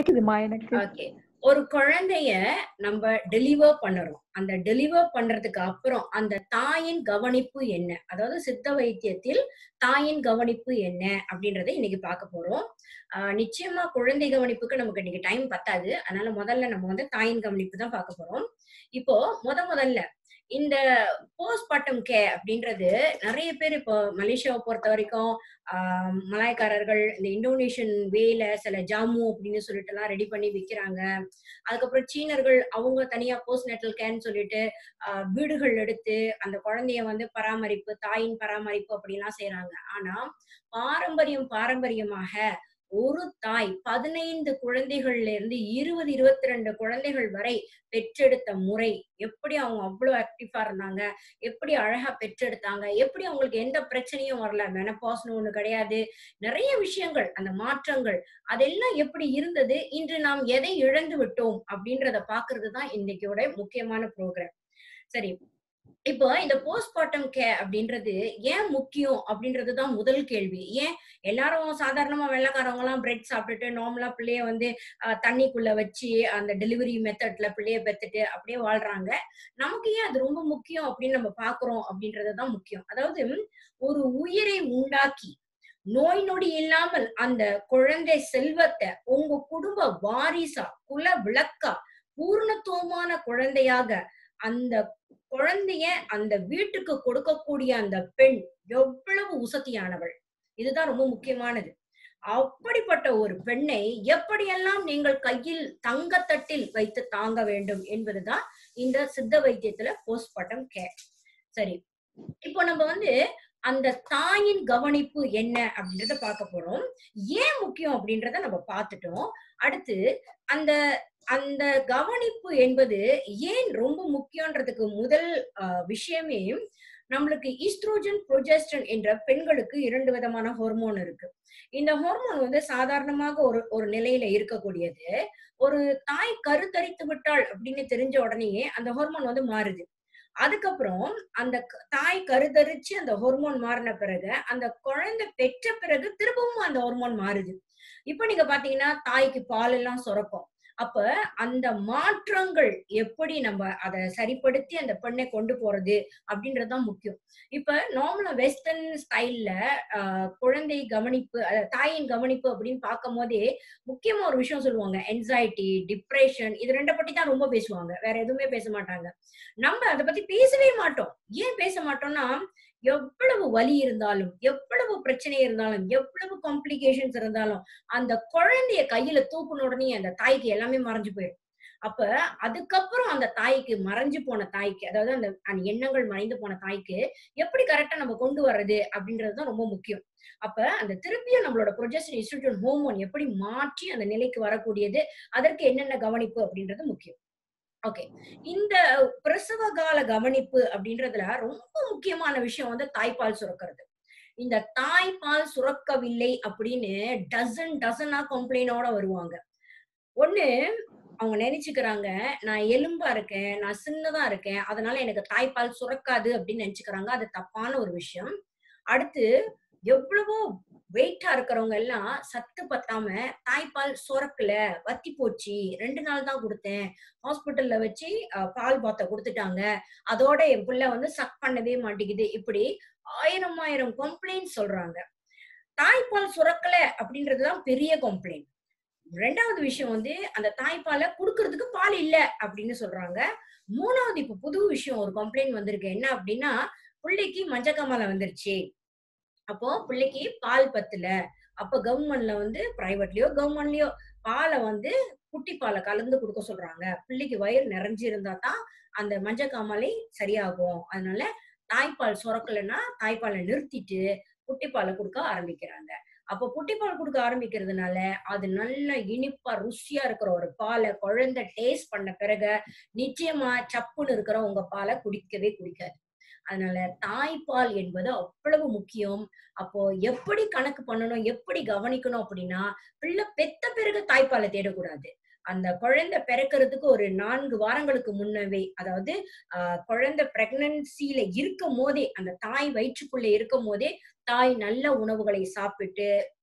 இதுமா எனக்கு ஓகே ஒரு குழந்தைய நம்ம டெலிவர் பண்ணுறோம் அந்த டெலிவர் பண்றதுக்கு அப்புறம் அந்த தாயின் கவனிப்பு என்ன அதாவது சித்த வைத்தியத்தில் தாயின் கவனிப்பு என்ன அப்படின்றத இன்னைக்கு பார்க்க போறோம் ஆஹ் நிச்சயமா குழந்தை கவனிப்புக்கு நமக்கு இன்னைக்கு டைம் பத்தாது அதனால முதல்ல நம்ம வந்து தாயின் கவனிப்பு தான் பார்க்க போறோம் இப்போ முத முதல்ல இந்த போஸ்ட்மார்ட்டம் கே அப்படின்றது நிறைய பேர் இப்போ மலேசியாவை பொறுத்த வரைக்கும் ஆஹ் மலாய்க்காரர்கள் இந்த இந்தோனேஷியன் வேல சில ஜாமு அப்படின்னு சொல்லிட்டு எல்லாம் ரெடி பண்ணி விற்கிறாங்க அதுக்கப்புறம் சீனர்கள் அவங்க தனியா போஸ்ட் நேட்டல் கேர்னு சொல்லிட்டு ஆஹ் வீடுகள் எடுத்து அந்த குழந்தைய வந்து பராமரிப்பு தாயின் பராமரிப்பு அப்படிலாம் செய்யறாங்க ஆனா பாரம்பரியம் பாரம்பரியமாக ஒரு தாய் பதினைந்து குழந்தைகள்ல இருந்து இருபது இருபத்தி ரெண்டு குழந்தைகள் வரை பெற்றெடுத்த முறை எப்படி அவங்க அவ்வளவு ஆக்டிவா இருந்தாங்க எப்படி அழகா பெற்றெடுத்தாங்க எப்படி அவங்களுக்கு எந்த பிரச்சனையும் வரல மெனப்பாஸ்னு ஒண்ணு கிடையாது நிறைய விஷயங்கள் அந்த மாற்றங்கள் அதெல்லாம் எப்படி இருந்தது இன்று நாம் எதை இழந்து விட்டோம் அப்படின்றத பாக்குறது தான் இன்னைக்கோட முக்கியமான ப்ரோக்ராம் சரி இப்போ இந்த போஸ்ட்மார்ட்டம் கே அப்படின்றது ஏன் முக்கியம் அப்படின்றது தான் முதல் கேள்வி ஏன் எல்லாரும் சாதாரணமா வெள்ளக்காரவங்க எல்லாம் பிரெட் சாப்பிட்டுட்டு நார்மலா பிள்ளைய வந்து ஆஹ், தண்ணிக்குள்ள வச்சு அந்த டெலிவரி மெத்தட்ல பிள்ளைய பெத்துட்டு அப்படியே வாழ்றாங்க நமக்கு ஏன் அது ரொம்ப முக்கியம் அப்படின்னு நம்ம பாக்குறோம் அப்படின்றது தான் முக்கியம் அதாவது ஒரு உயிரை உண்டாக்கி நோய் நொடி இல்லாமல் அந்த குழந்தை செல்வத்தை உங்க குடும்ப வாரிசா குல விளக்கா பூர்ணத்துவமான குழந்தையாக அந்த குழந்தைய அந்த வீட்டுக்கு கொடுக்கக்கூடிய அந்த பெண் எவ்வளவு உசத்தியானவள் இதுதான் ரொம்ப முக்கியமானது அப்படிப்பட்ட ஒரு பெண்ணை எப்படியெல்லாம் நீங்கள் கையில் தங்கத்தட்டில் வைத்து தாங்க வேண்டும் என்பதுதான் இந்த சித்த வைத்தியத்துல போஸ்ட்மார்ட்டம் கேர் சரி இப்போ நம்ம வந்து அந்த தாயின் கவனிப்பு என்ன அப்படின்றத பார்க்க போறோம் ஏன் முக்கியம் அப்படின்றத நம்ம பார்த்துட்டோம் அடுத்து அந்த அந்த கவனிப்பு என்பது ஏன் ரொம்ப முக்கியன்றதுக்கு முதல் ஆஹ், விஷயமே நம்மளுக்கு ஈஸ்ட்ரோஜன் ப்ரொஜெஸ்டன் என்ற பெண்களுக்கு இரண்டு விதமான ஹார்மோன் இருக்கு இந்த ஹார்மோன் வந்து சாதாரணமாக ஒரு ஒரு நிலையில இருக்கக்கூடியது ஒரு தாய் கருத்தரித்து விட்டாள் அப்படின்னு தெரிஞ்ச உடனேயே அந்த ஹார்மோன் வந்து மாறுது அதுக்கப்புறம் அந்த க- தாய் கருத்தரிச்சு அந்த ஹார்மோன் மாறின பிறகு அந்த குழந்தை பெற்ற பிறகு திரும்பவும் அந்த ஹார்மோன் மாறுது இப்ப நீங்க பாத்தீங்கன்னா தாய்க்கு பால் எல்லாம் சுரக்கும் அப்ப அந்த மாற்றங்கள் எப்படி நம்ம அதை சரிப்படுத்தி அந்த பெண்ணை கொண்டு போறது அப்படின்றதுதான் முக்கியம் இப்ப நார்மலா வெஸ்டர்ன் ஸ்டைல்ல குழந்தை கவனிப்பு அஹ், தாயின் கவனிப்பு அப்படின்னு பார்க்கும் போதே முக்கியமா ஒரு விஷயம் சொல்லுவாங்க என்சைட்டி டிப்ரெஷன் இது ரெண்டை பத்தி தான் ரொம்ப பேசுவாங்க வேற எதுவுமே பேச மாட்டாங்க நம்ம அதை பத்தி பேசவே மாட்டோம் ஏன் பேச மாட்டோம்னா எவ்வளவு வலி இருந்தாலும் எவ்வளவு பிரச்சனை இருந்தாலும் எவ்வளவு காம்ப்ளிகேஷன்ஸ் இருந்தாலும் அந்த குழந்தைய கையில தூக்குன உடனே அந்த தாய்க்கு எல்லாமே மறைஞ்சு போயிடும் அப்ப அதுக்கப்புறம் அந்த தாய்க்கு மறைஞ்சு போன தாய்க்கு அதாவது அந்த அந்த எண்ணங்கள் மறைந்து போன தாய்க்கு எப்படி கரெக்டா நம்ம கொண்டு வர்றது அப்படின்றது தான் ரொம்ப முக்கியம் அப்ப அந்த திருப்பியும் நம்மளோட ப்ரொஜெஸ்டன் இன்ஸ்டிடியூட் ஹோமோன் எப்படி மாற்றி அந்த நிலைக்கு வரக்கூடியது அதற்கு என்னென்ன கவனிப்பு அப்படின்றது முக்கியம் ஓகே இந்த பிரசவ கால கவனிப்பு அப்படின்றதுல ரொம்ப முக்கியமான விஷயம் வந்து தாய்ப்பால் சுரக்கிறது இந்த தாய்ப்பால் சுரக்கவில்லை அப்படின்னு டசன் டசனா கம்ப்ளைண்டோட வருவாங்க ஒண்ணு அவங்க நினைச்சுக்கிறாங்க நான் எலும்பா இருக்கேன் நான் சின்னதா இருக்கேன் அதனால எனக்கு தாய்ப்பால் சுரக்காது அப்படின்னு நினைச்சுக்கிறாங்க அது தப்பான ஒரு விஷயம் அடுத்து எவ்வளவோ வெயிட்டா இருக்கிறவங்க எல்லாம் சத்து பத்தாம தாய்ப்பால் சுரக்கல வத்தி போச்சு ரெண்டு நாள் தான் கொடுத்தேன் ஹாஸ்பிட்டல்ல வச்சு அஹ், பால் பாத்த கொடுத்துட்டாங்க அதோட என் புள்ள வந்து சக் பண்ணவே மாட்டேங்குது இப்படி ஆயிரம் ஆயிரம் கம்ப்ளைண்ட் சொல்றாங்க தாய்ப்பால் சுரக்கல அப்படின்றதுதான் பெரிய கம்ப்ளைண்ட் ரெண்டாவது விஷயம் வந்து அந்த தாய்ப்பாலை குடுக்கறதுக்கு பால் இல்ல அப்படின்னு சொல்றாங்க மூணாவது இப்ப புது விஷயம் ஒரு கம்ப்ளைண்ட் வந்திருக்கு என்ன அப்படின்னா பிள்ளைக்கு மஞ்சக்காமலை வந்துருச்சு அப்போ பிள்ளைக்கு பால் பத்தல அப்ப கவர்மெண்ட்ல வந்து பிரைவேட்லயோ கவர்மெண்ட்லயோ பாலை வந்து குட்டி பாலை கலந்து கொடுக்க சொல்றாங்க பிள்ளைக்கு வயிறு நிறைஞ்சு இருந்தா தான் அந்த மஞ்சக்காமலை சரியாகும் அதனால தாய்ப்பால் சுரக்கலைன்னா தாய்ப்பாலை நிறுத்திட்டு குட்டிப்பாலை கொடுக்க ஆரம்பிக்கிறாங்க அப்போ குட்டிப்பால் கொடுக்க ஆரம்பிக்கிறதுனால அது நல்ல இனிப்பா ருசியா இருக்கிற ஒரு பாலை குழந்தை டேஸ்ட் பண்ண பிறகு நிச்சயமா சப்புன்னு இருக்கிற உங்க பாலை குடிக்கவே குடிக்காது அதனால தாய்ப்பால் என்பது அவ்வளவு முக்கியம் அப்போ எப்படி கணக்கு பண்ணணும் எப்படி கவனிக்கணும் அப்படின்னா பிள்ளை பெத்த பிறகு தாய்ப்பாலை தேடக்கூடாது அந்த குழந்தை பிறக்கிறதுக்கு ஒரு நான்கு வாரங்களுக்கு முன்னவே அதாவது ஆஹ், குழந்தை பிரெக்னன்சில இருக்கும் போதே அந்த தாய் வயிற்றுக்குள்ள இருக்கும் போதே தாய் நல்ல உணவுகளை சாப்பிட்டு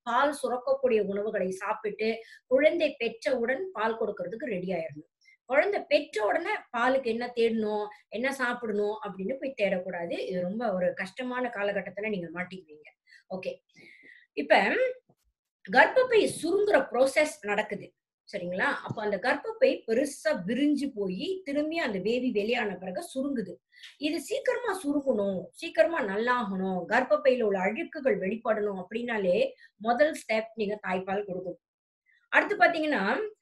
பால் சுரக்கக்கூடிய உணவுகளை சாப்பிட்டு குழந்தை பெற்றவுடன் பால் கொடுக்கறதுக்கு ரெடி ஆயிடணும் குழந்தை பெற்ற உடனே பாலுக்கு என்ன தேடணும் என்ன சாப்பிடணும் அப்படின்னு போய் தேடக்கூடாது இது ரொம்ப ஒரு கஷ்டமான காலகட்டத்துல நீங்க மாட்டிக்குவீங்க ஓகே இப்ப கர்ப்பப்பை சுருங்குற ப்ரோசஸ் நடக்குது சரிங்களா அப்ப அந்த கர்ப்பப்பை பெருசா விரிஞ்சு போய் திரும்பி அந்த பேபி வெளியான பிறகு சுருங்குது இது சீக்கிரமா சுருங்கணும் சீக்கிரமா நல்லாகணும் கர்ப்பப்பையில உள்ள அழுக்குகள் வெளிப்படணும் அப்படின்னாலே முதல் ஸ்டெப் நீங்க தாய்ப்பால் கொடுக்கணும் அடுத்து பாத்தீங்கன்னா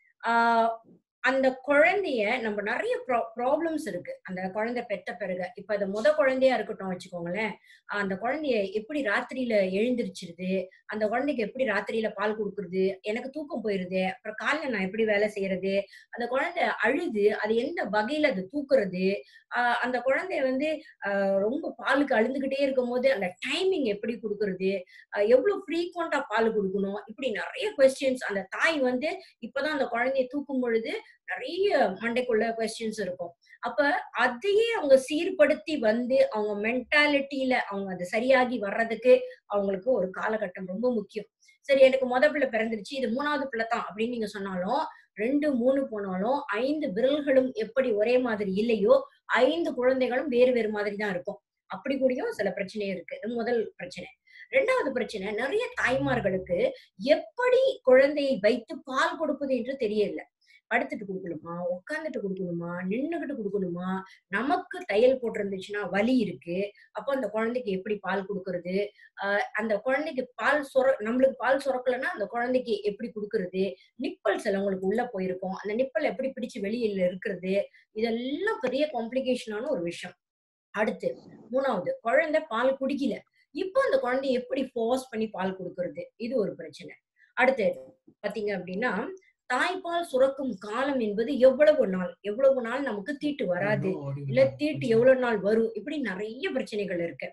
ஆஹ் அந்த குழந்தைய நம்ம நிறைய ப்ராப்ளம்ஸ் இருக்கு அந்த குழந்தை பெத்த பிறகு இப்ப அது முத குழந்தையா இருக்கட்டும் வச்சுக்கோங்களேன் அந்த குழந்தைய எப்படி ராத்திரியில எழுந்திருச்சிருது அந்த குழந்தைக்கு எப்படி ராத்திரியில பால் கொடுக்குறது எனக்கு தூக்கம் போயிருது அப்புறம் காலைல நான் எப்படி வேலை செய்யறது அந்த குழந்தை அழுது அது எந்த வகையில அது தூக்குறது ஆஹ் அந்த குழந்தைய வந்து ஆஹ் ரொம்ப பாலுக்கு அழுந்துகிட்டே இருக்கும் போது அந்த டைமிங் எப்படி கொடுக்கறது ஆஹ் எவ்வளவு ஃப்ரீக்வெண்டா பால் கொடுக்கணும் இப்படி நிறைய கொஸ்டின்ஸ் அந்த தாய் வந்து இப்பதான் அந்த குழந்தைய தூக்கும் பொழுது நிறைய மண்டைக்குள்ள கொஸ்டின்ஸ் இருக்கும் அப்ப அதையே அவங்க சீர்படுத்தி வந்து அவங்க மென்டாலிட்டியில அவங்க அது சரியாகி வர்றதுக்கு அவங்களுக்கு ஒரு காலகட்டம் ரொம்ப முக்கியம் சரி எனக்கு முத பிள்ளை பிறந்துருச்சு இது மூணாவது பிள்ளை தான் அப்படின்னு நீங்க சொன்னாலும் ரெண்டு மூணு போனாலும் ஐந்து விரல்களும் எப்படி ஒரே மாதிரி இல்லையோ ஐந்து குழந்தைகளும் வேறு வேறு மாதிரி தான் இருக்கும் அப்படி கூடயும் சில பிரச்சனை இருக்கு இது முதல் பிரச்சனை ரெண்டாவது பிரச்சனை நிறைய தாய்மார்களுக்கு எப்படி குழந்தையை வைத்து பால் கொடுப்பது என்று தெரியல படுத்துட்டு கொடுக்கணுமா உட்காந்துட்டு கொடுக்கணுமா நின்னுகிட்டு கொடுக்கணுமா நமக்கு தையல் போட்டிருந்துச்சுன்னா வலி இருக்கு அப்போ அந்த குழந்தைக்கு எப்படி பால் கொடுக்கறது ஆஹ் அந்த குழந்தைக்கு பால் சொர நம்மளுக்கு பால் சுரக்கலன்னா அந்த குழந்தைக்கு எப்படி கொடுக்கறது நிப்பல் சிலவங்களுக்கு உள்ள போயிருக்கும் அந்த நிப்பல் எப்படி பிடிச்சு வெளியில இருக்கிறது இதெல்லாம் பெரிய காம்ப்ளிகேஷனான ஒரு விஷயம் அடுத்து மூணாவது குழந்தை பால் குடிக்கல இப்போ அந்த குழந்தைய எப்படி ஃபோர்ஸ் பண்ணி பால் கொடுக்கறது இது ஒரு பிரச்சனை அடுத்து பாத்தீங்க அப்படின்னா தாய்ப்பால் சுரக்கும் காலம் என்பது எவ்வளவு நாள் எவ்வளவு நாள் நமக்கு தீட்டு வராது இல்ல தீட்டு எவ்வளவு நாள் வரும் இப்படி நிறைய பிரச்சனைகள் இருக்கு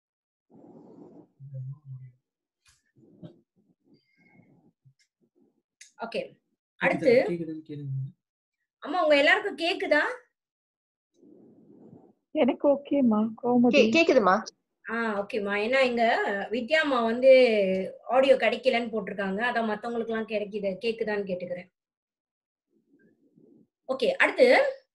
ஓகே அடுத்து அம்மா உங்க எல்லாருக்கும் கேக்குதா எனக்கு ஓகேமா கோமதி கே- கேக்குதுமா ஆஹ் ஓகேம்மா ஏன்னா இங்க வித்யாம்மா வந்து ஆடியோ கிடைக்கலன்னு போட்டிருக்காங்க அதான் மத்தவங்களுக்கு எல்லாம் கிடைக்குது கேக்குதான்னு கேட்டுக்கிறேன் ஓகே அடுத்து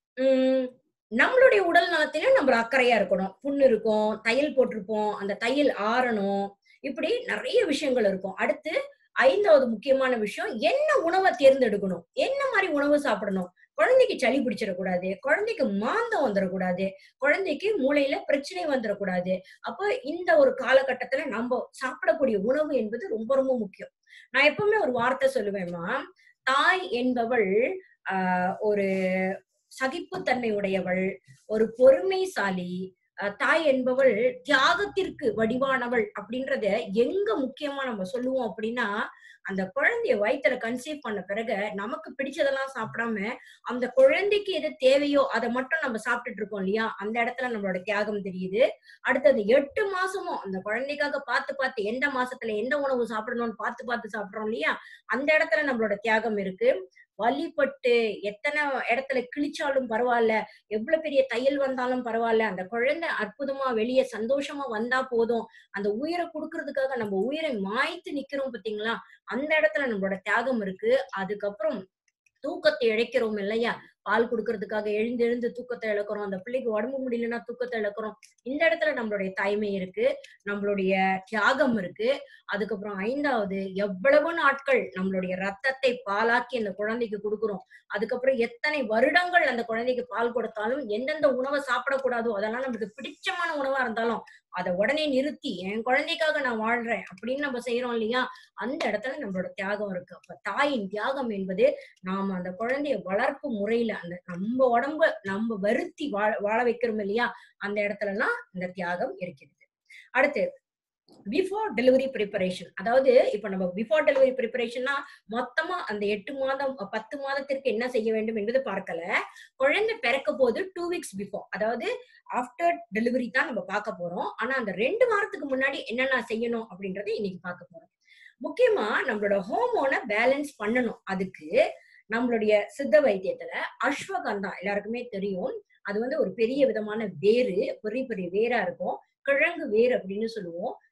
உம் நம்மளுடைய உடல் நலத்திலும் நம்ம அக்கறையா இருக்கணும் புண்ணு இருக்கும் தையல் போட்டிருப்போம் அந்த தையல் ஆறணும் இப்படி நிறைய விஷயங்கள் இருக்கும் அடுத்து ஐந்தாவது முக்கியமான விஷயம் என்ன உணவை தேர்ந்தெடுக்கணும் என்ன மாதிரி உணவு சாப்பிடணும் குழந்தைக்கு சளி பிடிச்சிடக்கூடாது குழந்தைக்கு மாந்தம் வந்துடக்கூடாது குழந்தைக்கு மூளையில பிரச்சனை வந்துடக்கூடாது அப்ப இந்த ஒரு காலகட்டத்துல நம்ம சாப்பிடக்கூடிய உணவு என்பது ரொம்ப ரொம்ப முக்கியம் நான் எப்பவுமே ஒரு வார்த்தை சொல்லுவேன்மா தாய் என்பவள் ஆஹ் ஒரு சகிப்புத்தன்மை உடையவள் ஒரு பொறுமைசாலி ஆஹ் தாய் என்பவள் தியாகத்திற்கு வடிவானவள் அப்படின்றத எங்க முக்கியமா நம்ம சொல்லுவோம் அப்படின்னா அந்த குழந்தைய வயித்துல கன்சீவ் பண்ண பிறகு நமக்கு பிடிச்சதெல்லாம் சாப்பிடாம அந்த குழந்தைக்கு எது தேவையோ அதை மட்டும் நம்ம சாப்பிட்டுட்டு இருக்கோம் இல்லையா அந்த இடத்துல நம்மளோட தியாகம் தெரியுது அடுத்து அந்த எட்டு மாசமும் அந்த குழந்தைக்காக பார்த்து பார்த்து எந்த மாசத்துல எந்த உணவு சாப்பிடணும்னு பார்த்து பார்த்து சாப்பிடுறோம் இல்லையா அந்த இடத்துல நம்மளோட தியாகம் இருக்கு வலிப்பட்டு எத்தனை இடத்துல கிழிச்சாலும் பரவாயில்ல எவ்வளவு பெரிய தையல் வந்தாலும் பரவாயில்ல அந்த குழந்தை அற்புதமா வெளியே சந்தோஷமா வந்தா போதும் அந்த உயிரை கொடுக்கறதுக்காக நம்ம உயிரை மாய்த்து நிக்கிறோம் பாத்தீங்களா அந்த இடத்துல நம்மளோட தியாகம் இருக்கு அதுக்கப்புறம் தூக்கத்தை இழைக்கிறோம் இல்லையா பால் கொடுக்கறதுக்காக எழுந்து எழுந்து தூக்கத்தை இழக்கிறோம் அந்த பிள்ளைக்கு உடம்பு முடியலன்னா தூக்கத்தை இழக்கிறோம் இந்த இடத்துல நம்மளுடைய தாய்மை இருக்கு நம்மளுடைய தியாகம் இருக்கு அதுக்கப்புறம் ஐந்தாவது எவ்வளவு நாட்கள் நம்மளுடைய ரத்தத்தை பாலாக்கி அந்த குழந்தைக்கு கொடுக்குறோம் அதுக்கப்புறம் எத்தனை வருடங்கள் அந்த குழந்தைக்கு பால் கொடுத்தாலும் எந்தெந்த உணவை சாப்பிடக்கூடாதோ அதெல்லாம் நமக்கு பிடிச்சமான உணவா இருந்தாலும் அதை உடனே நிறுத்தி என் குழந்தைக்காக நான் வாழ்றேன் அப்படின்னு நம்ம செய்யறோம் இல்லையா அந்த இடத்துல நம்மளோட தியாகம் இருக்கு அப்ப தாயின் தியாகம் என்பது நாம அந்த குழந்தைய வளர்ப்பு முறையில அந்த நம்ம உடம்ப நம்ம வருத்தி வாழ வாழ வைக்கிறோம் இல்லையா அந்த இடத்துல எல்லாம் இந்த தியாகம் இருக்கிறது அடுத்து பிஃபோர் டெலிவரி ப்ரிப்பரேஷன் அதாவது இப்ப நம்ம பிஃபோர் டெலிவரி ப்ரிப்பரேஷன்னா மொத்தமா அந்த எட்டு மாதம் பத்து மாதத்திற்கு என்ன செய்ய வேண்டும் என்பது பார்க்கல குழந்தை பிறக்க போது டூ வீக்ஸ் பிஃபோர் அதாவது ஆஃப்டர் டெலிவரி தான் நம்ம பார்க்க போறோம் ஆனா அந்த ரெண்டு வாரத்துக்கு முன்னாடி என்னென்ன செய்யணும் அப்படின்றத இன்னைக்கு பார்க்க போறோம் முக்கியமா நம்மளோட ஹோமோனை பேலன்ஸ் பண்ணணும் அதுக்கு நம்மளுடைய சித்த வைத்தியத்துல அஸ்வகந்தா எல்லாருக்குமே தெரியும் அது வந்து ஒரு பெரிய விதமான வேரு பெரிய பெரிய வேரா இருக்கும் கிழங்கு வேர் அப்படின்னு சொல்லுவோம்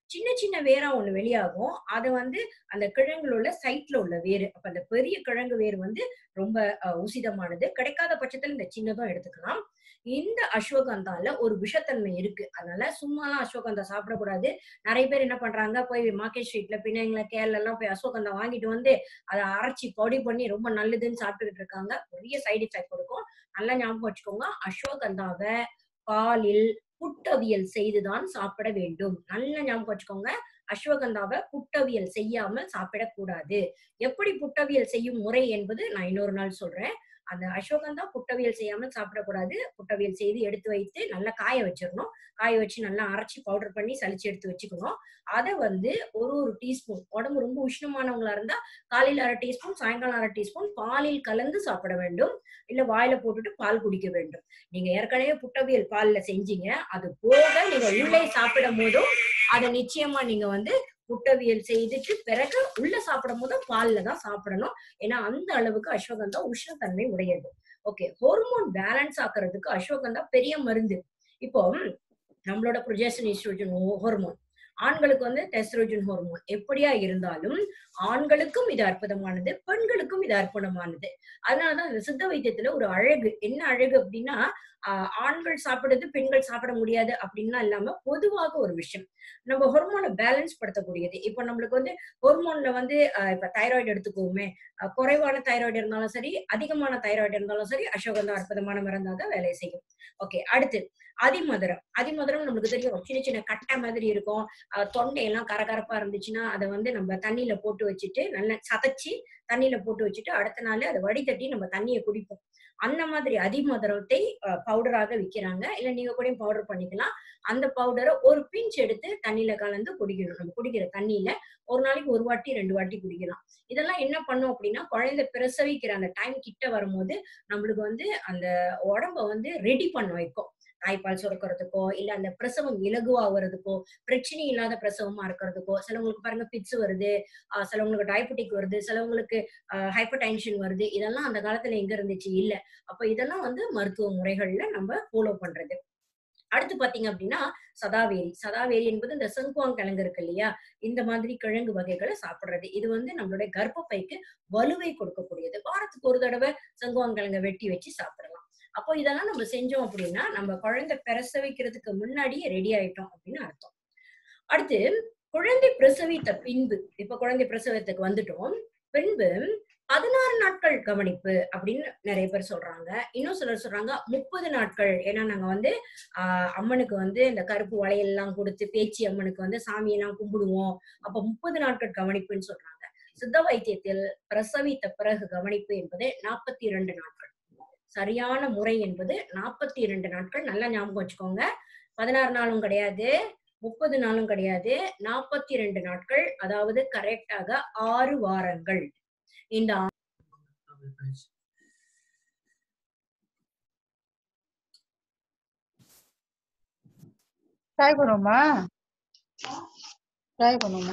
சின்ன சின்ன வேரா ஒண்ணு வெளியாகும் அது வந்து அந்த கிழங்குல உள்ள சைட்ல உள்ள வேறு அப்ப அந்த பெரிய கிழங்கு வேர் வந்து ரொம்ப அஹ், உசிதமானது கிடைக்காத பட்சத்துல இந்த சின்னதும் எடுத்துக்கலாம் இந்த அஸ்வகந்தால ஒரு விஷத்தன்மை இருக்கு அதனால சும்மாலாம் அஸ்வகந்தா சாப்பிடக்கூடாது நிறைய பேர் என்ன பண்றாங்க போய் மார்க்கெட் ஸ்ட்ரீட்ல பின்னாங்கள கேரள எல்லாம் போய் அஸ்வகந்தா வாங்கிட்டு வந்து அதை அரைச்சி பொடி பண்ணி ரொம்ப நல்லதுன்னு சாப்பிட்டுக்கிட்டு இருக்காங்க பெரிய சைடு எஃபெக்ட் கொடுக்கும் நல்லா ஞாபகம் வச்சுக்கோங்க அஸ்வகந்தாவை பாலில் புட்டவியல் செய்துதான் சாப்பிட வேண்டும் நல்லா ஞாபகம் வச்சுக்கோங்க அஸ்வகந்தாவை புட்டவியல் செய்யாமல் சாப்பிடக்கூடாது எப்படி புட்டவியல் செய்யும் முறை என்பது நான் இன்னொரு நாள் சொல்றேன் அந்த அஸ்வகந்தா புட்டவியல் செய்யாமல் சாப்பிடக்கூடாது புட்டவியல் செய்து எடுத்து வைத்து நல்லா காய வச்சிடணும் காய வச்சு நல்லா அரைச்சி பவுடர் பண்ணி சலிச்சு எடுத்து வச்சுக்கணும் அதை வந்து ஒரு ஒரு டீஸ்பூன் உடம்பு ரொம்ப உஷ்ணமானவங்களா இருந்தா காலையில அரை டீஸ்பூன் சாயங்காலம் அரை டீஸ்பூன் பாலில் கலந்து சாப்பிட வேண்டும் இல்ல வாயில போட்டுட்டு பால் குடிக்க வேண்டும் நீங்க ஏற்கனவே புட்டவியல் பால்ல செஞ்சீங்க அது போக நீங்க உள்ளே சாப்பிடும் போதும் அதை நிச்சயமா நீங்க வந்து புட்டவியல் செய்துட்டு பிறகு உள்ள சாப்பிடும் போதும் பால்ல தான் சாப்பிடணும் ஏன்னா அந்த அளவுக்கு அஸ்வகந்தா உஷ்ணத்தன்மை உடையது ஓகே ஹார்மோன் பேலன்ஸ் ஆக்குறதுக்கு அஸ்வகந்தா பெரிய மருந்து இப்போ நம்மளோட ப்ரொஜெஸ்டன் ஈஸ்ட்ரோஜன் ஹார்மோன் ஆண்களுக்கு வந்து டெஸ்ட்ரோஜன் ஹார்மோன் எப்படியா இருந்தாலும் ஆண்களுக்கும் இது அற்புதமானது பெண்களுக்கும் இது அற்புதமானது அதனாலதான் இந்த சித்த வைத்தியத்துல ஒரு அழகு என்ன அழகு அப்படின்னா ஆஹ் ஆண்கள் சாப்பிடுறது பெண்கள் சாப்பிட முடியாது அப்படின்லாம் இல்லாம பொதுவாக ஒரு விஷயம் நம்ம ஹார்மோனை பேலன்ஸ் படுத்தக்கூடியது இப்போ நம்மளுக்கு வந்து ஹார்மோன்ல வந்து ஆஹ் இப்ப தைராய்டு எடுத்துக்கோமே ஆஹ் குறைவான தைராய்டு இருந்தாலும் சரி அதிகமான தைராய்டு இருந்தாலும் சரி அசோகந்தா அற்புதமான மருந்தாக வேலை செய்யும் ஓகே அடுத்து அதிமதுரம் அதிமதுரம் நம்மளுக்கு தெரியும் சின்ன சின்ன கட்டை மாதிரி இருக்கும் ஆஹ் தொண்டையெல்லாம் கரகரப்பா இருந்துச்சுன்னா அதை வந்து நம்ம தண்ணியில போட்டு வச்சுட்டு நல்லா சதைச்சு தண்ணியில போட்டு வச்சுட்டு அடுத்த நாள் அதை வடிதட்டி நம்ம தண்ணியை குடிப்போம் அந்த மாதிரி அதிமதுரத்தை பவுடராக விற்கிறாங்க இல்ல நீங்க கூட பவுடர் பண்ணிக்கலாம் அந்த பவுடரை ஒரு பிஞ்ச் எடுத்து தண்ணியில கலந்து குடிக்கணும் நம்ம குடிக்கிற தண்ணியில ஒரு நாளைக்கு ஒரு வாட்டி ரெண்டு வாட்டி குடிக்கலாம் இதெல்லாம் என்ன பண்ணும் அப்படின்னா குழந்தை பிரசவிக்கிற அந்த டைம் கிட்ட வரும்போது நம்மளுக்கு வந்து அந்த உடம்ப வந்து ரெடி பண்ண வைக்கும் தாய்ப்பால் சுரக்கிறதுக்கோ இல்ல அந்த பிரசவம் இலகுவாகிறதுக்கோ பிரச்சனை இல்லாத பிரசவமா இருக்கிறதுக்கோ சிலவங்களுக்கு பாருங்க பிட்ஸ் வருது ஆஹ் சிலவங்களுக்கு டயபெட்டிக் வருது சிலவங்களுக்கு ஹைப்பர் டென்ஷன் வருது இதெல்லாம் அந்த காலத்துல எங்க இருந்துச்சு இல்ல அப்ப இதெல்லாம் வந்து மருத்துவ முறைகள்ல நம்ம ஃபாலோ பண்றது அடுத்து பாத்தீங்க அப்படின்னா சதாவேரி சதாவேரி என்பது இந்த செங்குவாங் கிழங்கு இருக்கு இல்லையா இந்த மாதிரி கிழங்கு வகைகளை சாப்பிடுறது இது வந்து நம்மளுடைய கர்ப்பப்பைக்கு வலுவை கொடுக்கக்கூடியது வாரத்துக்கு ஒரு தடவை செங்குவாங் கிழங்கை வெட்டி வச்சு சாப்பிடலாம் அப்போ இதெல்லாம் நம்ம செஞ்சோம் அப்படின்னா நம்ம குழந்தை பிரசவிக்கிறதுக்கு முன்னாடியே ரெடி ஆயிட்டோம் அப்படின்னு அர்த்தம் அடுத்து குழந்தை பிரசவித்த பின்பு இப்ப குழந்தை பிரசவத்துக்கு வந்துட்டோம் பின்பு பதினாறு நாட்கள் கவனிப்பு அப்படின்னு நிறைய பேர் சொல்றாங்க இன்னும் சிலர் சொல்றாங்க முப்பது நாட்கள் ஏன்னா நாங்க வந்து ஆஹ் அம்மனுக்கு வந்து இந்த கருப்பு வளையல்லாம் கொடுத்து பேச்சு அம்மனுக்கு வந்து சாமியெல்லாம் கும்பிடுவோம் அப்ப முப்பது நாட்கள் கவனிப்புன்னு சொல்றாங்க சித்த வைத்தியத்தில் பிரசவித்த பிறகு கவனிப்பு என்பது நாற்பத்தி இரண்டு நாட்கள் சரியான முறை என்பது நாற்பத்தி இரண்டு நாட்கள் நல்லா ஞாபகம் வச்சுக்கோங்க பதினாறு நாளும் கிடையாது முப்பது நாளும் கிடையாது நாற்பத்தி இரண்டு நாட்கள் அதாவது கரெக்டாக ஆறு வாரங்கள் இந்த ட்ரை பண்ணுவோமா ட்ரை பண்ணுவோமா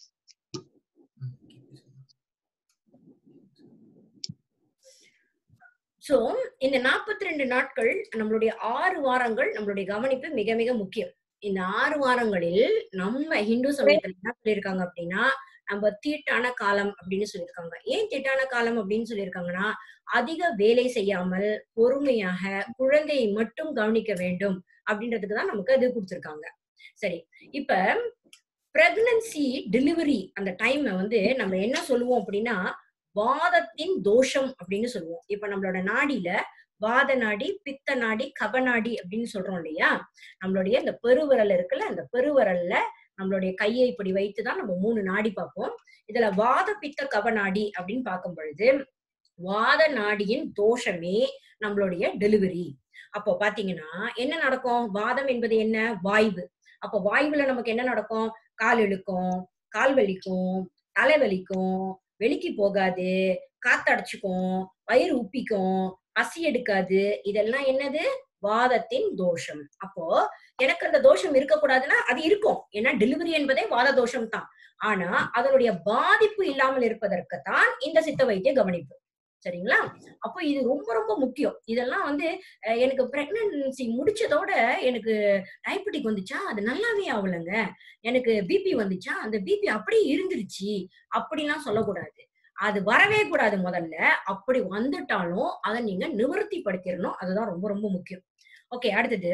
சோ இந்த நாற்பத்தி ரெண்டு நாட்கள் நம்மளுடைய ஆறு வாரங்கள் நம்மளுடைய கவனிப்பு மிக மிக முக்கியம் இந்த ஆறு வாரங்களில் நம்ம ஹிந்து சமயத்துல என்ன சொல்லியிருக்காங்க அப்படின்னா நம்ம தீட்டான காலம் அப்படின்னு சொல்லியிருக்காங்க ஏன் தீட்டான காலம் அப்படின்னு சொல்லியிருக்காங்கன்னா அதிக வேலை செய்யாமல் பொறுமையாக குழந்தையை மட்டும் கவனிக்க வேண்டும் அப்படின்றதுக்கு தான் நமக்கு அது கொடுத்துருக்காங்க சரி இப்ப பிரெக்னன்சி டெலிவரி அந்த டைம்ல வந்து நம்ம என்ன சொல்லுவோம் அப்படின்னா வாதத்தின் தோஷம் அப்படின்னு சொல்லுவோம் இப்ப நம்மளோட நாடியில வாத நாடி பித்த நாடி கபநாடி அப்படின்னு சொல்றோம் இல்லையா நம்மளுடைய இந்த பெருவிரல் இருக்குல்ல அந்த பெருவிரல்ல நம்மளுடைய கையை இப்படி வைத்துதான் நம்ம மூணு நாடி பார்ப்போம் இதுல வாத பித்த கபநாடி அப்படின்னு பார்க்கும் பொழுது வாத நாடியின் தோஷமே நம்மளுடைய டெலிவரி அப்போ பாத்தீங்கன்னா என்ன நடக்கும் வாதம் என்பது என்ன வாய்வு அப்போ வாய்வுல நமக்கு என்ன நடக்கும் கால் இழுக்கும் கால் வலிக்கும் தலை வலிக்கும் வெளிக்கு போகாது காத்தடைச்சுக்கும் வயிறு உப்பிக்கும் பசி எடுக்காது இதெல்லாம் என்னது வாதத்தின் தோஷம் அப்போ எனக்கு அந்த தோஷம் இருக்கக்கூடாதுன்னா அது இருக்கும் ஏன்னா டெலிவரி என்பதே வாத தோஷம் தான் ஆனா அதனுடைய பாதிப்பு இல்லாமல் இருப்பதற்கு தான் இந்த சித்த வைத்திய கவனிப்பு சரிங்களா அப்போ இது ரொம்ப ரொம்ப முக்கியம் இதெல்லாம் வந்து அஹ், எனக்கு பிரெக்னன்சி முடிச்சதோட எனக்கு டயபெட்டிக் வந்துச்சா அது நல்லாவே ஆகலைங்க எனக்கு பிபி வந்துச்சா அந்த பிபி அப்படியே இருந்துருச்சு அப்படிலாம் சொல்லக்கூடாது அது வரவே கூடாது முதல்ல அப்படி வந்துட்டாலும் அதை நீங்க நிவர்த்தி படுத்திடணும் அதுதான் ரொம்ப ரொம்ப முக்கியம் ஓகே அடுத்தது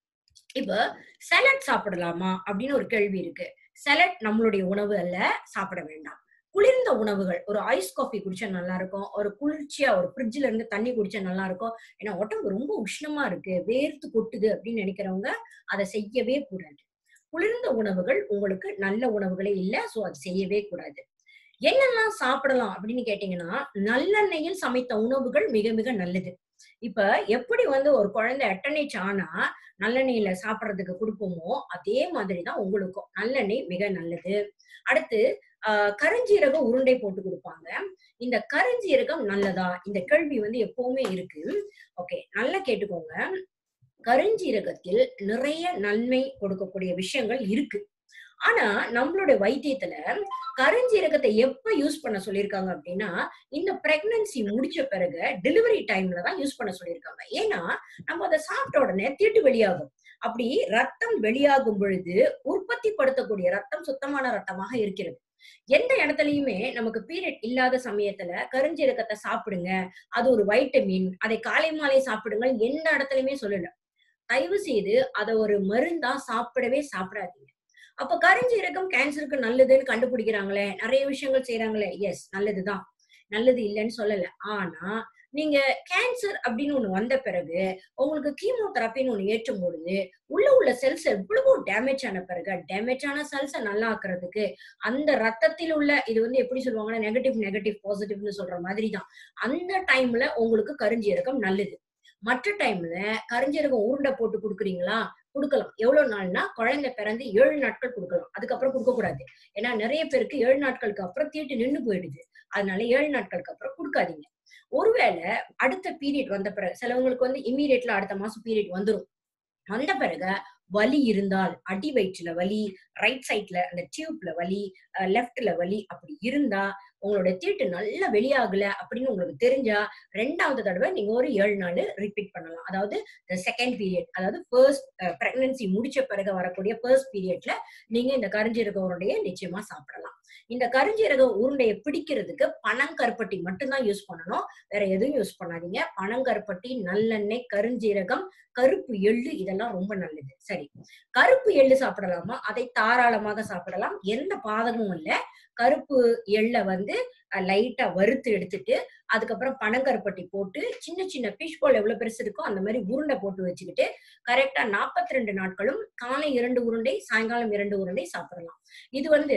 இப்ப சலட் சாப்பிடலாமா அப்படின்னு ஒரு கேள்வி இருக்கு சலட் நம்மளுடைய உணவு அல்ல சாப்பிட வேண்டாம் குளிர்ந்த உணவுகள் ஒரு ஐஸ் காஃபி குடிச்சா நல்லா இருக்கும் ஒரு குளிர்ச்சியா ஒரு ஃப்ரிட்ஜ்ல இருந்து தண்ணி குடிச்சா நல்லா இருக்கும் ஏன்னா உடம்பு ரொம்ப உஷ்ணமா இருக்கு வேர்த்து கொட்டுது அப்படின்னு நினைக்கிறவங்க அதை செய்யவே கூடாது குளிர்ந்த உணவுகள் உங்களுக்கு நல்ல உணவுகளே இல்ல சோ அது செய்யவே கூடாது என்னெல்லாம் சாப்பிடலாம் அப்படின்னு கேட்டீங்கன்னா நல்லெண்ணெயில் சமைத்த உணவுகள் மிக மிக நல்லது இப்ப எப்படி வந்து ஒரு குழந்தை எட்டனைச்சு ஆனா நல்லெண்ணெயில சாப்பிடுறதுக்கு கொடுப்போமோ அதே மாதிரிதான் உங்களுக்கும் நல்லெண்ணெய் மிக நல்லது அடுத்து ஆஹ் கருஞ்சீரக உருண்டை போட்டு கொடுப்பாங்க இந்த கருஞ்சீரகம் நல்லதா இந்த கேள்வி வந்து எப்பவுமே இருக்கு ஓகே நல்லா கேட்டுக்கோங்க கருஞ்சீரகத்தில் நிறைய நன்மை கொடுக்கக்கூடிய விஷயங்கள் இருக்கு ஆனா நம்மளுடைய வைத்தியத்துல கருஞ்சீரகத்தை எப்ப யூஸ் பண்ண சொல்லியிருக்காங்க அப்படின்னா இந்த பிரெக்னன்சி முடிச்ச பிறகு டெலிவரி டைம்ல தான் யூஸ் பண்ண சொல்லியிருக்காங்க ஏன்னா நம்ம அதை சாப்பிட்ட உடனே தீட்டு வெளியாகும் அப்படி ரத்தம் வெளியாகும் பொழுது உற்பத்தி படுத்தக்கூடிய ரத்தம் சுத்தமான ரத்தமாக இருக்கிறது எந்த இடத்துலயுமே நமக்கு பீரியட் இல்லாத சமயத்துல கருஞ்சீரகத்தை சாப்பிடுங்க அது ஒரு வைட்டமின் அதை காலை மாலை சாப்பிடுங்க எந்த இடத்துலயுமே சொல்லல தயவு செய்து அதை ஒரு மருந்தா சாப்பிடவே சாப்பிடாதீங்க அப்ப கருஞ்சீரகம் கேன்சருக்கு நல்லதுன்னு கண்டுபிடிக்கிறாங்களே நிறைய விஷயங்கள் செய்யறாங்களே எஸ் நல்லதுதான் நல்லது இல்லைன்னு சொல்லல ஆனா நீங்க கேன்சர் அப்படின்னு ஒண்ணு வந்த பிறகு உங்களுக்கு கீமோதெரப்பின்னு ஒண்ணு ஏற்றும் பொழுது உள்ள உள்ள செல்ஸ் எவ்வளவோ டேமேஜ் ஆன பிறகு டேமேஜ் ஆன செல்ஸை நல்லா ஆக்குறதுக்கு அந்த ரத்தத்தில் உள்ள இது வந்து எப்படி சொல்லுவாங்கன்னா நெகட்டிவ் நெகட்டிவ் பாசிட்டிவ்னு சொல்ற மாதிரி தான் அந்த டைம்ல உங்களுக்கு கருஞ்சீரகம் நல்லது மற்ற டைம்ல கருஞ்சீரகம் உருண்டை போட்டு கொடுக்குறீங்களா கொடுக்கலாம் எவ்வளவு நாள்னா குழந்தை பிறந்து ஏழு நாட்கள் கொடுக்கலாம் அதுக்கப்புறம் கொடுக்க கூடாது ஏன்னா நிறைய பேருக்கு ஏழு நாட்களுக்கு அப்புறம் தீட்டு நின்னு போயிடுது அதனால ஏழு நாட்களுக்கு அப்புறம் கொடுக்காதீங்க ஒருவேளை அடுத்த பீரியட் வந்த பிறகு சிலவங்களுக்கு வந்து இம்மீடியட்ல அடுத்த மாசம் பீரியட் வந்துரும் வந்த பிறகு வலி இருந்தால் அடி வயிற்றுல வலி ரைட் சைட்ல அந்த டியூப்ல வலி லெஃப்ட்ல வலி அப்படி இருந்தா உங்களோட தீட்டு நல்லா வெளியாகல அப்படின்னு உங்களுக்கு தெரிஞ்சா ரெண்டாவது தடவை நீங்க ஒரு ஏழு நாள் ரிப்பீட் பண்ணலாம் அதாவது செகண்ட் பீரியட் அதாவது ஃபர்ஸ்ட் பிரெக்னன்சி முடிச்ச பிறகு வரக்கூடிய ஃபர்ஸ்ட் பீரியட்ல நீங்க இந்த கருஞ்சீரக உருண்டையை நிச்சயமா சாப்பிடலாம் இந்த கருஞ்சீரக உருண்டையை பிடிக்கிறதுக்கு பனங்கருப்பட்டி மட்டும்தான் யூஸ் பண்ணணும் வேற எதுவும் யூஸ் பண்ணாதீங்க பனங்கருப்பட்டி நல்லெண்ணெய் கருஞ்சீரகம் கருப்பு எள்ளு இதெல்லாம் ரொம்ப நல்லது சரி கருப்பு எள்ளு சாப்பிடலாமா அதை தாராளமாக சாப்பிடலாம் எந்த பாதகமும் இல்ல கருப்பு எள்ளை வந்து லைட்டா வறுத்து எடுத்துட்டு அதுக்கப்புறம் பனங்கருப்பட்டி போட்டு சின்ன சின்ன ஃபிஷ் பால் எவ்வளவு பெருசு இருக்கோ அந்த மாதிரி உருண்டை போட்டு வச்சுக்கிட்டு கரெக்டா நாற்பத்தி ரெண்டு நாட்களும் காலை இரண்டு உருண்டை சாயங்காலம் இரண்டு உருண்டை சாப்பிடலாம் இது வந்து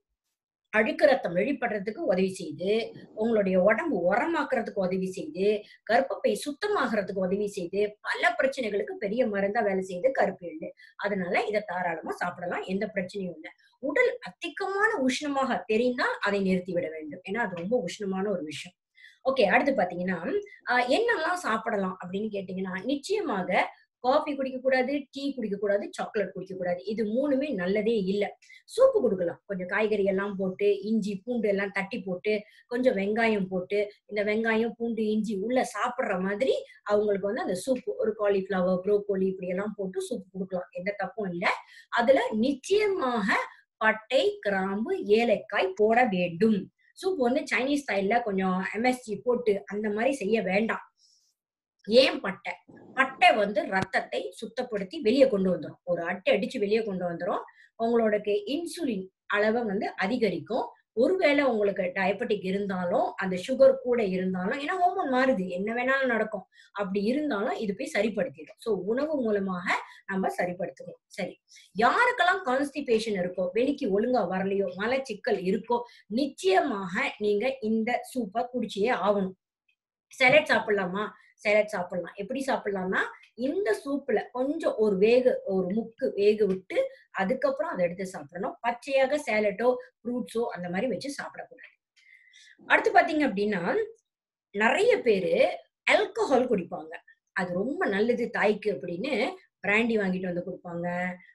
அழுக்கு ரத்தம் வெளிப்படுறதுக்கு உதவி செய்து உங்களுடைய உடம்பு உரமாக்குறதுக்கு உதவி செய்து கர்ப்பப்பை சுத்தமாகறதுக்கு உதவி செய்து பல பிரச்சனைகளுக்கு பெரிய மருந்தா வேலை செய்து கருப்பு எள்ளு அதனால இதை தாராளமா சாப்பிடலாம் எந்த பிரச்சனையும் இல்லை உடல் அதிகமான உஷ்ணமாக தெரிந்தால் அதை நிறுத்தி விட வேண்டும் ஏன்னா அது ரொம்ப உஷ்ணமான ஒரு விஷயம் ஓகே அடுத்து பாத்தீங்கன்னா ஆஹ் என்னெல்லாம் சாப்பிடலாம் அப்படின்னு கேட்டீங்கன்னா நிச்சயமாக காஃபி குடிக்க கூடாது டீ குடிக்க கூடாது சாக்லேட் குடிக்க கூடாது இது மூணுமே நல்லதே இல்லை சூப்பு கொடுக்கலாம் கொஞ்சம் காய்கறி எல்லாம் போட்டு இஞ்சி பூண்டு எல்லாம் தட்டி போட்டு கொஞ்சம் வெங்காயம் போட்டு இந்த வெங்காயம் பூண்டு இஞ்சி உள்ள சாப்பிடுற மாதிரி அவங்களுக்கு வந்து அந்த சூப் ஒரு காலிஃபிளவர் ப்ரோக்கோலி இப்படி எல்லாம் போட்டு சூப் கொடுக்கலாம் எந்த தப்பும் இல்லை அதுல நிச்சயமாக பட்டை கிராம்பு ஏலக்காய் போட வேண்டும் சூப் வந்து சைனீஸ் ஸ்டைல்ல கொஞ்சம் எம்எஸ்ஜி போட்டு அந்த மாதிரி செய்ய வேண்டாம் ஏன் பட்டை பட்டை வந்து ரத்தத்தை சுத்தப்படுத்தி வெளியே கொண்டு வந்துரும் ஒரு அட்டை அடிச்சு வெளியே கொண்டு வந்துரும் உங்களோட இன்சுலின் அளவை வந்து அதிகரிக்கும் ஒருவேளை உங்களுக்கு டயபெட்டிக் இருந்தாலும் அந்த சுகர் கூட இருந்தாலும் ஏன்னா ஹோமோன் மாறுது என்ன வேணாலும் நடக்கும் அப்படி இருந்தாலும் இது போய் சரிப்படுத்திடும் சோ உணவு மூலமாக நம்ம சரிப்படுத்துகிறோம் சரி யாருக்கெல்லாம் கான்ஸ்டிபேஷன் இருக்கோ வெளிக்கு ஒழுங்கா வரலையோ மலச்சிக்கல் இருக்கோ நிச்சயமாக நீங்க இந்த சூப்பை குடிச்சியே ஆகணும் செலட் சாப்பிடலாமா சேலட் சாப்பிடலாம் எப்படி சாப்பிடலாம்னா இந்த சூப்ல கொஞ்சம் ஒரு வேக ஒரு முக்கு வேக விட்டு அதுக்கப்புறம் அதை எடுத்து சாப்பிடணும் பச்சையாக சேலட்டோ ஃப்ரூட்ஸோ அந்த மாதிரி வச்சு சாப்பிடக்கூடாது அடுத்து பாத்தீங்க அப்படின்னா நிறைய பேரு ஆல்கஹால் குடிப்பாங்க அது ரொம்ப நல்லது தாய்க்கு அப்படின்னு பிராண்டி வாங்கிட்டு வந்து கொடுப்பாங்க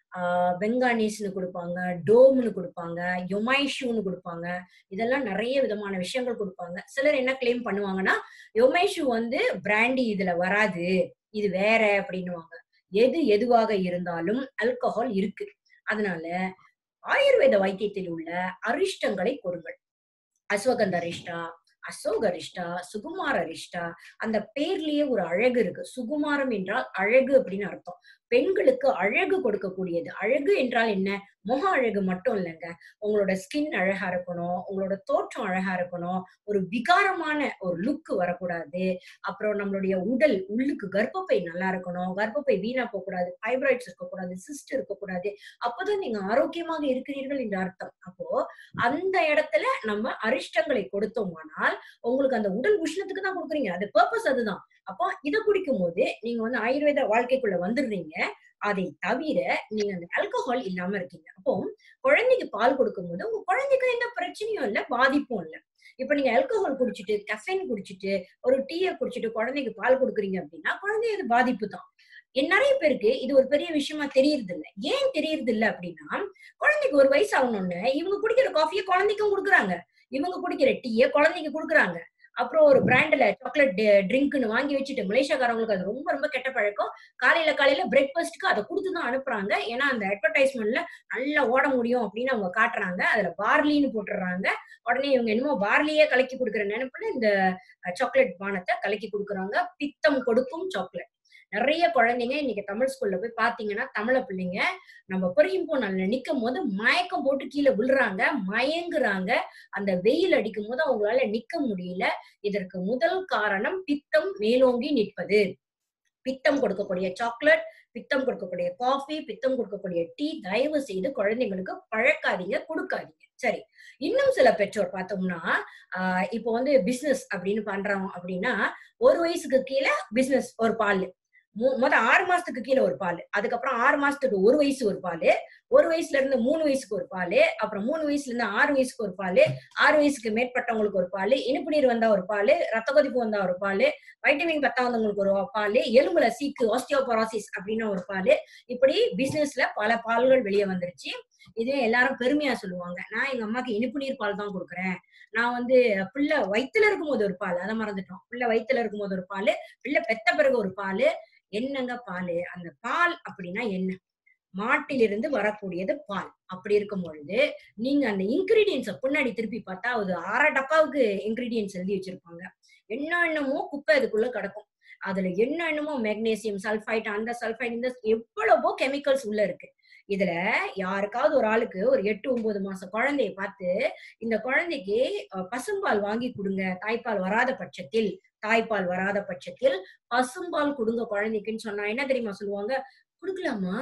பெங்கானீஸ்னு கொடுப்பாங்க டோம்னு கொடுப்பாங்க யொமைஷூன்னு கொடுப்பாங்க இதெல்லாம் நிறைய விதமான விஷயங்கள் கொடுப்பாங்க சிலர் என்ன கிளைம் பண்ணுவாங்கன்னா யொமைஷு வந்து பிராண்டி இதுல வராது இது வேற அப்படின்னுவாங்க எது எதுவாக இருந்தாலும் ஆல்கஹால் இருக்கு அதனால ஆயுர்வேத வைத்தியத்தில் உள்ள அரிஷ்டங்களை கூறுங்கள் அஸ்வகந்த அரிஷ்டா அசோக அரிஷ்டா சுகுமார அரிஷ்டா அந்த பேர்லயே ஒரு அழகு இருக்கு சுகுமாரம் என்றால் அழகு அப்படின்னு அர்த்தம் பெண்களுக்கு அழகு கொடுக்கக்கூடியது அழகு என்றால் என்ன முக அழகு மட்டும் இல்லைங்க உங்களோட ஸ்கின் அழகா இருக்கணும் உங்களோட தோற்றம் அழகா இருக்கணும் ஒரு விகாரமான ஒரு லுக் வரக்கூடாது அப்புறம் நம்மளுடைய உடல் உள்ளுக்கு கர்ப்பப்பை நல்லா இருக்கணும் கர்ப்பப்பை வீணா போகக்கூடாது ஃபைப்ராய்ட்ஸ் இருக்கக்கூடாது சிஸ்ட் இருக்கக்கூடாது அப்போதான் நீங்க ஆரோக்கியமாக இருக்கிறீர்கள் என்ற அர்த்தம் அப்போ அந்த இடத்துல நம்ம அரிஷ்டங்களை கொடுத்தோமானால் உங்களுக்கு அந்த உடல் உஷ்ணத்துக்கு தான் கொடுக்குறீங்க அது பர்பஸ் அதுதான் அப்போ இதை குடிக்கும் போது நீங்க வந்து ஆயுர்வேத வாழ்க்கைக்குள்ள வந்துடுறீங்க அதை தவிர நீங்க அந்த ஆல்கஹால் இல்லாம இருக்கீங்க அப்போ குழந்தைக்கு பால் கொடுக்கும் போது உங்க குழந்தைக்கு எந்த பிரச்சனையும் இல்ல பாதிப்பும் இல்ல இப்ப நீங்க ஆல்கஹால் குடிச்சிட்டு கஃபைன் குடிச்சிட்டு ஒரு டீயை குடிச்சிட்டு குழந்தைக்கு பால் கொடுக்குறீங்க அப்படின்னா குழந்தை அது பாதிப்பு தான் நிறைய பேருக்கு இது ஒரு பெரிய விஷயமா தெரியறது இல்ல ஏன் தெரியறது இல்ல அப்படின்னா குழந்தைக்கு ஒரு வயசு ஆகணும்னு இவங்க குடிக்கிற காஃபியை குழந்தைக்கும் கொடுக்குறாங்க இவங்க குடிக்கிற டீயை குழந்தைக்கு கொடுக்குறாங்க அப்புறம் ஒரு பிராண்ட்ல சாக்லேட் ட்ரிங்க்னு வாங்கி வச்சுட்டு மலேசியாக்காரங்களுக்கு அது ரொம்ப ரொம்ப கெட்ட பழக்கம் காலையில காலையில பிரேக்ஃபாஸ்ட்க்கு அதை கொடுத்துதான் அனுப்புறாங்க ஏன்னா அந்த அட்வர்டைஸ்மெண்ட்ல நல்லா ஓட முடியும் அப்படின்னு அவங்க காட்டுறாங்க அதுல பார்லின்னு போட்டுடுறாங்க உடனே இவங்க என்னமோ பார்லியே கலக்கி கொடுக்குற நினைப்புல இந்த சாக்லேட் பானத்தை கலக்கி கொடுக்குறாங்க பித்தம் கொடுக்கும் சாக்லேட் நிறைய குழந்தைங்க இன்னைக்கு தமிழ் ஸ்கூல்ல போய் பாத்தீங்கன்னா தமிழ பிள்ளைங்க நம்ம பொரியும் நல்ல நிக்கும் போது மயக்கம் போட்டு கீழே விழுறாங்க மயங்குறாங்க அந்த வெயில் அடிக்கும் போது அவங்களால நிக்க முடியல இதற்கு முதல் காரணம் பித்தம் மேலோங்கி நிற்பது பித்தம் கொடுக்கக்கூடிய சாக்லேட் பித்தம் கொடுக்கக்கூடிய காஃபி பித்தம் கொடுக்கக்கூடிய டீ தயவு செய்து குழந்தைங்களுக்கு பழக்காதீங்க கொடுக்காதீங்க சரி இன்னும் சில பெற்றோர் பார்த்தோம்னா ஆஹ் இப்போ வந்து பிசினஸ் அப்படின்னு பண்றோம் அப்படின்னா ஒரு வயசுக்கு கீழே பிசினஸ் ஒரு பால் முத ஆறு மாசத்துக்கு கீழே ஒரு பால் அதுக்கப்புறம் ஆறு மாசத்துக்கு ஒரு வயசு ஒரு பால் ஒரு வயசுல இருந்து மூணு வயசுக்கு ஒரு பால் அப்புறம் மூணு வயசுல இருந்து ஆறு வயசுக்கு ஒரு பால் ஆறு வயசுக்கு மேற்பட்டவங்களுக்கு ஒரு பால் இனிப்பு நீர் வந்தா ஒரு பால் ரத்த கொதிப்பு வந்தா ஒரு பால் வைட்டமின் பத்தாவதவங்களுக்கு ஒரு பால் எலும்புல சீக்கு ஆஸ்டியோபராசிஸ் அப்படின்னு ஒரு பால் இப்படி பிசினஸ்ல பல பால்கள் வெளியே வந்துருச்சு இதே எல்லாரும் பெருமையா சொல்லுவாங்க நான் எங்க அம்மாக்கு இனிப்பு நீர் பால் தான் கொடுக்குறேன் நான் வந்து பிள்ளை வயித்துல இருக்கும்போது ஒரு பால் அதை மறந்துட்டோம் பிள்ளை வயித்துல இருக்கும்போது ஒரு பால் பிள்ளை பெத்த பிறகு ஒரு பால் என்னங்க பால் அந்த பால் அப்படின்னா என்ன மாட்டிலிருந்து வரக்கூடியது பால் அப்படி இருக்கும் பொழுது நீங்க அந்த இன்கிரீடியன்ஸ பின்னாடி திருப்பி பார்த்தா அது அரை டப்பாவுக்கு இன்கிரீடியன்ஸ் எழுதி வச்சிருப்பாங்க என்ன என்னமோ குப்பை அதுக்குள்ள கிடக்கும் அதுல என்ன என்னமோ மெக்னீசியம் சல்ஃபைட் அந்த சல்ஃபைட் இந்த எவ்வளவோ கெமிக்கல்ஸ் உள்ள இருக்கு இதுல யாருக்காவது ஒரு ஆளுக்கு ஒரு எட்டு ஒன்பது மாசம் குழந்தைய பார்த்து இந்த குழந்தைக்கு பசும்பால் வாங்கி கொடுங்க தாய்ப்பால் வராத பட்சத்தில் தாய்ப்பால் வராத பட்சத்தில் பசும்பால் கொடுங்க குழந்தைக்குன்னு சொன்னா என்ன தெரியுமா சொல்லுவாங்க கொடுக்கலாமா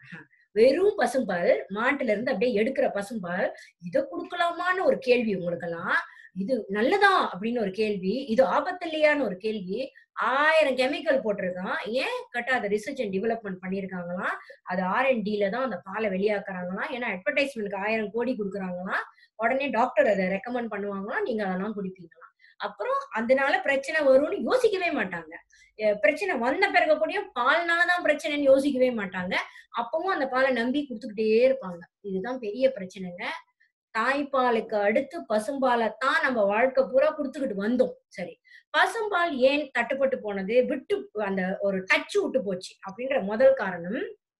வெறும் பசும்பால் மாட்டுல இருந்து அப்படியே எடுக்கிற பசும்பால் இத கொடுக்கலாமான்னு ஒரு கேள்வி உங்களுக்கெல்லாம் இது நல்லதா அப்படின்னு ஒரு கேள்வி இது ஆபத்து இல்லையான்னு ஒரு கேள்வி ஆயிரம் கெமிக்கல் போட்டிருக்கான் ஏன் கட்டா அதை ரிசர்ச் அண்ட் டெவலப்மெண்ட் பண்ணிருக்காங்களாம் அது ஆர் அண்ட் டில தான் அந்த பாலை வெளியாக்குறாங்களாம் ஏன்னா அட்வர்டைஸ்மெண்ட்க்கு ஆயிரம் கோடி கொடுக்குறாங்களாம் உடனே டாக்டர் அதை ரெக்கமெண்ட் பண்ணுவாங்களாம் நீங்க அதெல்லாம் குடிப்பீங்களாம் அப்புறம் அதனால பிரச்சனை வரும்னு யோசிக்கவே மாட்டாங்க பிரச்சனை வந்த பிறகு கூட பால்னாலதான் பிரச்சனைன்னு யோசிக்கவே மாட்டாங்க அப்பவும் அந்த பாலை நம்பி கொடுத்துக்கிட்டே இருப்பாங்க இதுதான் பெரிய பிரச்சனைங்க தாய்ப்பாலுக்கு அடுத்து பசும்பாலை தான் நம்ம வாழ்க்கை பூரா கொடுத்துக்கிட்டு வந்தோம் சரி பசும்பால் ஏன் தட்டுப்பட்டு போனது விட்டு அந்த ஒரு டச் விட்டு போச்சு அப்படின்ற முதல் காரணம்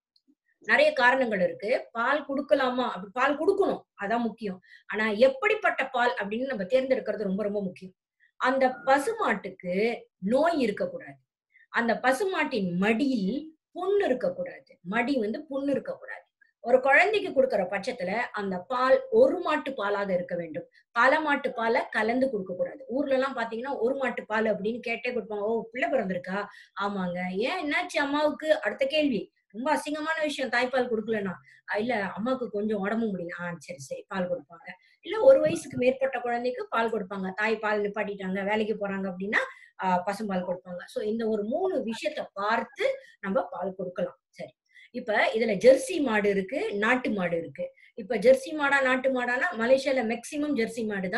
நிறைய காரணங்கள் இருக்கு பால் கொடுக்கலாமா அப்படி பால் கொடுக்கணும் அதான் முக்கியம் ஆனா எப்படிப்பட்ட பால் அப்படின்னு நம்ம தேர்ந்தெடுக்கிறது ரொம்ப ரொம்ப முக்கியம் அந்த பசுமாட்டுக்கு நோய் இருக்கக்கூடாது அந்த பசுமாட்டின் மடியில் புண்ணு இருக்கக்கூடாது மடி வந்து புண்ணு இருக்கக்கூடாது ஒரு குழந்தைக்கு கொடுக்கிற பட்சத்துல அந்த பால் ஒரு மாட்டு பாலாக இருக்க வேண்டும் பல மாட்டு பாலை கலந்து கொடுக்க கூடாது ஊர்ல எல்லாம் பாத்தீங்கன்னா ஒரு மாட்டு பால் அப்படின்னு கேட்டே கொடுப்பாங்க ஓ பிள்ளை பிறந்திருக்கா ஆமாங்க ஏன் என்னாச்சு அம்மாவுக்கு அடுத்த கேள்வி ரொம்ப அசிங்கமான விஷயம் தாய்ப்பால் கொடுக்கலன்னா இல்ல அம்மாவுக்கு கொஞ்சம் உடம்பு முடியல ஆஹ் சரி சரி பால் கொடுப்பாங்க இல்ல ஒரு வயசுக்கு மேற்பட்ட குழந்தைக்கு பால் கொடுப்பாங்க தாய் பால் நிப்பாட்டிட்டாங்க வேலைக்கு போறாங்க அப்படின்னா ஆஹ் பசும்பால் கொடுப்பாங்க சோ இந்த ஒரு மூணு விஷயத்த பார்த்து நம்ம பால் கொடுக்கலாம் சரி இப்ப இதுல ஜெர்சி மாடு இருக்கு நாட்டு மாடு இருக்கு இப்ப ஜெர்சி மாடா நாட்டு மாடானா மலேசியால மேக்சிமம் ஜெர்சி மாடு தான்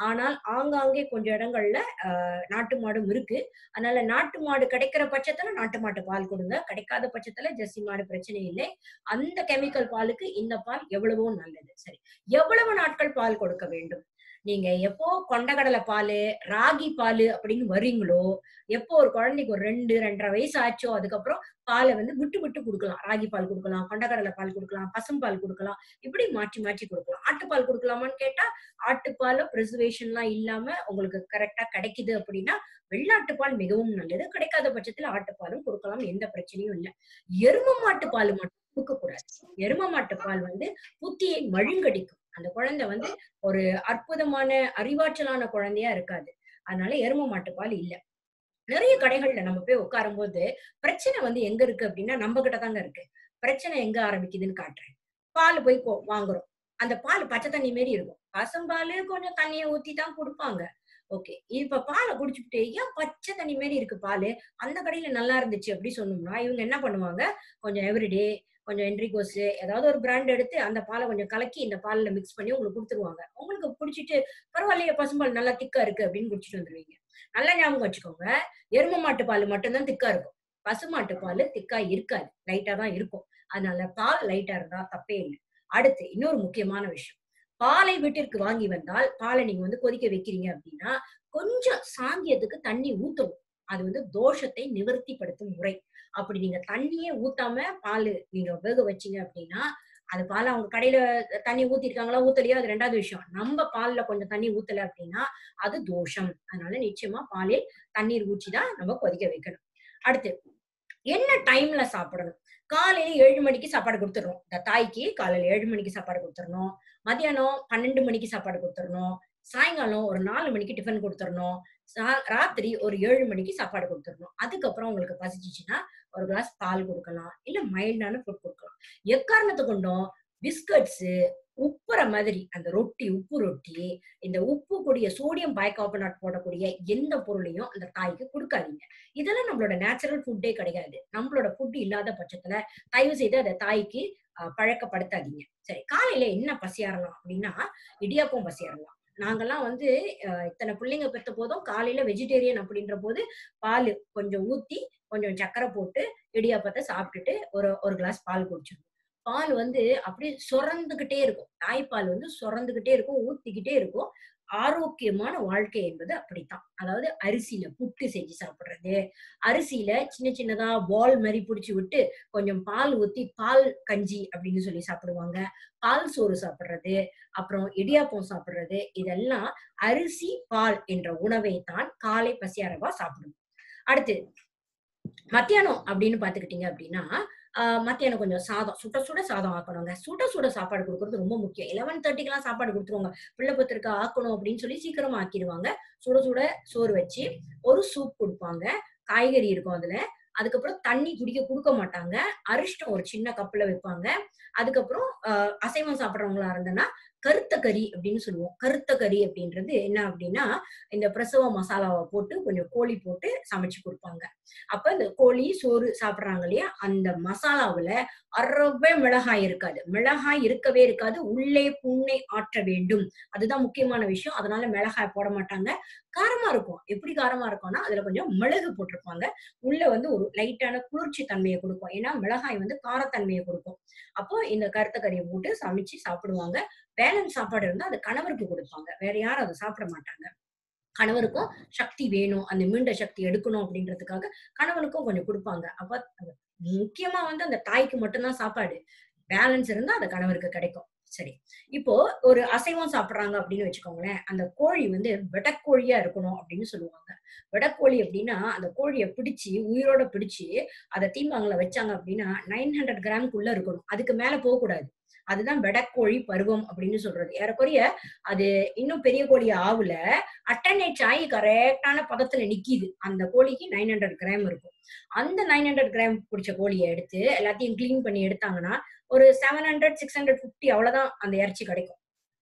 ஆனால் ஆங்காங்கே கொஞ்சம் இடங்கள்ல ஆஹ், நாட்டு மாடும் இருக்கு அதனால நாட்டு மாடு கிடைக்கிற பட்சத்துல நாட்டு மாட்டு பால் கொடுங்க கிடைக்காத பட்சத்துல ஜெர்சி மாடு பிரச்சனை இல்லை அந்த கெமிக்கல் பாலுக்கு இந்த பால் எவ்வளவோ நல்லது சரி எவ்வளவு நாட்கள் பால் கொடுக்க வேண்டும் நீங்க எப்போ கொண்டக்கடலை பால் ராகி பால் அப்படின்னு வரீங்களோ எப்போ ஒரு குழந்தைக்கு ஒரு ரெண்டு ரெண்டரை வயசு ஆச்சோ அதுக்கப்புறம் பாலை வந்து விட்டு விட்டு கொடுக்கலாம் ராகி பால் கொடுக்கலாம் கொண்டக்கடலை பால் கொடுக்கலாம் பசும்பால் கொடுக்கலாம் இப்படி மாற்றி மாற்றி கொடுக்கலாம் ஆட்டுப்பால் கொடுக்கலாமான்னு கேட்டா ஆட்டுப்பால ப்ரிசர்வேஷன்லாம் இல்லாம உங்களுக்கு கரெக்டா கிடைக்குது அப்படின்னா வெள்ளாட்டுப்பால் மிகவும் நல்லது கிடைக்காத பட்சத்துல ஆட்டுப்பாலும் கொடுக்கலாம் எந்த பிரச்சனையும் இல்லை எரும மாட்டு பால் மட்டும் கொடுக்க கூடாது எரும மாட்டு பால் வந்து புத்தியை மழுங்கடிக்கும் அந்த குழந்தை வந்து ஒரு அற்புதமான அறிவாற்றலான குழந்தையா இருக்காது அதனால எரும மாட்டு பால் இல்ல நிறைய கடைகள்ல நம்ம போய் உட்காரும் போது பிரச்சனை வந்து எங்க இருக்கு அப்படின்னா நம்ம கிட்ட தாங்க இருக்கு பிரச்சனை எங்க ஆரம்பிக்குதுன்னு காட்டுறேன் பால் போய் கொ- வாங்குறோம் அந்த பால் பச்சை தண்ணி மாரி இருக்கும் பசும்பால் கொஞ்சம் தண்ணியை ஊத்தி தான் கொடுப்பாங்க ஓகே இப்ப பாலை குடிச்சுட்டு ஏன் பச்சை தண்ணி மாரி இருக்கு பால் அந்த கடையில நல்லா இருந்துச்சு அப்படி சொன்னோம்னா இவங்க என்ன பண்ணுவாங்க கொஞ்சம் எவ்ரிடே கொஞ்சம் என்ட்ரிகோஸ் ஏதாவது ஒரு பிராண்ட் எடுத்து அந்த பாலை கொஞ்சம் கலக்கி இந்த பால்ல மிக்ஸ் பண்ணி உங்களுக்கு கொடுத்துருவாங்க உங்களுக்கு குடிச்சிட்டு பரவாயில்லையே பசும்பால் நல்லா திக்கா இருக்கு அப்படின்னு குடிச்சிட்டு வந்துருவீங்க நல்லா ஞாபகம் வச்சுக்கோங்க எரும மாட்டு பால் மட்டும்தான் திக்கா இருக்கும் பசுமாட்டு பால் திக்கா இருக்காது லைட்டா தான் இருக்கும் அதனால பால் லைட்டா இருந்தா தப்பே இல்லை அடுத்து இன்னொரு முக்கியமான விஷயம் பாலை வீட்டிற்கு வாங்கி வந்தால் பாலை நீங்க வந்து கொதிக்க வைக்கிறீங்க அப்படின்னா கொஞ்சம் சாங்கியத்துக்கு தண்ணி ஊத்தணும் அது வந்து தோஷத்தை நிவர்த்திப்படுத்தும் முறை அப்படி நீங்க தண்ணியே ஊத்தாம பால் நீங்க வேக வச்சீங்க அப்படின்னா அது பால் அவங்க கடையில தண்ணி ஊத்திருக்காங்களா ஊத்தலையோ அது ரெண்டாவது விஷயம் நம்ம பால்ல கொஞ்சம் தண்ணி ஊத்தல அப்படின்னா அது தோஷம் அதனால நிச்சயமா பாலில் தண்ணீர் ஊற்றிதான் நம்ம கொதிக்க வைக்கணும் அடுத்து என்ன டைம்ல சாப்பிடணும் காலையில ஏழு மணிக்கு சாப்பாடு கொடுத்துடணும் இந்த தாய்க்கு காலையில ஏழு மணிக்கு சாப்பாடு கொடுத்துடணும் மதியானம் பன்னெண்டு மணிக்கு சாப்பாடு கொடுத்துடணும் சாயங்காலம் ஒரு நாலு மணிக்கு டிஃபன் கொடுத்துடணும் சா- ராத்திரி ஒரு ஏழு மணிக்கு சாப்பாடு கொடுத்துடணும் அதுக்கப்புறம் உங்களுக்கு பசிச்சுச்சுன்னா ஒரு கிளாஸ் பால் கொடுக்கலாம் இல்ல மைல்டான ஃபுட் கொடுக்கலாம் எக்காரணத்தை கொண்டும் பிஸ்கட்ஸ் உப்புற மாதிரி அந்த ரொட்டி உப்பு ரொட்டி இந்த உப்பு கூடிய சோடியம் பைகார்பனேட் போடக்கூடிய எந்த பொருளையும் அந்த தாய்க்கு கொடுக்காதீங்க இதெல்லாம் நம்மளோட நேச்சுரல் ஃபுட்டே கிடையாது நம்மளோட ஃபுட் இல்லாத பட்சத்துல தயவு செய்து அதை தாய்க்கு அஹ், பழக்கப்படுத்தாதீங்க சரி காலையில என்ன பசியாறலாம் அப்படின்னா இடியாப்பம் பசியாறலாம் நாங்கெல்லாம் வந்து அஹ், இத்தனை பிள்ளைங்க பெத்த போதும் காலையில வெஜிடேரியன் அப்படின்ற போது பால் கொஞ்சம் ஊத்தி கொஞ்சம் சக்கரை போட்டு இடியாப்பத்தை சாப்பிட்டுட்டு ஒரு ஒரு கிளாஸ் பால் குடிச்சிருவோம் பால் வந்து அப்படியே சுரந்துகிட்டே இருக்கும் தாய்ப்பால் வந்து சுரந்துகிட்டே இருக்கும் ஊத்திக்கிட்டே இருக்கும் ஆரோக்கியமான வாழ்க்கை என்பது அப்படித்தான் அதாவது அரிசியில புட்டு செஞ்சு சாப்பிடுறது அரிசியில சின்ன சின்னதா பால் மாதிரி புடிச்சு விட்டு கொஞ்சம் பால் ஊத்தி பால் கஞ்சி அப்படின்னு சொல்லி சாப்பிடுவாங்க பால் சோறு சாப்பிடுறது அப்புறம் இடியாப்பம் சாப்பிடுறது இதெல்லாம் அரிசி பால் என்ற உணவை தான் காலை பசியாரவா சாப்பிடும் அடுத்து மத்தியானம் அப்படின்னு பாத்துக்கிட்டீங்க அப்படின்னா ஆஹ் மத்தியானம் கொஞ்சம் சாதம் சுட சுட சாதம் ஆக்கணுங்க சுட சுட சாப்பாடு கொடுக்கறது ரொம்ப முக்கியம் லெவன் தேர்ட்டிக்கெல்லாம் சாப்பாடு கொடுத்துருவாங்க பிள்ளை பத்திரிக்கை ஆக்கணும் அப்படின்னு சொல்லி சீக்கிரமா ஆக்கிடுவாங்க சுட சுட சோறு வச்சு ஒரு சூப் கொடுப்பாங்க காய்கறி இருக்கும் அதுல அதுக்கப்புறம் தண்ணி குடிக்க கொடுக்க மாட்டாங்க அரிஷ்டம் ஒரு சின்ன கப்புல வைப்பாங்க அதுக்கப்புறம் ஆஹ் அசைவம் சாப்பிட்றவங்களா இருந்தனா கருத்த கறி அப்படின்னு சொல்லுவோம் கருத்த கறி அப்படின்றது என்ன அப்படின்னா இந்த பிரசவ மசாலாவை போட்டு கொஞ்சம் கோழி போட்டு சமைச்சு கொடுப்பாங்க அப்ப இந்த கோழி சோறு சாப்பிடுறாங்க இல்லையா அந்த மசாலாவுல அறவே மிளகாய் இருக்காது மிளகாய் இருக்கவே இருக்காது உள்ளே புண்ணை ஆற்ற வேண்டும் அதுதான் முக்கியமான விஷயம் அதனால மிளகாய் போட மாட்டாங்க காரமா இருக்கும் எப்படி காரமா இருக்கும்னா அதுல கொஞ்சம் மிளகு போட்டிருப்பாங்க உள்ள வந்து ஒரு லைட்டான குளிர்ச்சி தன்மையை கொடுக்கும் ஏன்னா மிளகாய் வந்து காரத்தன்மையை கொடுக்கும் அப்போ இந்த கருத்த கறியை போட்டு சமைச்சு சாப்பிடுவாங்க பேலன்ஸ் சாப்பாடு இருந்தா அது கணவருக்கு கொடுப்பாங்க வேற யாரும் அதை சாப்பிட மாட்டாங்க கணவருக்கும் சக்தி வேணும் அந்த மீண்ட சக்தி எடுக்கணும் அப்படின்றதுக்காக கணவனுக்கும் கொஞ்சம் கொடுப்பாங்க அப்ப அது முக்கியமா வந்து அந்த தாய்க்கு மட்டும்தான் சாப்பாடு பேலன்ஸ் இருந்தா அது கணவருக்கு கிடைக்கும் சரி இப்போ ஒரு அசைவம் சாப்பிடுறாங்க அப்படின்னு வச்சுக்கோங்களேன் அந்த கோழி வந்து வெடக்கோழியா இருக்கணும் அப்படின்னு சொல்லுவாங்க வெடக்கோழி அப்படின்னா அந்த கோழியை பிடிச்சு உயிரோட பிடிச்சு அதை தீம்பாங்கல வச்சாங்க அப்படின்னா நைன் ஹண்ட்ரட் கிராமுக்குள்ள இருக்கணும் அதுக்கு மேல போகக்கூடாது அதுதான் வெடக்கோழி பருவம் அப்படின்னு சொல்றது ஏறக்குறைய அது இன்னும் பெரிய கோழி ஆவுல அட்டனேட் ஆகி கரெக்டான பதத்துல நிக்கிது அந்த கோழிக்கு நைன் ஹண்ட்ரட் கிராம் இருக்கும் அந்த நைன் ஹண்ட்ரட் கிராம் பிடிச்ச கோழியை எடுத்து எல்லாத்தையும் க்ளீன் பண்ணி எடுத்தாங்கன்னா ஒரு seven hundred six hundred fifty அவ்வளவுதான் அந்த இறைச்சி கிடைக்கும்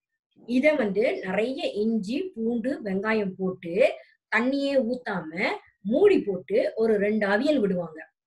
இத வந்து நிறைய இஞ்சி பூண்டு வெங்காயம் போட்டு தண்ணியே ஊத்தாம மூடி போட்டு ஒரு ரெண்டு அவியல் விடுவாங்க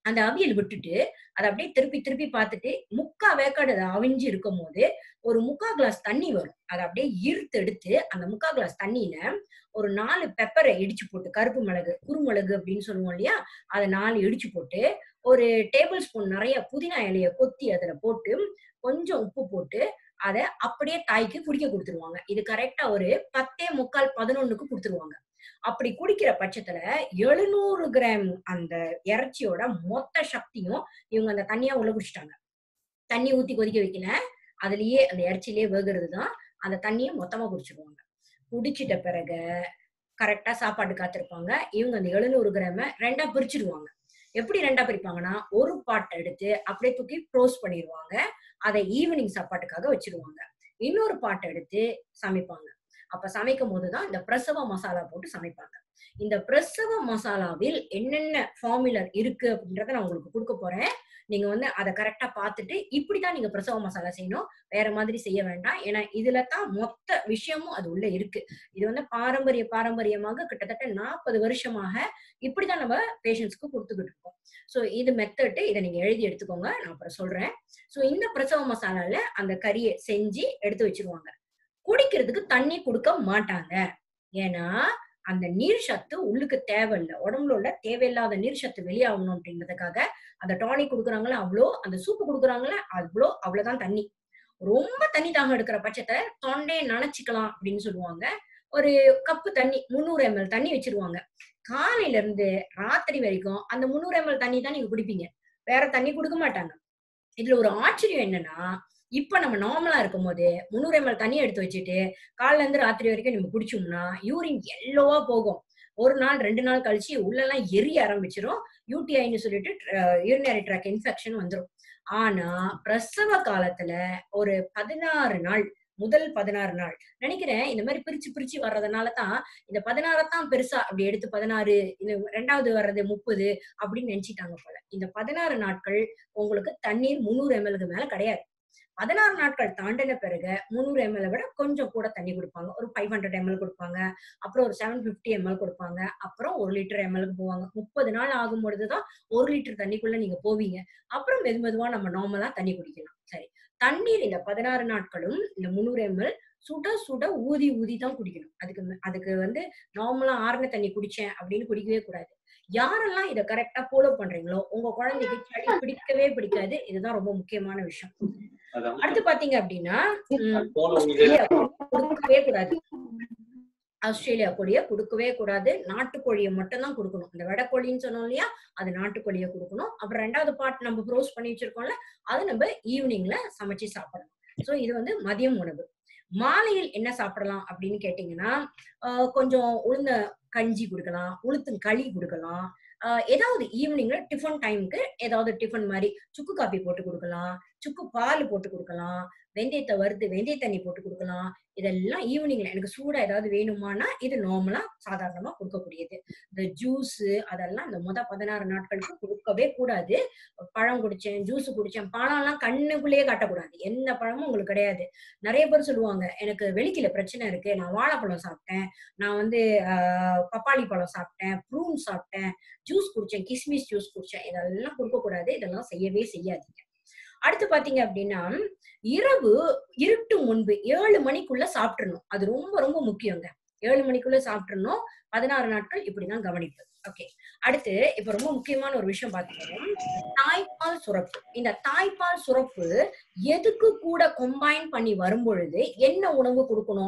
அந்த அவியல் விட்டுட்டு அதை அப்படியே திருப்பி திருப்பி பார்த்துட்டு முக்கா வேக்காடு அது அவிஞ்சு இருக்கும் போது ஒரு முக்கா கிளாஸ் தண்ணி வரும் அதை அப்படியே ஈர்த்து எடுத்து அந்த முக்கா கிளாஸ் தண்ணியில ஒரு நாலு பெப்பரை இடிச்சு போட்டு கருப்பு மிளகு குறுமிளகு அப்படின்னு சொல்லுவோம் இல்லையா அதை நாலு இடிச்சு போட்டு ஒரு டேபிள் ஸ்பூன் நிறைய புதினா இலைய கொத்தி அதுல போட்டு கொஞ்சம் உப்பு போட்டு அதை அப்படியே தாய்க்கு குடிக்க கொடுத்துருவாங்க இது கரெக்டா ஒரு பத்தே முக்கால் பதினொன்னுக்கு கொடுத்துருவாங்க அப்படி குடிக்கிற பட்சத்துல எழுநூறு கிராம் அந்த இறைச்சியோட மொத்த சக்தியும் இவங்க அந்த தண்ணியா உள்ள குடிச்சிட்டாங்க தண்ணி ஊத்தி கொதிக்க வைக்கல அதுலயே அந்த இறைச்சிலேயே வேகுறது தான் அந்த தண்ணியை மொத்தமா குடிச்சிருவாங்க குடிச்சிட்ட பிறகு கரெக்டா சாப்பாடு காத்திருப்பாங்க இவங்க அந்த எழுநூறு கிராம ரெண்டா பிரிச்சிருவாங்க எப்படி ரெண்டா பிரிப்பாங்கன்னா ஒரு பாட்டை எடுத்து அப்படியே தூக்கி க்ளோஸ் பண்ணிடுவாங்க அதை ஈவினிங் சாப்பாட்டுக்காக வச்சிருவாங்க இன்னொரு பாட்டை எடுத்து சமைப்பாங்க அப்ப சமைக்கும் போதுதான் இந்த பிரசவ மசாலா போட்டு சமைப்பாங்க இந்த பிரசவ மசாலாவில் என்னென்ன ஃபார்முலர் இருக்கு அப்படின்றத நான் உங்களுக்கு கொடுக்க போறேன் நீங்க வந்து அதை கரெக்டா பார்த்துட்டு இப்படிதான் நீங்க பிரசவ மசாலா செய்யணும் வேற மாதிரி செய்ய வேண்டாம் ஏன்னா இதுல தான் மொத்த விஷயமும் அது உள்ள இருக்கு இது வந்து பாரம்பரிய பாரம்பரியமாக கிட்டத்தட்ட நாற்பது வருஷமாக இப்படிதான் நம்ம பேஷண்ட்ஸ்க்கு கொடுத்துக்கிட்டு இருக்கோம் ஸோ இது மெத்தட் இதை நீங்க எழுதி எடுத்துக்கோங்க நான் அப்புறம் சொல்றேன் ஸோ இந்த பிரசவ மசாலால அந்த கறியை செஞ்சு எடுத்து வச்சிருவாங்க குடிக்கிறதுக்கு தண்ணி கொடுக்க மாட்டாங்க ஏன்னா அந்த நீர் சத்து உள்ளுக்கு தேவையில்லை உடம்புல உள்ள தேவையில்லாத நீர் சத்து வெளியாகணும் அப்படின்றதுக்காக அந்த டானிக் கொடுக்குறாங்களே அவ்வளோ அந்த சூப்பு கொடுக்குறாங்களே அவ்வளோ அவ்வளவுதான் தண்ணி ரொம்ப தண்ணி தாகம் எடுக்கிற பட்சத்தை தொண்டையை நனைச்சிக்கலாம் அப்படின்னு சொல்லுவாங்க ஒரு கப்பு தண்ணி முந்நூறு எம்எல் தண்ணி வச்சிருவாங்க காலையில இருந்து ராத்திரி வரைக்கும் அந்த முந்நூறு எம்எல் தண்ணி தான் நீங்க குடிப்பீங்க வேற தண்ணி கொடுக்க மாட்டாங்க இதுல ஒரு ஆச்சரியம் என்னன்னா இப்ப நம்ம நார்மலா இருக்கும் போது முந்நூறு எம்எல் தண்ணி எடுத்து வச்சுட்டு காலைல இருந்து ராத்திரி வரைக்கும் நம்ம குடிச்சோம்னா யூரின் எல்லோவா போகும் ஒரு நாள் ரெண்டு நாள் கழிச்சு உள்ளெல்லாம் எரிய ஆரம்பிச்சிரும் யூடிஐன்னு சொல்லிட்டு யூரினரி ட்ராக் இன்ஃபெக்ஷன் வந்துடும் ஆனா பிரசவ காலத்துல ஒரு பதினாறு நாள் முதல் பதினாறு நாள் நினைக்கிறேன் இந்த மாதிரி பிரிச்சு பிரிச்சு வர்றதுனால தான் இந்த பதினாறை தான் பெருசா அப்படி எடுத்து பதினாறு இந்த ரெண்டாவது வர்றது முப்பது அப்படின்னு நினைச்சிட்டாங்க போல இந்த பதினாறு நாட்கள் உங்களுக்கு தண்ணீர் முந்நூறு எம்எல்க்கு மேல கிடையாது பதினாறு நாட்கள் தாண்டின பிறகு முந்நூறு எம்எல் விட கொஞ்சம் கூட தண்ணி கொடுப்பாங்க ஒரு ஃபைவ் ஹண்ட்ரட் எம்எல் கொடுப்பாங்க அப்புறம் ஒரு செவன் பிப்டி எம்எல் கொடுப்பாங்க அப்புறம் ஒரு லிட்டர் எம்எல்க்கு போவாங்க முப்பது நாள் ஆகும் பொழுதுதான் ஒரு லிட்டர் தண்ணிக்குள்ள நீங்க போவீங்க அப்புறம் மெது மெதுவா நம்ம நார்மலா தண்ணி குடிக்கலாம் சரி தண்ணீர் இந்த பதினாறு நாட்களும் இந்த முந்நூறு எம்எல் சுட சுட ஊதி ஊதி தான் குடிக்கணும் அதுக்கு அதுக்கு வந்து நார்மலா ஆறுன தண்ணி குடிச்சேன் அப்படின்னு குடிக்கவே கூடாது யாரெல்லாம் இதை கரெக்டா ஃபாலோ பண்றீங்களோ உங்க குழந்தைக்கு சளி பிடிக்கவே பிடிக்காது இதுதான் ரொம்ப முக்கியமான விஷயம் அடுத்து பாத்தீங்க அப்படின்னா கொடுக்கவே கூடாது ஆஸ்திரேலியா கோழிய கொடுக்கவே கூடாது நாட்டுக்கோழியை மட்டும் தான் கொடுக்கணும் இந்த வெடக்கோழின்னு சொன்னோம் இல்லையா அது நாட்டுக்கோழியை கொடுக்கணும் அப்புறம் ரெண்டாவது பார்ட் நம்ம ப்ரோஸ் பண்ணி வச்சிருக்கோம்ல அது நம்ம ஈவினிங்ல சமைச்சு சாப்பிடணும் ஸோ இது வந்து மதியம் உணவு மாலையில் என்ன சாப்பிடலாம் அப்படின்னு கேட்டீங்கன்னா கொஞ்சம் உளுந்த கஞ்சி கொடுக்கலாம் உளுத்தம் களி கொடுக்கலாம் ஏதாவது ஈவினிங்ல டிஃபன் டைமுக்கு ஏதாவது டிஃபன் மாதிரி சுக்கு காப்பி போட்டு கொடுக்கலாம் சுக்கு பால் போட்டு கொடுக்கலாம் வெந்தயத்தை வறுத்து வெந்தய தண்ணி போட்டு கொடுக்கலாம் இதெல்லாம் ஈவினிங்ல எனக்கு சூடா ஏதாவது வேணுமானா இது நார்மலா சாதாரணமா கொடுக்கக்கூடியது இந்த ஜூஸ் அதெல்லாம் இந்த முத பதினாறு நாட்களுக்கு கொடுக்கவே கூடாது பழம் குடிச்சேன் ஜூஸ் குடிச்சேன் பழம்லாம் கண்ணுக்குள்ளேயே காட்டக்கூடாது எந்த பழமும் உங்களுக்கு கிடையாது நிறைய பேர் சொல்லுவாங்க எனக்கு வெளிக்கில பிரச்சனை இருக்கு நான் வாழைப்பழம் சாப்பிட்டேன் நான் வந்து பப்பாளி பழம் சாப்பிட்டேன் ப்ரூன் சாப்பிட்டேன் ஜூஸ் குடிச்சேன் கிஸ்மிஸ் ஜூஸ் குடிச்சேன் இதெல்லாம் கொடுக்க கூடாது இதெல்லாம் செய்யவே செய்யாதீங்க அடுத்து பாத்தீங்க அப்படின்னா இரவு இருட்டு முன்பு ஏழு மணிக்குள்ள சாப்பிட்டுறணும் அது ரொம்ப ரொம்ப முக்கியங்க ஏழு மணிக்குள்ள சாப்பிட்டுறணும் பதினாறு நாட்கள் இப்படிதான் கவனிப்பு ஓகே அடுத்து இப்ப ரொம்ப முக்கியமான ஒரு விஷயம் பாத்தீங்கன்னா தாய்ப்பால் சுரப்பு இந்த தாய்ப்பால் சுரப்பு எதுக்கு கூட கொம்பைன் பண்ணி வரும் பொழுது என்ன உணவு கொடுக்கணும்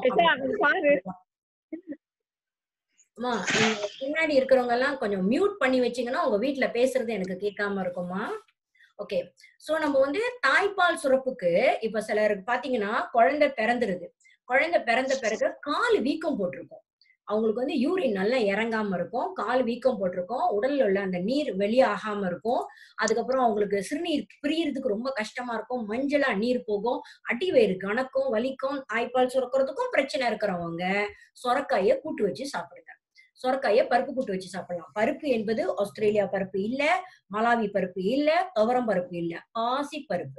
அம்மா பின்னாடி இருக்கிறவங்க எல்லாம் கொஞ்சம் மியூட் பண்ணி வச்சீங்கன்னா உங்க வீட்டுல பேசுறது எனக்கு கேட்காம இருக்குமா ஓகே சோ நம்ம வந்து தாய்ப்பால் சுரப்புக்கு இப்ப சிலருக்கு பாத்தீங்கன்னா குழந்தை பிறந்துருது குழந்தை பிறந்த பிறகு கால் வீக்கம் போட்டிருக்கும் அவங்களுக்கு வந்து யூரின் நல்லா இறங்காம இருக்கும் கால் வீக்கம் போட்டிருக்கும் உடல்ல உள்ள அந்த நீர் வெளியாகாம இருக்கும் அதுக்கப்புறம் அவங்களுக்கு சிறுநீர் பிரியறதுக்கு ரொம்ப கஷ்டமா இருக்கும் மஞ்சளா நீர் போகும் அடி வயிறு கணக்கும் வலிக்கும் தாய்ப்பால் சுரக்கிறதுக்கும் பிரச்சனை இருக்கிறவங்க சொரக்காய கூட்டு வச்சு சாப்பிடுங்க சொரக்காய பருப்பு கூட்டு வச்சு சாப்பிடலாம் பருப்பு என்பது ஆஸ்திரேலியா பருப்பு இல்ல மலாவி பருப்பு இல்ல துவரம் பருப்பு இல்ல பாசி பருப்பு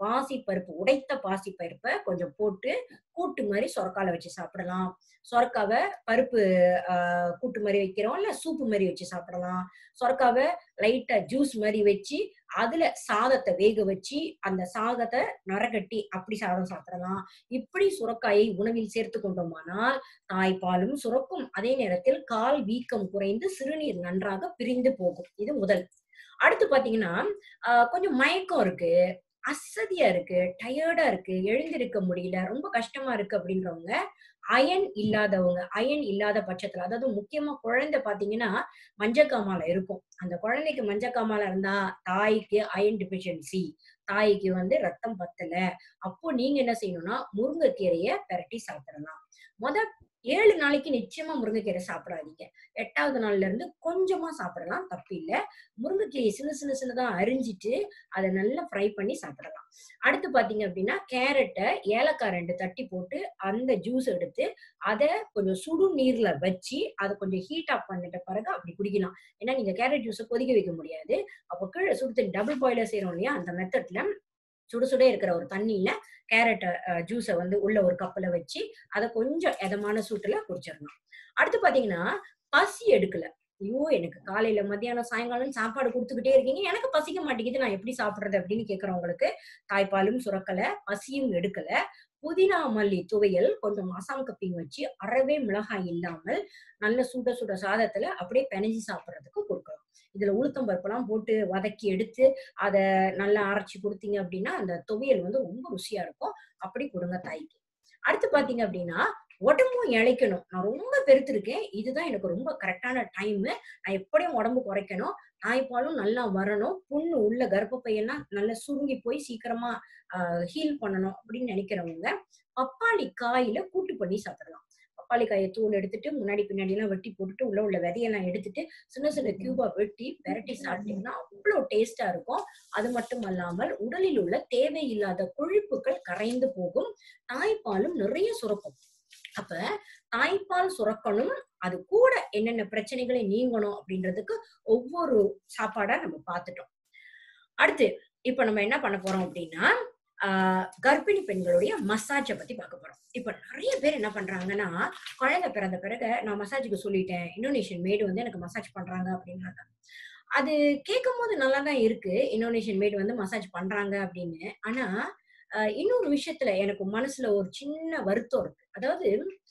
பாசி பருப்பு உடைத்த பாசி பருப்பை கொஞ்சம் போட்டு கூட்டு மாதிரி சொரக்கால வச்சு சாப்பிடலாம் சொரக்காவை பருப்பு ஆஹ், கூட்டு மாதிரி வைக்கிறோம் இல்ல சூப்பு மாதிரி வச்சு சாப்பிடலாம் சொரக்காவை லைட்டா ஜூஸ் மாதிரி வச்சு அதுல சாதத்தை வேக வச்சு அந்த சாதத்தை நரகட்டி அப்படி சாதம் சாப்பிடலாம் இப்படி சுரக்காயை உணவில் சேர்த்து கொண்டோமானால் தாய்ப்பாலும் சுரக்கும் அதே நேரத்தில் கால் வீக்கம் குறைந்து சிறுநீர் நன்றாக பிரிந்து போகும் இது முதல் அடுத்து பாத்தீங்கன்னா ஆஹ் கொஞ்சம் மயக்கம் இருக்கு அசதியா இருக்கு டயர்டா இருக்கு எழுந்திருக்க முடியல ரொம்ப கஷ்டமா இருக்கு அப்படின்றவங்க அயன் இல்லாதவங்க அயன் இல்லாத பட்சத்துல அதாவது முக்கியமா குழந்தை பாத்தீங்கன்னா மஞ்சக்காமால இருக்கும் அந்த குழந்தைக்கு மஞ்சக்காமால இருந்தா தாய்க்கு அயன் டிபிஷியன்சி தாய்க்கு வந்து ரத்தம் பத்தல அப்போ நீங்க என்ன செய்யணும்னா முருங்கைக்கீரைய பெரட்டி சாப்பிடலாம் முத ஏழு நாளைக்கு நிச்சயமா முருங்கைக்கீரை சாப்பிடாதீங்க எட்டாவது நாள்ல இருந்து கொஞ்சமா சாப்பிடலாம் தப்பு இல்ல முருங்கைக்கீரையை சின்ன சின்ன சின்னதா அரிஞ்சிட்டு அதை நல்லா ஃப்ரை பண்ணி சாப்பிடலாம் அடுத்து பாத்தீங்க அப்படின்னா கேரட்டை ஏலக்காய் ரெண்டு தட்டி போட்டு அந்த ஜூஸ் எடுத்து அதை கொஞ்சம் சுடு நீர்ல வச்சு அதை கொஞ்சம் ஹீட் ஆஃப் பண்ணிட்ட பிறகு அப்படி குடிக்கலாம் ஏன்னா நீங்க கேரட் ஜூஸை கொதிக்க வைக்க முடியாது அப்போ கீழே சுடு தண்ணி டபுள் பாய்லர் செய்யறோம் இல்லையா அந்த மெத்தட்ல சுடு சுட இருக்கிற ஒரு தண்ணியில கேரட் ஜூஸை வந்து உள்ள ஒரு கப்பில் வச்சு அதை கொஞ்சம் எதமான சூட்டுல குடிச்சிடலாம் அடுத்து பாத்தீங்கன்னா பசி எடுக்கல ஐயோ எனக்கு காலையில மத்தியானம் சாயங்காலம் சாப்பாடு கொடுத்துக்கிட்டே இருக்கீங்க எனக்கு பசிக்க மாட்டேங்குது நான் எப்படி சாப்பிடுறது அப்படின்னு கேக்குறவங்களுக்கு தாய்ப்பாலும் சுரக்கல பசியும் எடுக்கல புதினா மல்லி துவையல் கொஞ்சம் மசாம் கப்பிங் வச்சு அறவே மிளகாய் இல்லாமல் நல்ல சுட சுட சாதத்துல அப்படியே பிணைஞ்சு சாப்பிடுறதுக்கு கொடுக்கலாம் இதுல உளுத்தம் பருப்பெல்லாம் போட்டு வதக்கி எடுத்து அதை நல்லா அரைச்சி கொடுத்தீங்க அப்படின்னா அந்த துவையல் வந்து ரொம்ப ருசியா இருக்கும் அப்படி கொடுங்க தாய்க்கு அடுத்து பாத்தீங்க அப்படின்னா உடம்பும் இழைக்கணும் நான் ரொம்ப பெருத்திருக்கேன் இதுதான் எனக்கு ரொம்ப கரெக்டான டைம் நான் எப்படியும் உடம்பு குறைக்கணும் தாய்ப்பாலும் நல்லா வரணும் புண்ணு உள்ள கர்ப்பப்பையெல்லாம் நல்லா சுருங்கி போய் சீக்கிரமா ஹீல் பண்ணணும் அப்படின்னு நினைக்கிறவங்க பப்பாளி காயில கூட்டு பண்ணி சாப்பிடலாம் பப்பாளி காயை தூள் எடுத்துட்டு முன்னாடி பின்னாடி எல்லாம் வெட்டி போட்டுட்டு உள்ள உள்ள விதையெல்லாம் எடுத்துட்டு சின்ன சின்ன கியூபா வெட்டி பெரட்டி சாப்பிட்டீங்கன்னா அவ்வளவு டேஸ்டா இருக்கும் அது மட்டும் அல்லாமல் உடலில் உள்ள தேவையில்லாத கொழுப்புகள் கரைந்து போகும் தாய்ப்பாலும் நிறைய சுரக்கும் அப்ப தாய்ப்பால் சுரக்கணும் அது கூட என்னென்ன பிரச்சனைகளை நீங்கணும் அப்படின்றதுக்கு ஒவ்வொரு சாப்பாடா நம்ம பார்த்துட்டோம் அடுத்து இப்ப நம்ம என்ன பண்ண போறோம் அப்படின்னா ஆஹ் கர்ப்பிணி பெண்களுடைய மசாஜை பத்தி பார்க்க போறோம் இப்ப நிறைய பேர் என்ன பண்றாங்கன்னா குழந்தை பிறந்த பிறகு நான் மசாஜுக்கு சொல்லிட்டேன் இந்தோனேஷியன் மேடு வந்து எனக்கு மசாஜ் பண்றாங்க அப்படின்றாங்க அது கேட்கும் போது நல்லா தான் இருக்கு இந்தோனேஷியன் மேடு வந்து மசாஜ் பண்றாங்க அப்படின்னு ஆனா ஆஹ் இன்னொரு விஷயத்துல எனக்கு மனசுல ஒரு சின்ன வருத்தம் இருக்கு அதாவது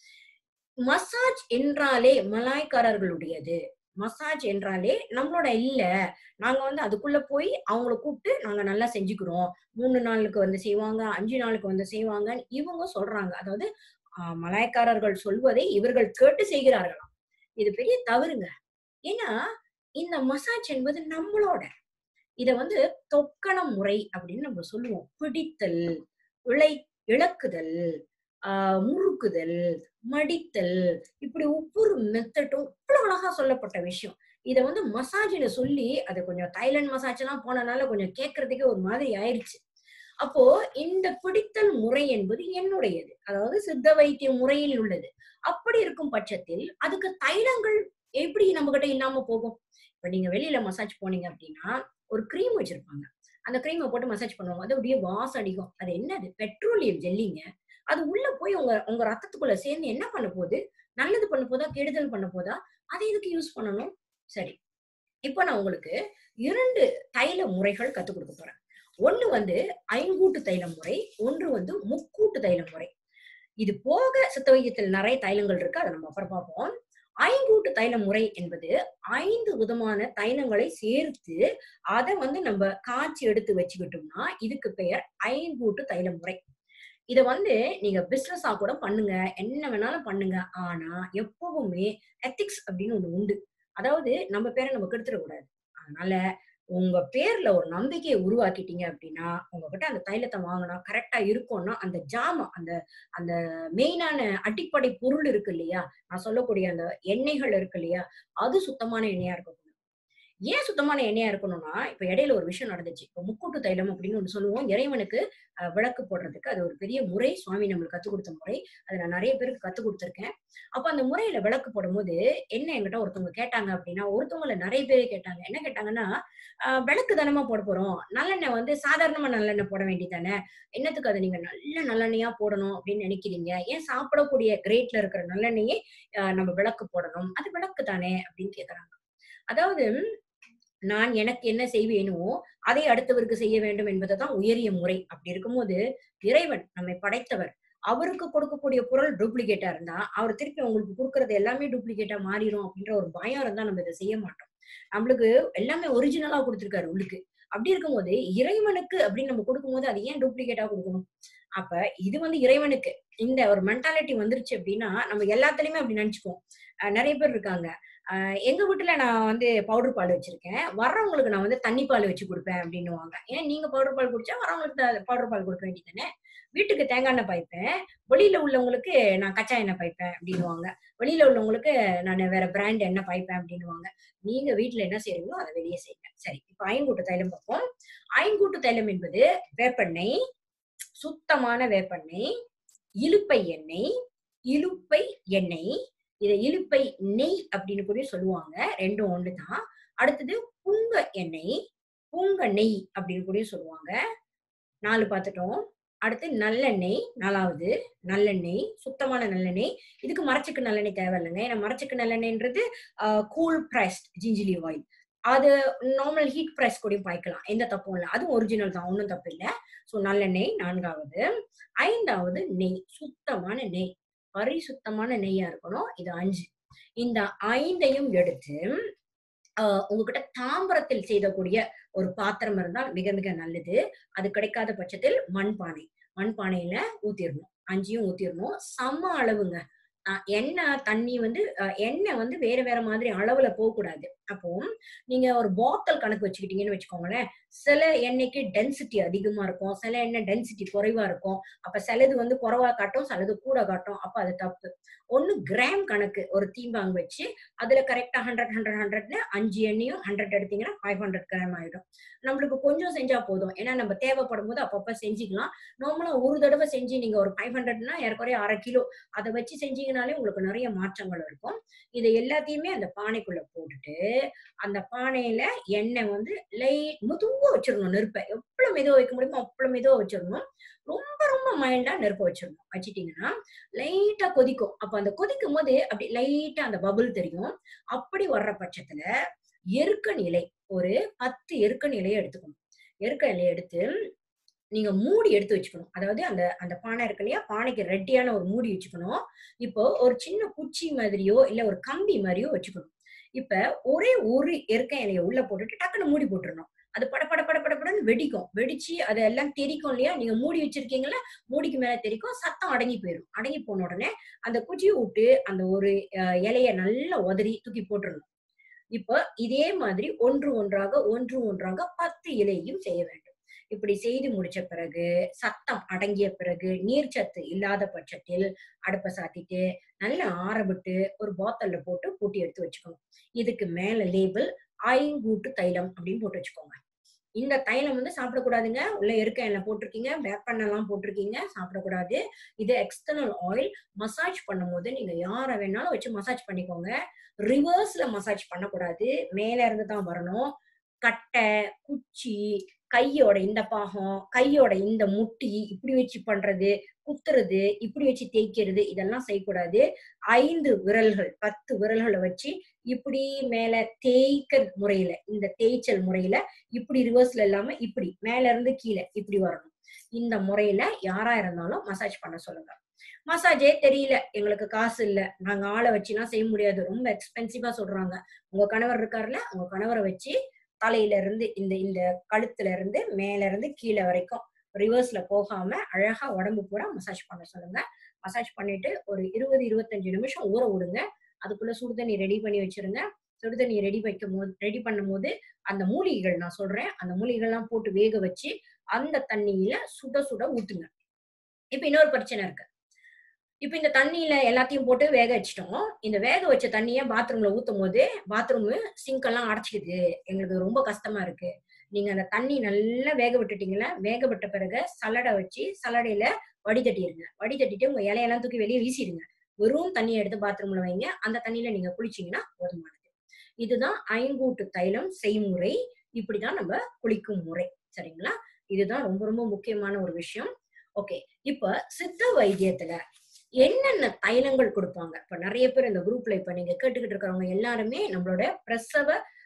மசாஜ் என்றாலே மலாய்க்காரர்களுடையது மசாஜ் என்றாலே நம்மளோட இல்ல நாங்க வந்து அதுக்குள்ள போய் அவங்கள கூப்பிட்டு நாங்க நல்லா செஞ்சுக்கிறோம் மூணு நாளுக்கு வந்து செய்வாங்க அஞ்சு நாளுக்கு வந்து செய்வாங்க இவங்க சொல்றாங்க அதாவது ஆஹ் மலாய்க்காரர்கள் சொல்வதை இவர்கள் கேட்டு செய்கிறார்களாம் இது பெரிய தவறுங்க ஏன்னா இந்த மசாஜ் என்பது நம்மளோட இத வந்து தொக்கண முறை அப்படின்னு நம்ம சொல்லுவோம் பிடித்தல் இழை இழக்குதல் ஆஹ் முறுக்குதல் மடித்தல் இப்படி ஒவ்வொரு மெத்தட்டும் இவ்வளவு அழகா சொல்லப்பட்ட விஷயம் இத வந்து மசாஜ்ல சொல்லி அது கொஞ்சம் தைலண்ட் மசாஜ் எல்லாம் போனனால கொஞ்சம் கேட்கறதுக்கே ஒரு மாதிரி ஆயிருச்சு அப்போ இந்த பிடித்தல் முறை என்பது என்னுடையது அதாவது சித்த வைத்திய முறையில் உள்ளது அப்படி இருக்கும் பட்சத்தில் அதுக்கு தைலங்கள் எப்படி நம்ம கிட்ட இல்லாம போகும் இப்ப நீங்க வெளியில மசாஜ் போனீங்க அப்படின்னா ஒரு க்ரீம் வச்சிருப்பாங்க அந்த க்ரீமை போட்டு மசாஜ் பண்ணுவாங்க அது அப்படியே வாசம் அடிக்கும் அது என்னது பெட்ரோலியம் ஜெல்லிங்க அது உள்ள போய் உங்க உங்க ரத்தத்துக்குள்ள சேர்ந்து என்ன பண்ண போகுது நல்லது பண்ண போதா கெடுதல் பண்ண போதா அதை எதுக்கு யூஸ் பண்ணணும் சரி இப்போ நான் உங்களுக்கு இரண்டு தைல முறைகள் கத்துக் கொடுக்க போறேன் ஒண்ணு வந்து ஐங்கூட்டு தைல முறை ஒன்று வந்து முக்கூட்டு தைல முறை இது போக சித்த வைத்தியத்தில் நிறைய தைலங்கள் இருக்கு அதை நம்ம அப்புறம் பார்ப்போம் ஐங்கூட்டு தைல முறை என்பது ஐந்து விதமான தைலங்களை சேர்த்து அதை வந்து நம்ம காய்ச்சி எடுத்து வச்சுக்கிட்டோம்னா இதுக்கு பெயர் ஐங்கூட்டு தைல முறை இத வந்து நீங்க பிசினஸா கூட பண்ணுங்க என்ன வேணாலும் பண்ணுங்க ஆனா எப்பவுமே எத்திக்ஸ் அப்படின்னு ஒண்ணு உண்டு அதாவது நம்ம பேரை நம்ம கெடுத்துடக்கூடாது அதனால உங்க பேர்ல ஒரு நம்பிக்கையை உருவாக்கிட்டீங்க அப்படின்னா உங்ககிட்ட அந்த தைலத்தை வாங்கினா கரெக்டா இருக்கும்னா அந்த ஜாமா அந்த அந்த மெயினான அடிப்படை பொருள் இருக்கு இல்லையா நான் சொல்லக்கூடிய அந்த எண்ணெய்கள் இருக்கு இல்லையா அது சுத்தமான எண்ணெயா இருக்கக்கூடாது ஏன் சுத்தமான எண்ணெயா இருக்கணும்னா இப்ப இடையில ஒரு விஷயம் நடந்துச்சு இப்ப முக்கூட்டு தைலம் அப்படின்னு ஒண்ணு சொல்லுவோம் இறைவனுக்கு அஹ், விளக்கு போடுறதுக்கு அது ஒரு பெரிய முறை சுவாமி நம்மளுக்கு கத்து கொடுத்த முறை அதை நான் நிறைய பேருக்கு கத்து கொடுத்துருக்கேன் அப்ப அந்த முறையில விளக்கு போடும்போது என்ன என்கிட்ட ஒருத்தவங்க கேட்டாங்க அப்படின்னா ஒருத்தவங்கள நிறைய பேர் கேட்டாங்க என்ன கேட்டாங்கன்னா ஆஹ் விளக்கு தானமா போட போறோம் நல்லெண்ணெய் வந்து சாதாரணமா நல்லெண்ணெய் போட வேண்டியதானே என்னத்துக்கு அதை நீங்க நல்ல நல்லெண்ணெயா போடணும் அப்படின்னு நினைக்கிறீங்க ஏன் சாப்பிடக்கூடிய கிரேட்ல இருக்கிற நல்லெண்ணெயே ஆஹ் நம்ம விளக்கு போடணும் அது விளக்கு தானே அப்படின்னு கேக்குறாங்க அதாவது நான் எனக்கு என்ன செய்வேனோ அதை அடுத்தவருக்கு செய்ய வேண்டும் என்பதுதான் உயரிய முறை அப்படி இருக்கும்போது இறைவன் நம்மை படைத்தவர் அவருக்கு கொடுக்கக்கூடிய பொருள் டூப்ளிகேட்டா இருந்தா அவர் திருப்பி உங்களுக்கு கொடுக்கறது எல்லாமே டூப்ளிகேட்டா மாறிடும் அப்படின்ற ஒரு பயம் இருந்தா நம்ம இதை செய்ய மாட்டோம் நம்மளுக்கு எல்லாமே ஒரிஜினலா கொடுத்திருக்காரு உள்ளுக்கு அப்படி இருக்கும்போது இறைவனுக்கு அப்படின்னு நம்ம கொடுக்கும்போது அது ஏன் டூப்ளிகேட்டா கொடுக்கணும் அப்ப இது வந்து இறைவனுக்கு இந்த ஒரு மென்டாலிட்டி வந்துருச்சு அப்படின்னா நம்ம எல்லாத்துலயுமே அப்படி நினைச்சுக்குவோம் அஹ் நிறைய பேர் இருக்காங்க அஹ் எங்க வீட்டுல நான் வந்து பவுடர் பால் வச்சிருக்கேன் வர்றவங்களுக்கு நான் வந்து தண்ணி பால் வச்சு கொடுப்பேன் அப்படின்னுவாங்க ஏன் நீங்க பவுடர் பால் குடிச்சா வரவங்களுக்கு பவுடர் பால் கொடுக்க வேண்டியதானே வீட்டுக்கு தேங்காய் எண்ணெய் பாய்ப்பேன் வெளியில உள்ளவங்களுக்கு நான் கச்சா எண்ணெய் பாய்ப்பேன் அப்படின்னுவாங்க வெளியில உள்ளவங்களுக்கு நான் வேற பிராண்ட் எண்ணெய் பாய்ப்பேன் அப்படின்னுவாங்க நீங்க வீட்டுல என்ன செய்றீங்களோ அதை வெளியே செய்யுங்க சரி இப்ப ஐங்கூட்டு தைலம் பார்ப்போம் ஐங்கூட்டு தைலம் என்பது வேப்பெண்ணெய் சுத்தமான வேப்பெண்ணெய் இலுப்பை எண்ணெய் இலுப்பை எண்ணெய் இதை இலுப்பை நெய் அப்படின்னு கூட சொல்லுவாங்க ரெண்டும் ஒண்ணுதான் அடுத்தது புங்க எண்ணெய் புங்க நெய் அப்படின்னு கூட சொல்லுவாங்க நாலு பார்த்துட்டோம் அடுத்து நல்லெண்ணெய் நாலாவது நல்லெண்ணெய் சுத்தமான நல்லெண்ணெய் இதுக்கு மரச்சக்கு நல்லெண்ணெய் தேவையில்லைங்க ஏன்னா மரச்சக்கு நல்லெண்ணெய்ன்றது கூல் ப்ரெஸ்ட் ஜிஞ்சிலி ஆயில் அது நார்மல் ஹீட் ப்ரெஸ் கூட பாய்க்கலாம் எந்த தப்பும் இல்லை அதுவும் ஒரிஜினல் தான் ஒன்றும் தப்பு இல்லை ஸோ நல்லெண்ணெய் நான்காவது ஐந்தாவது நெய் சுத்தமான நெய் பரிசுத்தமான நெய்யா இருக்கணும் இது அஞ்சு இந்த ஐந்தையும் எடுத்து ஆஹ் உங்ககிட்ட தாம்பரத்தில் செய்தக்கூடிய ஒரு பாத்திரம் இருந்தால் மிக மிக நல்லது அது கிடைக்காத பட்சத்தில் மண்பானை மண்பானையில ஊத்திடணும் அஞ்சையும் ஊத்திடணும் சம அளவுங்க ஆஹ் எண்ணெய் தண்ணி வந்து ஆஹ் எண்ணெய் வந்து வேற வேற மாதிரி அளவுல போகக்கூடாது அப்போ நீங்க ஒரு பாட்டில் கணக்கு வச்சுக்கிட்டீங்கன்னு வச்சுக்கோங்களேன் சில எண்ணெய்க்கு டென்சிட்டி அதிகமா இருக்கும் சில எண்ணெய் டென்சிட்டி குறைவா இருக்கும் அப்ப சிலது வந்து குறைவா காட்டும் சிலது கூட காட்டும் அப்ப அது தப்பு ஒண்ணு கிராம் கணக்கு ஒரு தீம்பாங்க வச்சு அதுல கரெக்டா ஹண்ட்ரட் ஹண்ட்ரட் ஹண்ட்ரட்னு அஞ்சு எண்ணையும் ஹண்ட்ரட் எடுத்தீங்கன்னா ஃபைவ் ஹண்ட்ரட் கிராம் ஆயிடும் நம்மளுக்கு கொஞ்சம் செஞ்சா போதும் ஏன்னா நம்ம தேவைப்படும் போது அப்பப்ப செஞ்சுக்கலாம் நார்மலா ஒரு தடவை செஞ்சு நீங்க ஒரு ஃபைவ் ஹண்ட்ரட்னா ஏறக்குறைய அரை கிலோ அதை வச்சு செஞ்சீங்கனாலே உங்களுக்கு நிறைய மாற்றங்கள் இருக்கும் இதை எல்லாத்தையுமே அந்த பானைக்குள்ள போட்டுட்டு அந்த பானையில எண்ணெய் வந்து லைட் மெதுவா வச்சிடணும் நெருப்பை எவ்வளவு மெதுவா வைக்க முடியுமோ அவ்வளவு மெதுவா வச்சிடணும் ரொம்ப ரொம்ப மைல்டா நெருப்ப வச்சிடணும் வச்சிட்டீங்கன்னா லைட்டா கொதிக்கும் அப்ப அந்த கொதிக்கும் போது அப்படி லைட்டா அந்த பபுள் தெரியும் அப்படி வர்ற பட்சத்துல எருக்கன் இலை ஒரு பத்து எருக்கன் இலையை எடுத்துக்கணும் எருக்க இலையை எடுத்து நீங்க மூடி எடுத்து வச்சுக்கணும் அதாவது அந்த அந்த பானை இருக்கு இல்லையா பானைக்கு ரெட்டியான ஒரு மூடி வச்சுக்கணும் இப்போ ஒரு சின்ன குச்சி மாதிரியோ இல்ல ஒரு கம்பி மாதிரியோ வச்சுக்கணும் இப்ப ஒரே ஒரு எருக்க இலையை உள்ள போட்டுட்டு டக்குன்னு மூடி போட்டுறணும் அது பட பட பட பட படன்னு வெடிக்கும் வெடிச்சு அது எல்லாம் தெரிக்கும் இல்லையா நீங்க மூடி வச்சிருக்கீங்களா மூடிக்கு மேல தெரிக்கும் சத்தம் அடங்கி போயிடும் அடங்கி போன உடனே அந்த குச்சியை விட்டு அந்த ஒரு அஹ், இலைய நல்லா உதறி தூக்கி போட்டுறணும் இப்போ இதே மாதிரி ஒன்று ஒன்றாக ஒன்று ஒன்றாக பத்து இலையும் செய்ய வேண்டும் இப்படி செய்து முடிச்ச பிறகு சத்தம் அடங்கிய பிறகு நீர்ச்சத்து இல்லாத பட்சத்தில் அடுப்பை சாத்திட்டு நல்லா ஆற விட்டு ஒரு பாத்தல்ல போட்டு பூட்டி எடுத்து வச்சுக்கணும் இதுக்கு மேல லேபிள் ஐங்கூட்டு தைலம் அப்படின்னு போட்டு வச்சுக்கோங்க இந்த தைலம் வந்து சாப்பிடக்கூடாதுங்க உள்ள இருக்க எண்ணெய் போட்டிருக்கீங்க வேப்பெண்ணெல்லாம் போட்டிருக்கீங்க சாப்பிடக்கூடாது இது எக்ஸ்டர்னல் ஆயில் மசாஜ் பண்ணும்போது நீங்க யார வேணாலும் வச்சு மசாஜ் பண்ணிக்கோங்க ரிவர்ஸ்ல மசாஜ் பண்ணக்கூடாது மேல இருந்து தான் வரணும் கட்டை குச்சி கையோட இந்த பாகம் கையோட இந்த முட்டி இப்படி வச்சு பண்றது குத்துறது இப்படி வச்சு தேய்க்கிறது இதெல்லாம் செய்யக்கூடாது ஐந்து விரல்கள் பத்து விரல்களை வச்சு இப்படி மேல தேய்க்க முறையில இந்த தேய்ச்சல் முறையில இப்படி ரிவர்ஸ்ல இல்லாம இப்படி மேல இருந்து கீழே இப்படி வரணும் இந்த முறையில யாரா இருந்தாலும் மசாஜ் பண்ண சொல்லுங்க மசாஜே தெரியல எங்களுக்கு காசு இல்ல நாங்க ஆளை வச்சுலாம் செய்ய முடியாது ரொம்ப எக்ஸ்பென்சிவா சொல்றாங்க உங்க கணவர் இருக்காருல்ல உங்க கணவரை வச்சு தலையில இருந்து இந்த இந்த கழுத்துல இருந்து மேல இருந்து கீழே வரைக்கும் ரிவர்ஸ்ல போகாம அழகா உடம்பு பூரா மசாஜ் பண்ண சொல்லுங்க மசாஜ் பண்ணிட்டு ஒரு இருபது இருபத்தஞ்சு நிமிஷம் ஊற விடுங்க அதுக்குள்ள சுடு தண்ணி ரெடி பண்ணி வச்சிருங்க சுடு தண்ணி ரெடி வைக்கும் போது ரெடி பண்ணும் போது அந்த மூலிகைகள் நான் சொல்றேன் அந்த மூலிகைகள்லாம் போட்டு வேக வச்சு அந்த தண்ணியில சுட சுட ஊத்துங்க இப்ப இன்னொரு பிரச்சனை இருக்கு இப்ப இந்த தண்ணியில எல்லாத்தையும் போட்டு வேக வச்சிட்டோம் இந்த வேக வச்ச தண்ணிய பாத்ரூம்ல ஊத்தும் போது பாத்ரூம் சிங்க் எல்லாம் அடைச்சிக்குது எங்களுக்கு ரொம்ப கஷ்டமா இருக்கு நீங்க அந்த தண்ணி நல்லா வேக விட்டுட்டீங்களா வேக விட்ட பிறகு சலடை வச்சு சலடையில வடிதட்டிடுங்க வடிதட்டிட்டு உங்க இலையெல்லாம் தூக்கி வெளியே வீசிடுங்க வெறும் தண்ணியை எடுத்து பாத்ரூம்ல வைங்க அந்த தண்ணியில நீங்க குளிச்சீங்கன்னா போதுமானது இதுதான் ஐங்கூட்டு தைலம் செய்முறை இப்படிதான் நம்ம குளிக்கும் முறை சரிங்களா இதுதான் ரொம்ப ரொம்ப முக்கியமான ஒரு விஷயம் ஓகே இப்ப சித்த வைத்தியத்துல என்னென்ன தைலங்கள் கொடுப்பாங்க இப்ப நிறைய பேர் இந்த குரூப்ல இப்ப நீங்க கேட்டுக்கிட்டு இருக்கிறவங்க எல்லாருமே நம்மளோட பிரசவ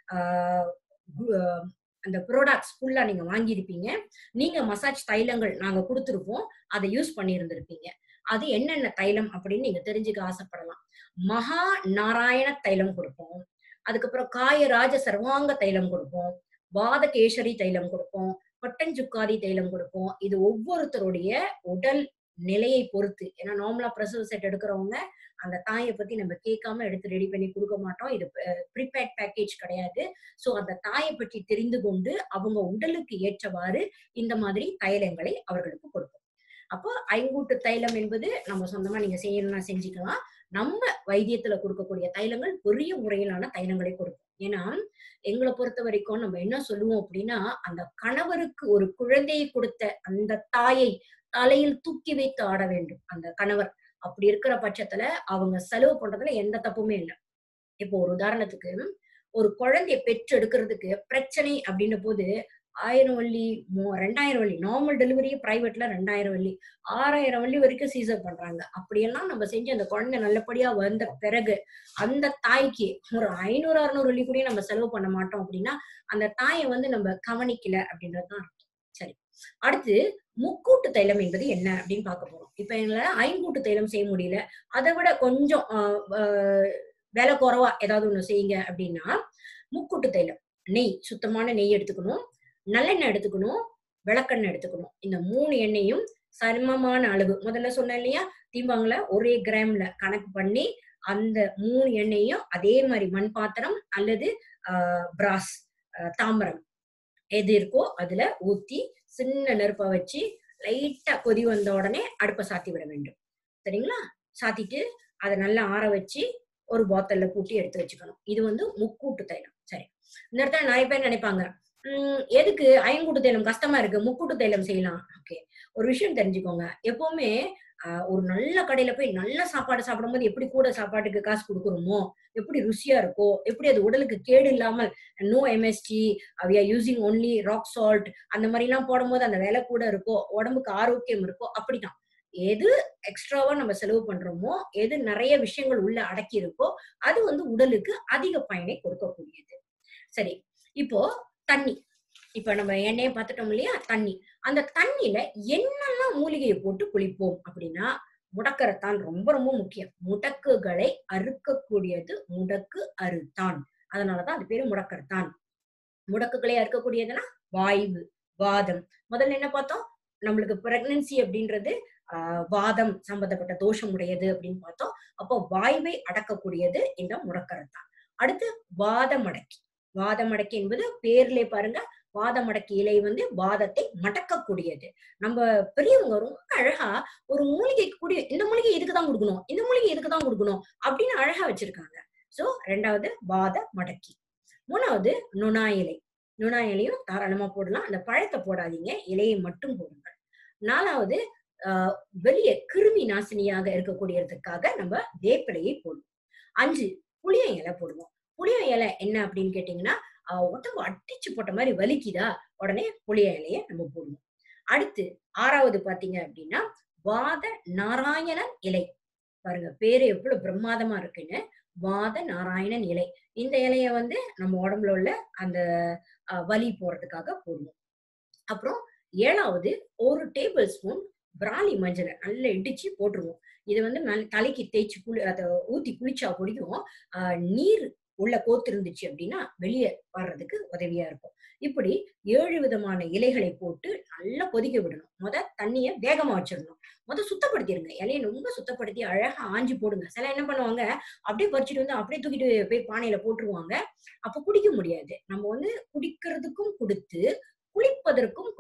ஆஹ் கு- ஆஹ் அந்த ப்ராடக்ட்ஸ் ஃபுல்லா நீங்க வாங்கியிருப்பீங்க நீங்க மசாஜ் தைலங்கள் நாங்க கொடுத்துருப்போம் அதை யூஸ் பண்ணியிருந்திருப்பீங்க அது என்னென்ன தைலம் அப்படின்னு நீங்க தெரிஞ்சுக்க ஆசைப்படலாம் மகா நாராயண தைலம் கொடுப்போம் அதுக்கப்புறம் காயராஜ சர்வாங்க தைலம் கொடுப்போம் வாதகேசரி தைலம் கொடுப்போம் பட்டஞ்சுக்காதி தைலம் கொடுப்போம் இது ஒவ்வொருத்தருடைய உடல் நிலையை பொறுத்து ஏன்னா நார்மலா பிரசவ செட் எடுக்கிறவங்க அந்த தாயை பத்தி நம்ம கேட்காம எடுத்து ரெடி பண்ணி கொடுக்க மாட்டோம் இது ப்ரிபேர்ட் பேக்கேஜ் கிடையாது சோ அந்த தாயை பற்றி தெரிந்து கொண்டு அவங்க உடலுக்கு ஏற்றவாறு இந்த மாதிரி தைலங்களை அவர்களுக்கு கொடுப்போம் அப்போ ஐங்கூட்டு தைலம் என்பது நம்ம சொந்தமா நீங்க செய்யணும்னா செஞ்சுக்கலாம் நம்ம வைத்தியத்துல கொடுக்கக்கூடிய தைலங்கள் பெரிய முறையிலான தைலங்களை கொடுப்போம் ஏன்னா எங்களை பொறுத்த வரைக்கும் நம்ம என்ன சொல்லுவோம் அப்படின்னா அந்த கணவருக்கு ஒரு குழந்தையை கொடுத்த அந்த தாயை தலையில் தூக்கி வைத்து ஆட வேண்டும் அந்த கணவர் அப்படி இருக்கிற பட்சத்துல அவங்க செலவு பண்றதுல எந்த தப்புமே இல்லை இப்போ ஒரு உதாரணத்துக்கு ஒரு குழந்தைய பெற்று எடுக்கிறதுக்கு பிரச்சனை அப்படின்ன போது ஆயிரம் வள்ளி மூ- ரெண்டாயிரம் வள்ளி நார்மல் டெலிவரி பிரைவேட்ல ரெண்டாயிரம் வள்ளி ஆறாயிரம் வள்ளி வரைக்கும் சீசர் பண்றாங்க அப்படியெல்லாம் நம்ம செஞ்சு அந்த குழந்தை நல்லபடியா வந்த பிறகு அந்த தாய்க்கு ஒரு ஐநூறு அறுநூறு வள்ளி கூட நம்ம செலவு பண்ண மாட்டோம் அப்படின்னா அந்த தாயை வந்து நம்ம கவனிக்கல அப்படின்றது தான் அர்த்தம் சரி அடுத்து முக்கூட்டு தைலம் என்பது என்ன அப்படின்னு பார்க்க போறோம் இப்ப எங்களால ஐங்கூட்டு தைலம் செய்ய முடியல அதை விட கொஞ்சம் ஆஹ், ஆஹ், விலை குறைவா ஏதாவது ஒண்ணு செய்யுங்க அப்படின்னா முக்கூட்டு தைலம் நெய் சுத்தமான நெய் எடுத்துக்கணும் நல்லெண்ணெய் எடுத்துக்கணும் விளக்கெண்ணெய் எடுத்துக்கணும் இந்த மூணு எண்ணெயும் சமமான அளவு முதல்ல சொன்னேன் இல்லையா தீம்பாங்கள ஒரே கிராம்ல கணக்கு பண்ணி அந்த மூணு எண்ணெயும் அதே மாதிரி மண் பாத்திரம் அல்லது பிராஸ் தாமிரம் எது இருக்கோ அதுல ஊத்தி சின்ன நெருப்பை வச்சு லைட்டா கொதி வந்த உடனே அடுப்பை சாத்தி விட வேண்டும் சரிங்களா சாத்திட்டு அதை நல்லா ஆற வச்சு ஒரு பாத்தல்ல பூட்டி எடுத்து வச்சுக்கணும் இது வந்து முக்கூட்டு தைலம் சரி இந்த இடத்துல நிறைய பேர் நினைப்பாங்க உம் எதுக்கு ஐங்கூட்டு தைலம் கஷ்டமா இருக்கு முக்கூட்டு தைலம் செய்யலாம் ஓகே ஒரு விஷயம் தெரிஞ்சுக்கோங்க எப்பவுமே ஆஹ், ஒரு நல்ல கடையில போய் நல்ல சாப்பாடு சாப்பிடும்போது எப்படி கூட சாப்பாட்டுக்கு காசு கொடுக்குறோமோ எப்படி ருசியா இருக்கோ எப்படி அது உடலுக்கு கேடு இல்லாமல் no MSG we are using only rock salt அந்த மாதிரி எல்லாம் போடும்போது அந்த விலை கூட இருக்கோ உடம்புக்கு ஆரோக்கியம் இருக்கோ அப்படிதான் எது எக்ஸ்ட்ராவா நம்ம செலவு பண்றோமோ எது நிறைய விஷயங்கள் உள்ள அடக்கி இருக்கோ அது வந்து உடலுக்கு அதிக பயனை கொடுக்கக்கூடியது சரி இப்போ தண்ணி இப்ப நம்ம எண்ணெயை பார்த்துட்டோம் இல்லையா தண்ணி அந்த தண்ணியில என்னெல்லாம் மூலிகையை போட்டு குளிப்போம் அப்படின்னா முடக்கரத்தான் ரொம்ப ரொம்ப முக்கியம் முடக்குகளை அறுக்கக்கூடியது முடக்கு அறுத்தான் அதனாலதான் அது பேரு முடக்கரத்தான் முடக்குகளை அறுக்கக்கூடியதுன்னா வாய்வு வாதம் முதல்ல என்ன பார்த்தோம் நம்மளுக்கு பிரெக்னன்சி அப்படின்றது ஆஹ் வாதம் சம்பந்தப்பட்ட தோஷம் உடையது அப்படின்னு பார்த்தோம் அப்போ வாய்வை அடக்கக்கூடியது இந்த முடக்கரத்தான் அடுத்து வாதமடக்கி வாதமடக்கி என்பது பேர்லயே பாருங்க வாதமடக்கி இலை வந்து வாதத்தை மடக்கக்கூடியது நம்ம பெரியவங்க ரொம்ப அழகா ஒரு மூலிகை கூடிய இந்த மூலிகை இதுக்கு தான் கொடுக்கணும் இந்த மூலிகை இதுக்கு தான் கொடுக்கணும் அப்படின்னு அழகா வச்சிருக்காங்க சோ ரெண்டாவது வாத மடக்கி மூணாவது நுணா இலை நுணா இலையும் தாராளமா போடலாம் அந்த பழத்தை போடாதீங்க இலையை மட்டும் போடுங்கள் நாலாவது ஆஹ் வெளிய கிருமி நாசினியாக இருக்கக்கூடியதுக்காக நம்ம வேப்பிலையை போடுவோம் அஞ்சு புளிய இலை போடுவோம் புளிய இலை என்ன அப்படின்னு கேட்டீங்கன்னா ஆஹ் உடம்பு அடிச்சு போட்ட மாதிரி வலிக்குதா உடனே புளிய இலைய நம்ம போடுவோம் அடுத்து ஆறாவது பாத்தீங்க அப்படின்னா வாத நாராயணன் இலை பாருங்க பேரு எவ்வளவு பிரமாதமா இருக்குன்னு வாத நாராயணன் இலை இந்த இலைய வந்து நம்ம உடம்புல உள்ள அந்த அஹ், வலி போறதுக்காக போடுவோம் அப்புறம் ஏழாவது ஒரு டேபிள் ஸ்பூன் பிராலி மஞ்சளை நல்லா இடிச்சு போட்டுருவோம் இது வந்து மேல தலைக்கு தேய்ச்சி குளி அதை ஊத்தி குளிச்சா பிடிக்கும் ஆஹ் நீர் உள்ள கோத்து இருந்துச்சு அப்படின்னா வெளியே வர்றதுக்கு உதவியா இருக்கும் இப்படி ஏழு விதமான இலைகளை போட்டு நல்லா கொதிக்க விடணும் முத தண்ணிய வேகமா வச்சிடணும் முத சுத்தப்படுத்திடுங்க இலையை ரொம்ப சுத்தப்படுத்தி அழகா ஆஞ்சி போடுங்க சில என்ன பண்ணுவாங்க அப்படியே பறிச்சுட்டு வந்து அப்படியே தூக்கிட்டு போய் பானையில போட்டுருவாங்க அப்ப குடிக்க முடியாது நம்ம வந்து குடிக்கிறதுக்கும் கொடுத்து குளிப்பதற்கும் கொடுப்போம்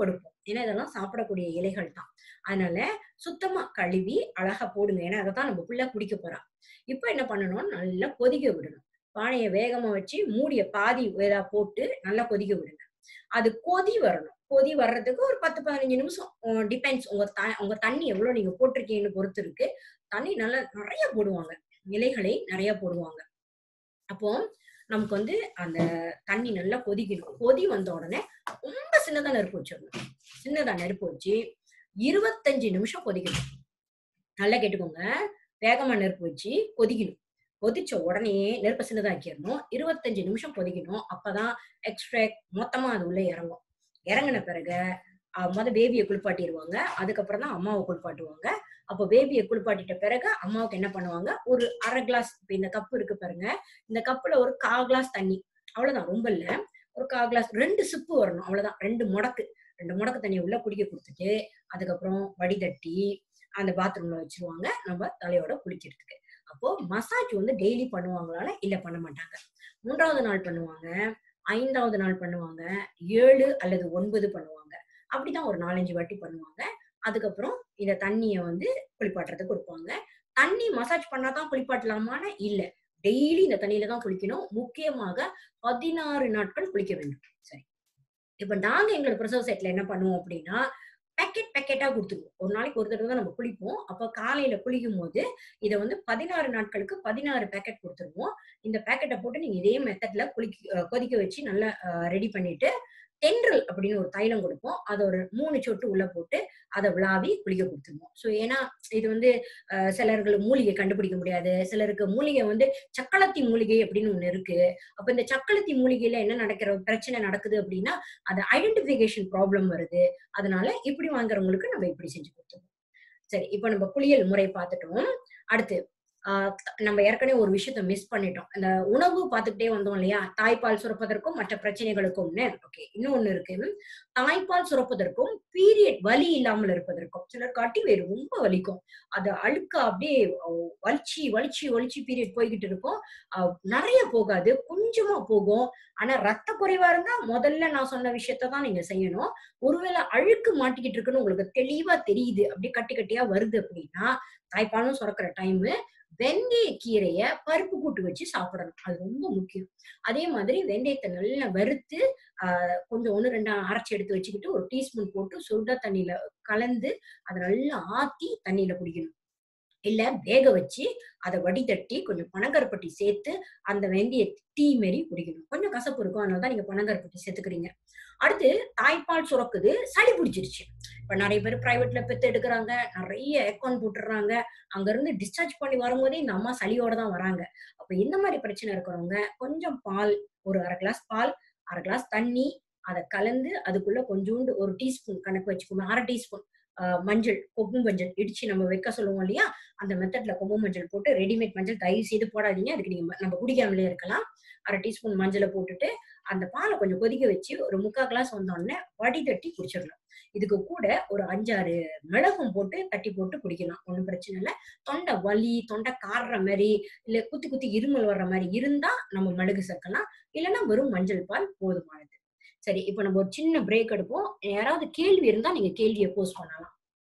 ஏன்னா இதெல்லாம் சாப்பிடக்கூடிய இலைகள் தான் அதனால சுத்தமா கழுவி அழகா போடுங்க ஏன்னா அதை தான் நம்ம புள்ள குடிக்க போறா இப்போ என்ன பண்ணணும் நல்லா கொதிக்க விடணும் பானையை வேகமா வச்சு மூடிய பாதி இதா போட்டு நல்லா கொதிக்க விடுங்க அது கொதி வரணும் கொதி வர்றதுக்கு ஒரு பத்து பதினஞ்சு நிமிஷம் டிபெண்ட்ஸ் உங்க த உங்க தண்ணி எவ்வளவு நீங்க போட்டிருக்கீங்கன்னு பொறுத்து இருக்கு தண்ணி நல்லா நிறைய போடுவாங்க இலைகளை நிறைய போடுவாங்க அப்போ நமக்கு வந்து அந்த தண்ணி நல்லா கொதிக்கணும் கொதி வந்த உடனே ரொம்ப சின்னதா நெருப்பு வச்சிடணும் சின்னதா நெருப்பு வச்சு இருபத்தஞ்சு நிமிஷம் கொதிக்கணும் நல்லா கேட்டுக்கோங்க வேகமா நெருப்பு வச்சு கொதிக்கணும் கொதிச்ச உடனே நெருப்பை சின்னதாக்கிடணும் இருபத்தஞ்சு நிமிஷம் கொதிக்கணும் அப்பதான் எக்ஸ்ட்ராக்ட் மொத்தமா அது உள்ள இறங்கும் இறங்கின பிறகு அஹ் முத பேபியை குளிப்பாட்டிடுவாங்க அதுக்கப்புறம் தான் அம்மாவை குளிப்பாட்டுவாங்க அப்போ பேபியை குளிப்பாட்டிட்ட பிறகு அம்மாவுக்கு என்ன பண்ணுவாங்க ஒரு அரை கிளாஸ் இப்ப இந்த கப்பு இருக்கு பாருங்க இந்த கப்புல ஒரு கா கிளாஸ் தண்ணி அவ்வளவுதான் ரொம்ப இல்ல ஒரு கா கிளாஸ் ரெண்டு சிப்பு வரணும் அவ்வளவுதான் ரெண்டு முடக்கு ரெண்டு முடக்கு தண்ணியை உள்ள குடிக்க கொடுத்துட்டு அதுக்கப்புறம் வடிதட்டி அந்த பாத்ரூம்ல வச்சிருவாங்க நம்ம தலையோட குளிக்கிறதுக்கு அப்போ மசாஜ் வந்து டெய்லி பண்ணுவாங்களால இல்ல பண்ண மாட்டாங்க மூன்றாவது நாள் பண்ணுவாங்க ஐந்தாவது நாள் பண்ணுவாங்க ஏழு அல்லது ஒன்பது பண்ணுவாங்க அப்படிதான் ஒரு நாலஞ்சு வாட்டி பண்ணுவாங்க அதுக்கப்புறம் இந்த தண்ணிய வந்து குளிப்பாட்டுறதுக்கு கொடுப்பாங்க தண்ணி மசாஜ் பண்ணாதான் குளிப்பாட்டலாமான்னு இல்ல டெய்லி இந்த தண்ணியில தான் குளிக்கணும் முக்கியமாக பதினாறு நாட்கள் குளிக்க வேண்டும் சரி இப்ப நாங்க எங்களோட பிரசவ செட்ல என்ன பண்ணுவோம் அப்படின்னா பேக்கெட் பேக்கெட்டா கொடுத்துருவோம் ஒரு நாளைக்கு ஒரு தடவை தான் நம்ம குளிப்போம் அப்ப காலையில குளிக்கும் போது இதை வந்து பதினாறு நாட்களுக்கு பதினாறு பேக்கெட் கொடுத்துருவோம் இந்த பேக்கெட்டை போட்டு நீங்க இதே மெத்தட்ல குளிக்க அஹ் கொதிக்க வச்சு நல்லா ரெடி பண்ணிட்டு தென்றல் அப்படின்னு ஒரு தைலம் கொடுப்போம் அதை ஒரு மூணு சொட்டு உள்ள போட்டு அதை விளாவி குளிக்க கொடுத்துருவோம் ஸோ ஏன்னா இது வந்து அஹ், சிலர்கள் மூலிகை கண்டுபிடிக்க முடியாது சிலருக்கு மூலிகை வந்து சக்களத்தி மூலிகை அப்படின்னு ஒண்ணு இருக்கு அப்ப இந்த சக்களத்தி மூலிகையில என்ன நடக்கிற பிரச்சனை நடக்குது அப்படின்னா அது ஐடென்டிபிகேஷன் ப்ராப்ளம் வருது அதனால இப்படி வாங்குறவங்களுக்கு நம்ம இப்படி செஞ்சு கொடுத்துருவோம் சரி இப்போ நம்ம குளியல் முறை பார்த்துட்டோம் அடுத்து ஆஹ் நம்ம ஏற்கனவே ஒரு விஷயத்த மிஸ் பண்ணிட்டோம் அந்த உணவு பார்த்துக்கிட்டே வந்தோம் இல்லையா தாய்ப்பால் சுரப்பதற்கும் மற்ற பிரச்சனைகளுக்கும்னு ஓகே இன்னொன்னு இருக்கு தாய்ப்பால் சுரப்பதற்கும் பீரியட் வலி இல்லாமல் இருப்பதற்கும் சிலர் கட்டி வேறு ரொம்ப வலிக்கும் அது அழுக்க அப்படியே அஹ், வலிச்சு வலிச்சு வலிச்சு பீரியட் போய்கிட்டு இருக்கும் அஹ், நிறைய போகாது கொஞ்சமா போகும் ஆனா ரத்த குறைவா இருந்தா முதல்ல நான் சொன்ன விஷயத்த தான் நீங்க செய்யணும் ஒருவேளை அழுக்கு மாட்டிக்கிட்டு இருக்குன்னு உங்களுக்கு தெளிவா தெரியுது அப்படியே கட்டி கட்டியா வருது அப்படின்னா தாய்ப்பாலும் சுரக்கிற டைம் வெந்தய கீரைய பருப்பு கூட்டு வச்சு சாப்பிடணும் அது ரொம்ப முக்கியம் அதே மாதிரி வெந்தயத்தை நல்லா வறுத்து ஆஹ் கொஞ்சம் ஒண்ணு ரெண்டா அரைச்சி எடுத்து வச்சுக்கிட்டு ஒரு டீஸ்பூன் போட்டு சுட தண்ணியில கலந்து அதை நல்லா ஆத்தி தண்ணியில குடிக்கணும் இல்ல வேக வச்சு அதை வடிதட்டி கொஞ்சம் பனங்கருப்பட்டி சேர்த்து அந்த வெந்தய டீ மாரி குடிக்கணும் கொஞ்சம் கசப்பு இருக்கும் அதனால தான் நீங்க பனங்கருப்பட்டி சேர்த்துக்கிறீங்க அடுத்து தாய்ப்பால் சுரக்குது சளி பிடிச்சிருச்சு இப்ப நிறைய பேர் பிரைவேட்ல பெத்து எடுக்கிறாங்க நிறைய அக்கௌண்ட் போட்டுடுறாங்க அங்க இருந்து டிஸ்சார்ஜ் பண்ணி வரும்போதே இந்த அம்மா சளியோட தான் வராங்க அப்ப இந்த மாதிரி பிரச்சனை இருக்கிறவங்க கொஞ்சம் பால் ஒரு அரை கிளாஸ் பால் அரை கிளாஸ் தண்ணி அதை கலந்து அதுக்குள்ள கொஞ்சோண்டு ஒரு டீஸ்பூன் கணக்கு வச்சுக்கோங்க அரை டீஸ்பூன் மஞ்சள் கொம்பு மஞ்சள் இடிச்சு நம்ம வைக்க சொல்லுவோம் இல்லையா அந்த மெத்தட்ல கொம்பு மஞ்சள் போட்டு ரெடிமேட் மஞ்சள் தயவு செய்து போடாதீங்க அதுக்கு நீங்க ம- நம்ம குடிக்காமலே இருக்கலாம் அரை டீஸ்பூன் மஞ்சளை போட்டுட்டு அந்த பாலை கொஞ்சம் கொதிக்க வச்சு ஒரு முக்கால் கிளாஸ் வந்தோடனே வடிதட்டி குடிச்சிடலாம் இதுக்கு கூட ஒரு அஞ்சாறு மிளகும் போட்டு தட்டி போட்டு குடிக்கலாம் ஒன்றும் பிரச்சனை இல்லை தொண்டை வலி தொண்டை காடுற மாதிரி இல்ல குத்தி குத்தி இருமல் வர்ற மாதிரி இருந்தா நம்ம மிளகு சேர்க்கலாம் இல்லைன்னா வெறும் மஞ்சள் பால் போதுமானது சரி இப்போ நம்ம ஒரு சின்ன பிரேக் எடுப்போம் யாராவது கேள்வி இருந்தா நீங்க கேள்வியை போஸ்ட் பண்ணலாம்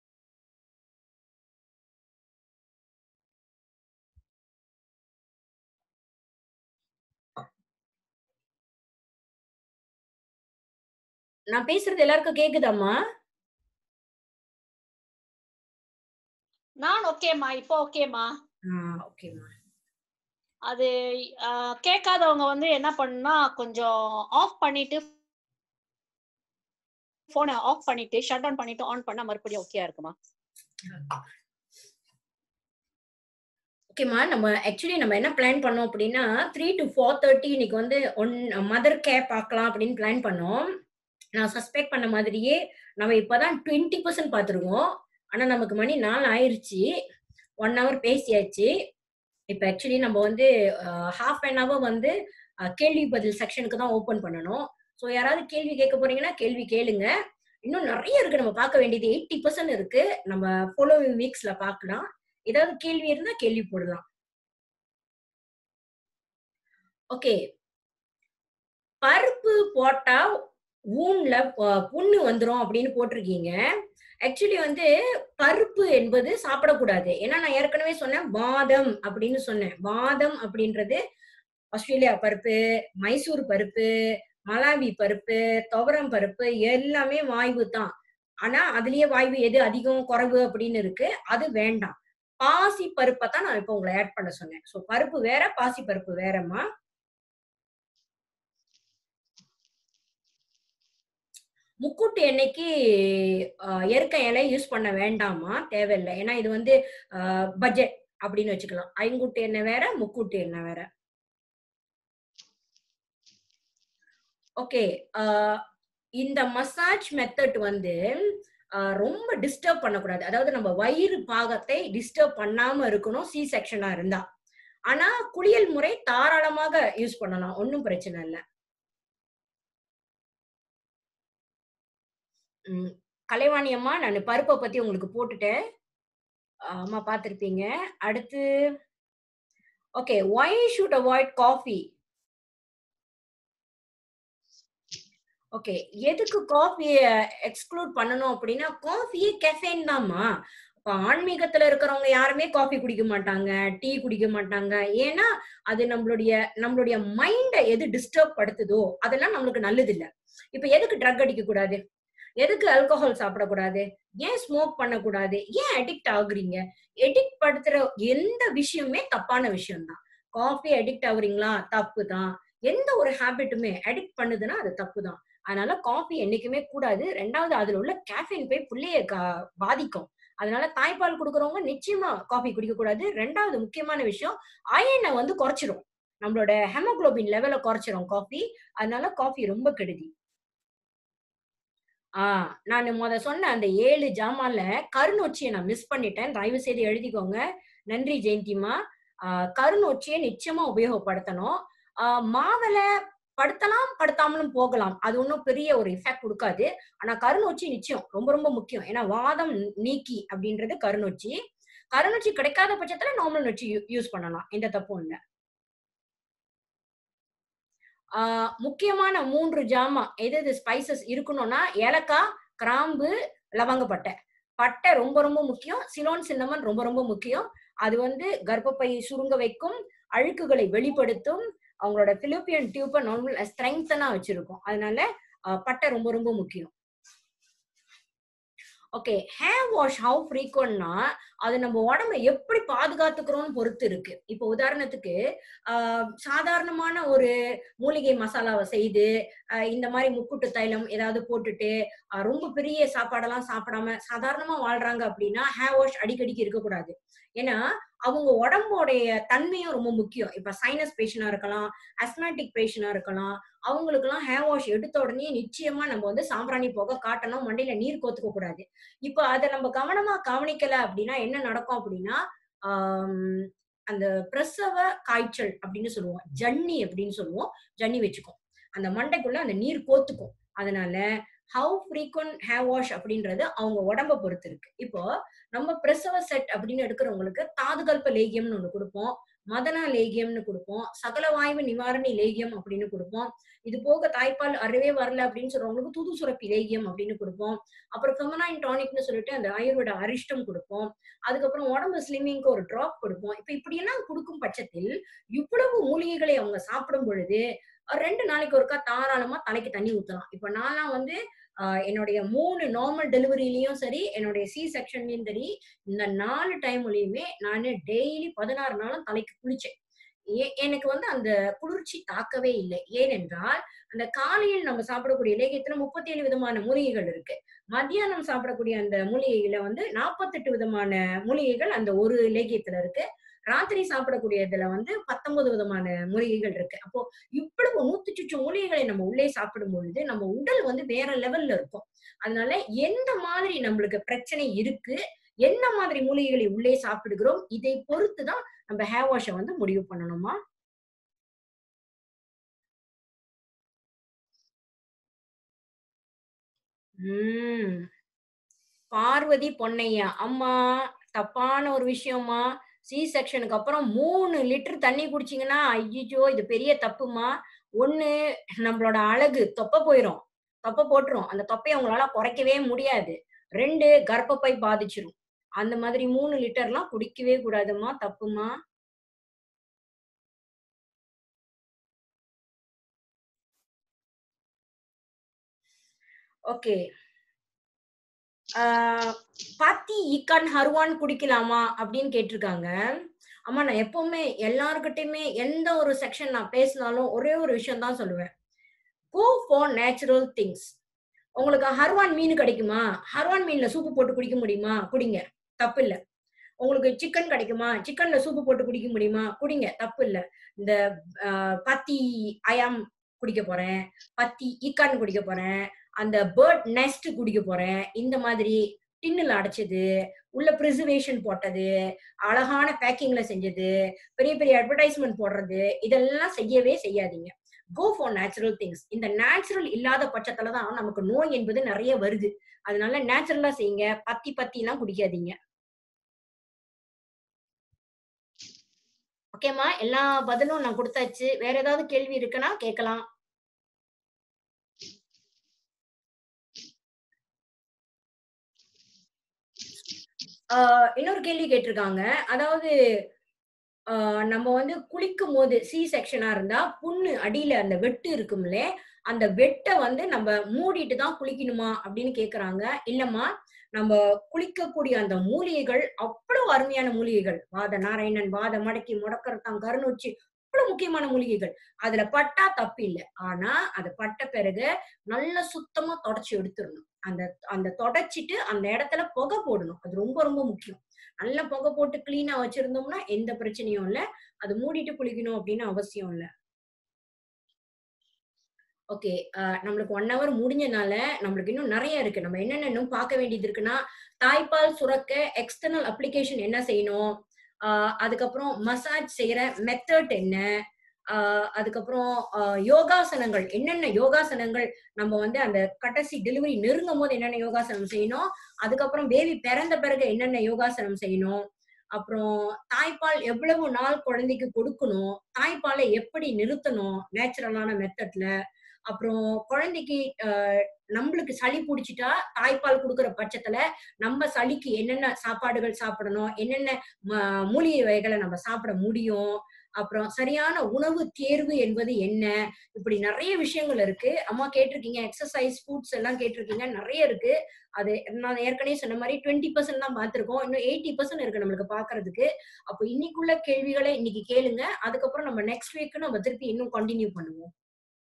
நான் பேசுறது எல்லாருக்கும் கேக்குதாம்மா நான் ஓகேம்மா இப்போ ஓகேம்மா ஓகேம்மா அது ஆஹ், கேட்காதவங்க வந்து என்ன பண்ணா கொஞ்சம் ஆஃப் பண்ணிட்டு போனை ஆஃப் பண்ணிட்டு ஷட் டவுன் பண்ணிட்டு ஆன் பண்ணா மறுபடியும் ஓகே இருக்குமா ஓகேம்மா நம்ம ஆக்சுவலி நம்ம என்ன பிளான் பண்ணோம் அப்படின்னா த்ரீ டு ஃபோர் தேர்ட்டி இன்னைக்கு வந்து ஒன் மதர் கேர் பார்க்கலாம் அப்படின்னு பிளான் பண்ணோம் நான் சஸ்பெக்ட் பண்ண மாதிரியே நம்ம இப்பதான் டுவெண்ட்டி பர்சன்ட் பார்த்துருக்கோம் ஆனா நமக்கு மணி நாலு ஆயிருச்சு ஒன் ஹவர் பேசியாச்சு இப்போ ஆக்சுவலி நம்ம வந்து ஹாஃப் அன் ஹவர் வந்து அஹ், கேள்வி பதில் செக்ஷனுக்கு தான் ஓப்பன் பண்ணணும் ஸோ யாராவது கேள்வி கேட்க போறீங்கன்னா கேள்வி கேளுங்க இன்னும் நிறைய இருக்கு நம்ம பார்க்க வேண்டியது எயிட்டி பர்சன்ட் இருக்கு நம்ம ஃபாலோவிங் வீக்ஸ்ல பார்க்கலாம் ஏதாவது கேள்வி இருந்தா கேள்வி போடலாம் ஓகே பருப்பு போட்டா ஊன்ல ப- புண்ணு வந்துரும் அப்படின்னு போட்டிருக்கீங்க ஆக்சுவலி வந்து பருப்பு என்பது சாப்பிடக்கூடாது ஏன்னா நான் ஏற்கனவே சொன்னேன் பாதம் அப்படின்னு சொன்னேன் பாதம் அப்படின்றது ஆஸ்திரேலியா பருப்பு மைசூர் பருப்பு மலாவி பருப்பு துவரம் பருப்பு எல்லாமே வாய்வு தான் ஆனா அதுலயே வாய்வு எது அதிகம் குறைவு அப்படின்னு இருக்கு அது வேண்டாம் பாசி பருப்பை தான் நான் இப்போ உங்களை ஆட் பண்ண சொன்னேன் சோ பருப்பு வேற பாசி பருப்பு வேறம்மா முக்கூட்டு எண்ணெய்க்கு ஆஹ், எருக்க இலை யூஸ் பண்ண வேண்டாமா தேவையில்லை ஏன்னா இது வந்து பட்ஜெட் அப்படின்னு வச்சுக்கலாம் ஐங்குட்டு எண்ணெய் வேற முக்கூட்டு எண்ணெய் வேற ஓகே இந்த மசாஜ் மெத்தட் வந்து ஆஹ், ரொம்ப டிஸ்டர்ப் பண்ணக்கூடாது அதாவது நம்ம வயிறு பாகத்தை டிஸ்டர்ப் பண்ணாம இருக்கணும் சி செக்ஷனா இருந்தா ஆனா குளியல் முறை தாராளமாக யூஸ் பண்ணலாம் ஒன்றும் பிரச்சனை இல்லை ம், கலைவாணி அம்மா நான் பருப்பை பத்தி உங்களுக்கு போட்டுட்டேன் அம்மா பார்த்திருப்பீங்க அடுத்து okay why should avoid coffee okay எதுக்கு காஃபிய எக்ஸ்க்ளூட் பண்ணணும் அப்படின்னா காஃபியே கெஃபைன் தாம்மா இப்ப ஆன்மீகத்துல இருக்கிறவங்க யாருமே காஃபி குடிக்க மாட்டாங்க டீ குடிக்க மாட்டாங்க ஏன்னா அது நம்மளுடைய நம்மளுடைய மைண்டை எது டிஸ்டர்ப் படுத்துதோ அதெல்லாம் நம்மளுக்கு நல்லது இல்ல இப்ப எதுக்கு ட்ரக் அடிக்க கூடாது எதுக்கு ஆல்கஹால் சாப்பிடக்கூடாது ஏன் ஸ்மோக் பண்ணக்கூடாது ஏன் அடிக்ட் ஆகுறீங்க எடிக்ட் படுத்துற எந்த விஷயமே தப்பான விஷயம் தான் காஃபி அடிக்ட் ஆகுறீங்களா தப்பு தான் எந்த ஒரு ஹேபிட்டுமே அடிக்ட் பண்ணுதுன்னா அது தப்பு தான் அதனால காஃபி என்னைக்குமே கூடாது ரெண்டாவது அதுல உள்ள கேஃபைன் போய் புள்ளைய கா- பாதிக்கும் அதனால தாய்ப்பால் கொடுக்கறவங்க நிச்சயமா காஃபி குடிக்க கூடாது ரெண்டாவது முக்கியமான விஷயம் அயனை வந்து குறைச்சிரும் நம்மளோட ஹெமோகுளோபின் லெவலை குறைச்சிரும் காஃபி அதனால காஃபி ரொம்ப கெடுதி ஆஹ் நான் முத சொன்ன அந்த ஏழு ஜாமான்ல கருநொச்சியை நான் மிஸ் பண்ணிட்டேன் தயவு செய்து எழுதிக்கோங்க நன்றி ஜெயந்திமா ஆஹ் கருநொச்சியை நிச்சயமா உபயோகப்படுத்தணும் ஆஹ் மாவுல படுத்தலாம் படுத்தாமலும் போகலாம் அது ஒன்றும் பெரிய ஒரு எஃபெக்ட் கொடுக்காது ஆனா கருநொச்சி நிச்சயம் ரொம்ப ரொம்ப முக்கியம் ஏன்னா வாதம் நீக்கி அப்படின்றது கருநொச்சி கருநொச்சி கிடைக்காத பட்சத்துல நார்மல் நொச்சி யூஸ் பண்ணலாம் எந்த தப்பும் இல்லை ஆஹ் முக்கியமான மூன்று ஜாமான் எது எது ஸ்பைசஸ் இருக்கணும்னா ஏலக்காய் கிராம்பு லவங்கப்பட்டை பட்டை ரொம்ப ரொம்ப முக்கியம் சிலோன் சின்னமன் ரொம்ப ரொம்ப முக்கியம் அது வந்து கர்ப்பப்பையை சுருங்க வைக்கும் அழுக்குகளை வெளிப்படுத்தும் அவங்களோட பிலிப்பியன் டியூப்பை நார்மல் ஸ்ட்ரெங்தனா வச்சிருக்கும் அதனால ஆஹ் பட்டை ரொம்ப ரொம்ப முக்கியம் ஓகே ஹேர் வாஷ் ஹவு ஃப்ரீக்வன்ட்னா அது நம்ம உடம்ப எப்படி பாதுகாத்துக்கிறோம்னு பொறுத்து இருக்கு இப்போ உதாரணத்துக்கு ஆஹ் சாதாரணமான ஒரு மூலிகை மசாலாவை செய்து ஆஹ் இந்த மாதிரி முக்குட்டு தைலம் ஏதாவது போட்டுட்டு ஆஹ் ரொம்ப பெரிய சாப்பாடெல்லாம் சாப்பிடாம சாதாரணமா வாழ்றாங்க அப்படின்னா ஹேர் வாஷ் அடிக்கடிக்கு இருக்கக்கூடாது ஏன்னா அவங்க உடம்போடைய தன்மையும் ரொம்ப முக்கியம் இப்ப சைனஸ் பேஷண்டா இருக்கலாம் அஸ்மேட்டிக் பேஷண்டா இருக்கலாம் அவங்களுக்குலாம் ஹேர் வாஷ் எடுத்த உடனே நிச்சயமா நம்ம வந்து சாம்பிராணி போக காட்டணும் மண்டையில நீர் கோத்துக்க கூடாது இப்ப அதை நம்ம கவனமா கவனிக்கல அப்படின்னா என்ன நடக்கும் அப்படின்னா ஆம், அந்த பிரசவ காய்ச்சல் அப்படின்னு சொல்லுவோம் ஜன்னி அப்படின்னு சொல்லுவோம் ஜன்னி வச்சுக்கும் அந்த மண்டைக்குள்ள அந்த நீர் கோத்துக்கும் அதனால ஹவு ஃப்ரீக்வன்ட் ஹேர் வாஷ் அப்படின்றது அவங்க உடம்ப பொறுத்து இருக்கு இப்போ நம்ம பிரசவ செட் அப்படின்னு எடுக்கிறவங்களுக்கு தாதுகல்ப லேகியம்னு ஒண்ணு கொடுப்போம் மதனா லேகியம்னு கொடுப்போம் சகலவாய்வு நிவாரணி லேகியம் அப்படின்னு கொடுப்போம் இது போக தாய்ப்பால் அறவே வரல அப்படின்னு சொல்றவங்களுக்கு தூது சுரப்பி லேகியம் அப்படின்னு கொடுப்போம் அப்புறம் ஃபெமனைன் டானிக்னு சொல்லிட்டு அந்த ஆயுர்வேத அரிஷ்டம் கொடுப்போம் அதுக்கப்புறம் உடம்பு ஸ்லிம்மிங்க்கு ஒரு டிராப் கொடுப்போம் இப்ப இப்படியெல்லாம் கொடுக்கும் பட்சத்தில் இவ்வளவு மூலிகைகளை அவங்க சாப்பிடும் பொழுது ஒரு ரெண்டு நாளைக்கு ஒருக்கா தாராளமா தலைக்கு தண்ணி ஊத்தலாம் இப்ப நான்லாம் வந்து ஆஹ் என்னுடைய மூணு நார்மல் டெலிவரிலையும் சரி என்னுடைய சி செக்ஷன்லயும் சரி இந்த நாலு டைம்லயுமே நான் டெய்லி பதினாறு நாளும் தலைக்கு குளிச்சேன் ஏ- எனக்கு வந்து அந்த குளிர்ச்சி தாக்கவே இல்லை ஏனென்றால் அந்த காலையில் நம்ம சாப்பிடக்கூடிய இலக்கியத்துல முப்பத்தி ஏழு விதமான மூலிகைகள் இருக்கு மத்தியானம் சாப்பிடக்கூடிய அந்த மூலிகைகளை வந்து நாற்பத்தெட்டு விதமான மூலிகைகள் அந்த ஒரு இலக்கியத்துல இருக்கு ராத்திரி சாப்பிடக்கூடிய இதுல வந்து பத்தொன்பது விதமான மூலிகைகள் இருக்கு அப்போ இவ்வளவு நூத்தி சுற்று மூலிகைகளை நம்ம உள்ளே சாப்பிடும் பொழுது நம்ம உடல் வந்து வேற லெவல்ல இருக்கும் அதனால எந்த மாதிரி நம்மளுக்கு பிரச்சனை இருக்கு என்ன மாதிரி மூலிகைகளை உள்ளே சாப்பிடுகிறோம் இதை பொறுத்து தான் நம்ம ஹேர் வாஷை வந்து முடிவு பண்ணணுமா உம் பார்வதி பொன்னையா அம்மா தப்பான ஒரு விஷயம்மா சி செக்ஷனுக்கு அப்புறம் மூணு லிட்டர் தண்ணி குடிச்சீங்கன்னா ஐயோ இது பெரிய தப்புமா ஒண்ணு நம்மளோட அழகு தொப்ப போயிரும் தொப்பை போட்டுரும் அந்த தொப்பையை உங்களால குறைக்கவே முடியாது ரெண்டு கர்ப்பப்பை பாதிச்சிரும் அந்த மாதிரி மூணு லிட்டர்லாம் குடிக்கவே கூடாதும்மா தப்புமா ஓகே பாத்தி இக்கான் ஹருவான் குடிக்கலாமா அப்படின்னு கேட்டிருக்காங்க ஆமா நான் எப்பவுமே எல்லாருக்கிட்டையுமே எந்த ஒரு செக்ஷன் நான் பேசினாலும் ஒரே ஒரு விஷயம் தான் சொல்லுவேன் கோ ஃபார் நேச்சுரல் திங்ஸ் உங்களுக்கு ஹர்வான் மீன் கிடைக்குமா ஹர்வான் மீன்ல சூப்பு போட்டு குடிக்க முடியுமா குடிங்க தப்பு இல்ல உங்களுக்கு சிக்கன் கிடைக்குமா சிக்கன்ல சூப்பு போட்டு குடிக்க முடியுமா குடிங்க தப்பு இல்ல இந்த ஆஹ், பத்தி அயாம் குடிக்க போறேன் பத்தி ஈக்கான் குடிக்க போறேன் அந்த பேர்ட் நெஸ்ட் குடிக்க போறேன் இந்த மாதிரி டின்னுல அடைச்சது உள்ள ப்ரிசர்வேஷன் போட்டது அழகான பேக்கிங்ல செஞ்சது பெரிய பெரிய அட்வர்டைஸ்மெண்ட் போடுறது இதெல்லாம் செய்யவே செய்யாதீங்க கோ ஃபார் நேச்சுரல் திங்ஸ் இந்த நேச்சுரல் இல்லாத பட்சத்துல தான் நமக்கு நோய் என்பது நிறைய வருது அதனால நேச்சுரலா செய்யுங்க பத்தி பத்தி எல்லாம் குடிக்காதீங்க ஓகேம்மா எல்லா பதிலும் நான் கொடுத்தாச்சு வேற ஏதாவது கேள்வி இருக்குன்னா கேட்கலாம் ஆஹ் இன்னொரு கேள்வி கேட்டிருக்காங்க அதாவது ஆஹ் நம்ம வந்து குளிக்கும் போது சி செக்ஷனா இருந்தா புண்ணு அடியில அந்த வெட்டு இருக்கும்ல அந்த வெட்டை வந்து நம்ம மூடிட்டு தான் குளிக்கணுமா அப்படின்னு கேக்குறாங்க இல்லம்மா நம்ம குளிக்கக்கூடிய அந்த மூலிகைகள் அவ்வளவு அருமையான மூலிகைகள் வாத நாராயணன் வாத மடக்கி முடக்கரத்தான் கருணூச்சி அவ்வளவு முக்கியமான மூலிகைகள் அதுல பட்டா தப்பு இல்லை ஆனா அது பட்ட பிறகு நல்லா சுத்தமா தொடச்சி எடுத்துடணும் அந்த அந்த தொடச்சிட்டு அந்த இடத்துல புகை போடணும் அது ரொம்ப ரொம்ப முக்கியம் நல்லா புகை போட்டு கிளீனா வச்சிருந்தோம்னா எந்த பிரச்சனையும் இல்ல அது மூடிட்டு குளிக்கணும் அப்படின்னு அவசியம் இல்ல ஓகே நம்மளுக்கு ஒன் ஹவர் முடிஞ்சனால நம்மளுக்கு இன்னும் நிறைய இருக்கு நம்ம என்னென்ன இன்னும் பார்க்க வேண்டியது இருக்குன்னா தாய்ப்பால் சுரக்க எக்ஸ்டர்னல் அப்ளிகேஷன் என்ன செய்யணும் ஆஹ் அதுக்கப்புறம் மசாஜ் செய்யற மெத்தட் என்ன ஆஹ் அதுக்கப்புறம் ஆஹ் யோகாசனங்கள் என்னென்ன யோகாசனங்கள் நம்ம வந்து அந்த கடைசி டெலிவரி நெருங்கும் போது என்னென்ன யோகாசனம் செய்யணும் அதுக்கப்புறம் பேபி பிறந்த பிறகு என்னென்ன யோகாசனம் செய்யணும் அப்புறம் தாய்ப்பால் எவ்வளவு நாள் குழந்தைக்கு கொடுக்கணும் தாய்ப்பாலை எப்படி நிறுத்தணும் நேச்சுரலான மெத்தட்ல அப்புறம் குழந்தைக்கு ஆஹ் நம்மளுக்கு சளி பிடிச்சிட்டா தாய்ப்பால் கொடுக்குற பட்சத்துல நம்ம சளிக்கு என்னென்ன சாப்பாடுகள் சாப்பிடணும் என்னென்ன ம- மூலிகை வகைகளை நம்ம சாப்பிட முடியும் அப்புறம் சரியான உணவு தேர்வு என்பது என்ன இப்படி நிறைய விஷயங்கள் இருக்கு அம்மா கேட்டிருக்கீங்க எக்ஸசைஸ் ஃபுட்ஸ் எல்லாம் கேட்டிருக்கீங்க நிறைய இருக்கு அது நான் ஏற்கனவே சொன்ன மாதிரி டுவெண்ட்டி பர்சன்ட் தான் பார்த்திருக்கோம் இன்னும் எயிட்டி பர்சன்ட் இருக்கு நம்மளுக்கு பாக்குறதுக்கு அப்போ இன்னைக்குள்ள கேள்விகளை இன்னைக்கு கேளுங்க அதுக்கப்புறம் நம்ம நெக்ஸ்ட் வீக் நம்ம திருப்பி இன்னும் கண்டினியூ பண்ணுவோம்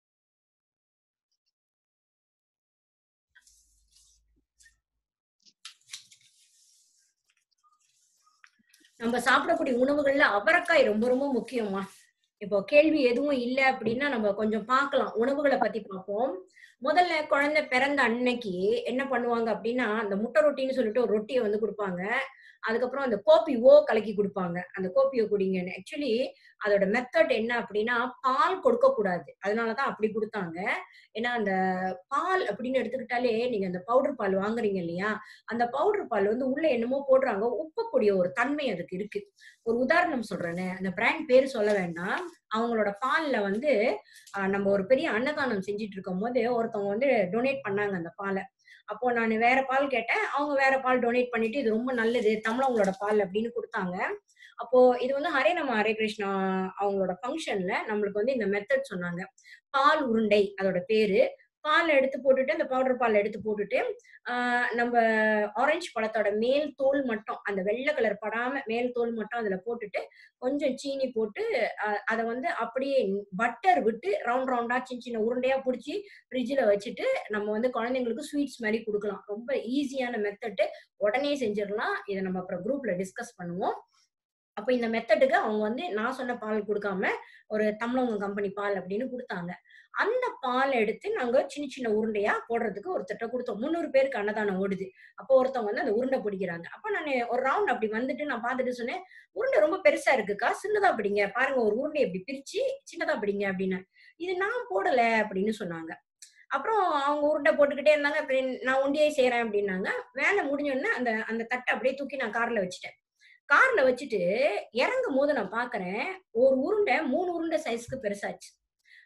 நம்ம சாப்பிடக்கூடிய உணவுகள்ல அவரைக்காய் ரொம்ப ரொம்ப முக்கியமா இப்போ கேள்வி எதுவும் இல்லை அப்படின்னா நம்ம கொஞ்சம் பார்க்கலாம் உணவுகளை பத்தி பார்ப்போம் முதல்ல குழந்தை பிறந்த அன்னைக்கு என்ன பண்ணுவாங்க அப்படின்னா அந்த முட்டை ரொட்டின்னு சொல்லிட்டு ஒரு ரொட்டியை வந்து கொடுப்பாங்க அதுக்கப்புறம் அந்த கோப்பி ஓ கலக்கி கொடுப்பாங்க அந்த கோப்பியை குடிங்கன்னு ஆக்சுவலி அதோட மெத்தட் என்ன அப்படின்னா பால் கொடுக்க கூடாது அதனாலதான் அப்படி கொடுத்தாங்க ஏன்னா அந்த பால் அப்படின்னு எடுத்துக்கிட்டாலே நீங்க அந்த பவுடர் பால் வாங்குறீங்க இல்லையா அந்த பவுடர் பால் வந்து உள்ள என்னமோ போடுறாங்க உப்பக்கூடிய ஒரு தன்மை அதுக்கு இருக்கு ஒரு உதாரணம் சொல்றேனே அந்த பிராண்ட் பேர் சொல்ல வேண்டாம் அவங்களோட பால்ல வந்து ஆஹ் நம்ம ஒரு பெரிய அன்னதானம் செஞ்சுட்டு இருக்கும் போது ஒருத்தவங்க வந்து டொனேட் பண்ணாங்க அந்த பாலை அப்போ நான் வேற பால் கேட்டேன் அவங்க வேற பால் டொனேட் பண்ணிட்டு இது ரொம்ப நல்லது தமிழவங்களோட பால் அப்படின்னு கொடுத்தாங்க அப்போ இது வந்து ஹரே நம்ம ஹரே கிருஷ்ணா அவங்களோட ஃபங்க்ஷன்ல நம்மளுக்கு வந்து இந்த மெத்தட் சொன்னாங்க பால் உருண்டை அதோட பேரு பால் எடுத்து போட்டுட்டு அந்த பவுடர் பால் எடுத்து போட்டுட்டு ஆஹ் நம்ம ஆரஞ்சு பழத்தோட மேல் தோல் மட்டும் அந்த வெள்ளை கலர் படாம மேல் தோல் மட்டும் அதுல போட்டுட்டு கொஞ்சம் சீனி போட்டு அஹ் அதை வந்து அப்படியே பட்டர் விட்டு ரவுண்ட் ரவுண்டா சின்ன சின்ன உருண்டையா பிடிச்சி ஃப்ரிட்ஜில் வச்சுட்டு நம்ம வந்து குழந்தைங்களுக்கு ஸ்வீட்ஸ் மாதிரி கொடுக்கலாம் ரொம்ப ஈஸியான மெத்தட்டு உடனே செஞ்சிடலாம் இதை நம்ம அப்புறம் குரூப்ல டிஸ்கஸ் பண்ணுவோம் அப்போ இந்த மெத்தடுக்கு அவங்க வந்து நான் சொன்ன பால் கொடுக்காம ஒரு தமிழவங்க கம்பெனி பால் அப்படின்னு கொடுத்தாங்க அந்த பால் எடுத்து நாங்க சின்ன சின்ன உருண்டையா போடுறதுக்கு ஒருத்தட்ட கொடுத்தோம் முந்நூறு பேருக்கு அன்னதானம் ஓடுது அப்போ ஒருத்தவங்க வந்து அந்த உருண்டை பிடிக்கிறாங்க அப்போ நான் ஒரு ரவுண்ட் அப்படி வந்துட்டு நான் பார்த்துட்டு சொன்னேன் உருண்டை ரொம்ப பெருசா இருக்குக்கா சின்னதா பிடிங்க பாருங்க ஒரு உருண்டை இப்படி பிரிச்சு சின்னதா பிடிங்க அப்படின்னு இது நான் போடல அப்படின்னு சொன்னாங்க அப்புறம் அவங்க உருண்டை போட்டுக்கிட்டே இருந்தாங்க அப்படி நான் ஒண்டியே செய்யறேன் அப்படின்னாங்க வேலை முடிஞ்சோடனே அந்த அந்த தட்டை அப்படியே தூக்கி நான் கார்ல வச்சுட்டேன் கார்ல வச்சுட்டு இறங்கும் போது நான் பாக்குறேன் ஒரு உருண்டை மூணு உருண்டை சைஸ்க்கு பெருசாச்சு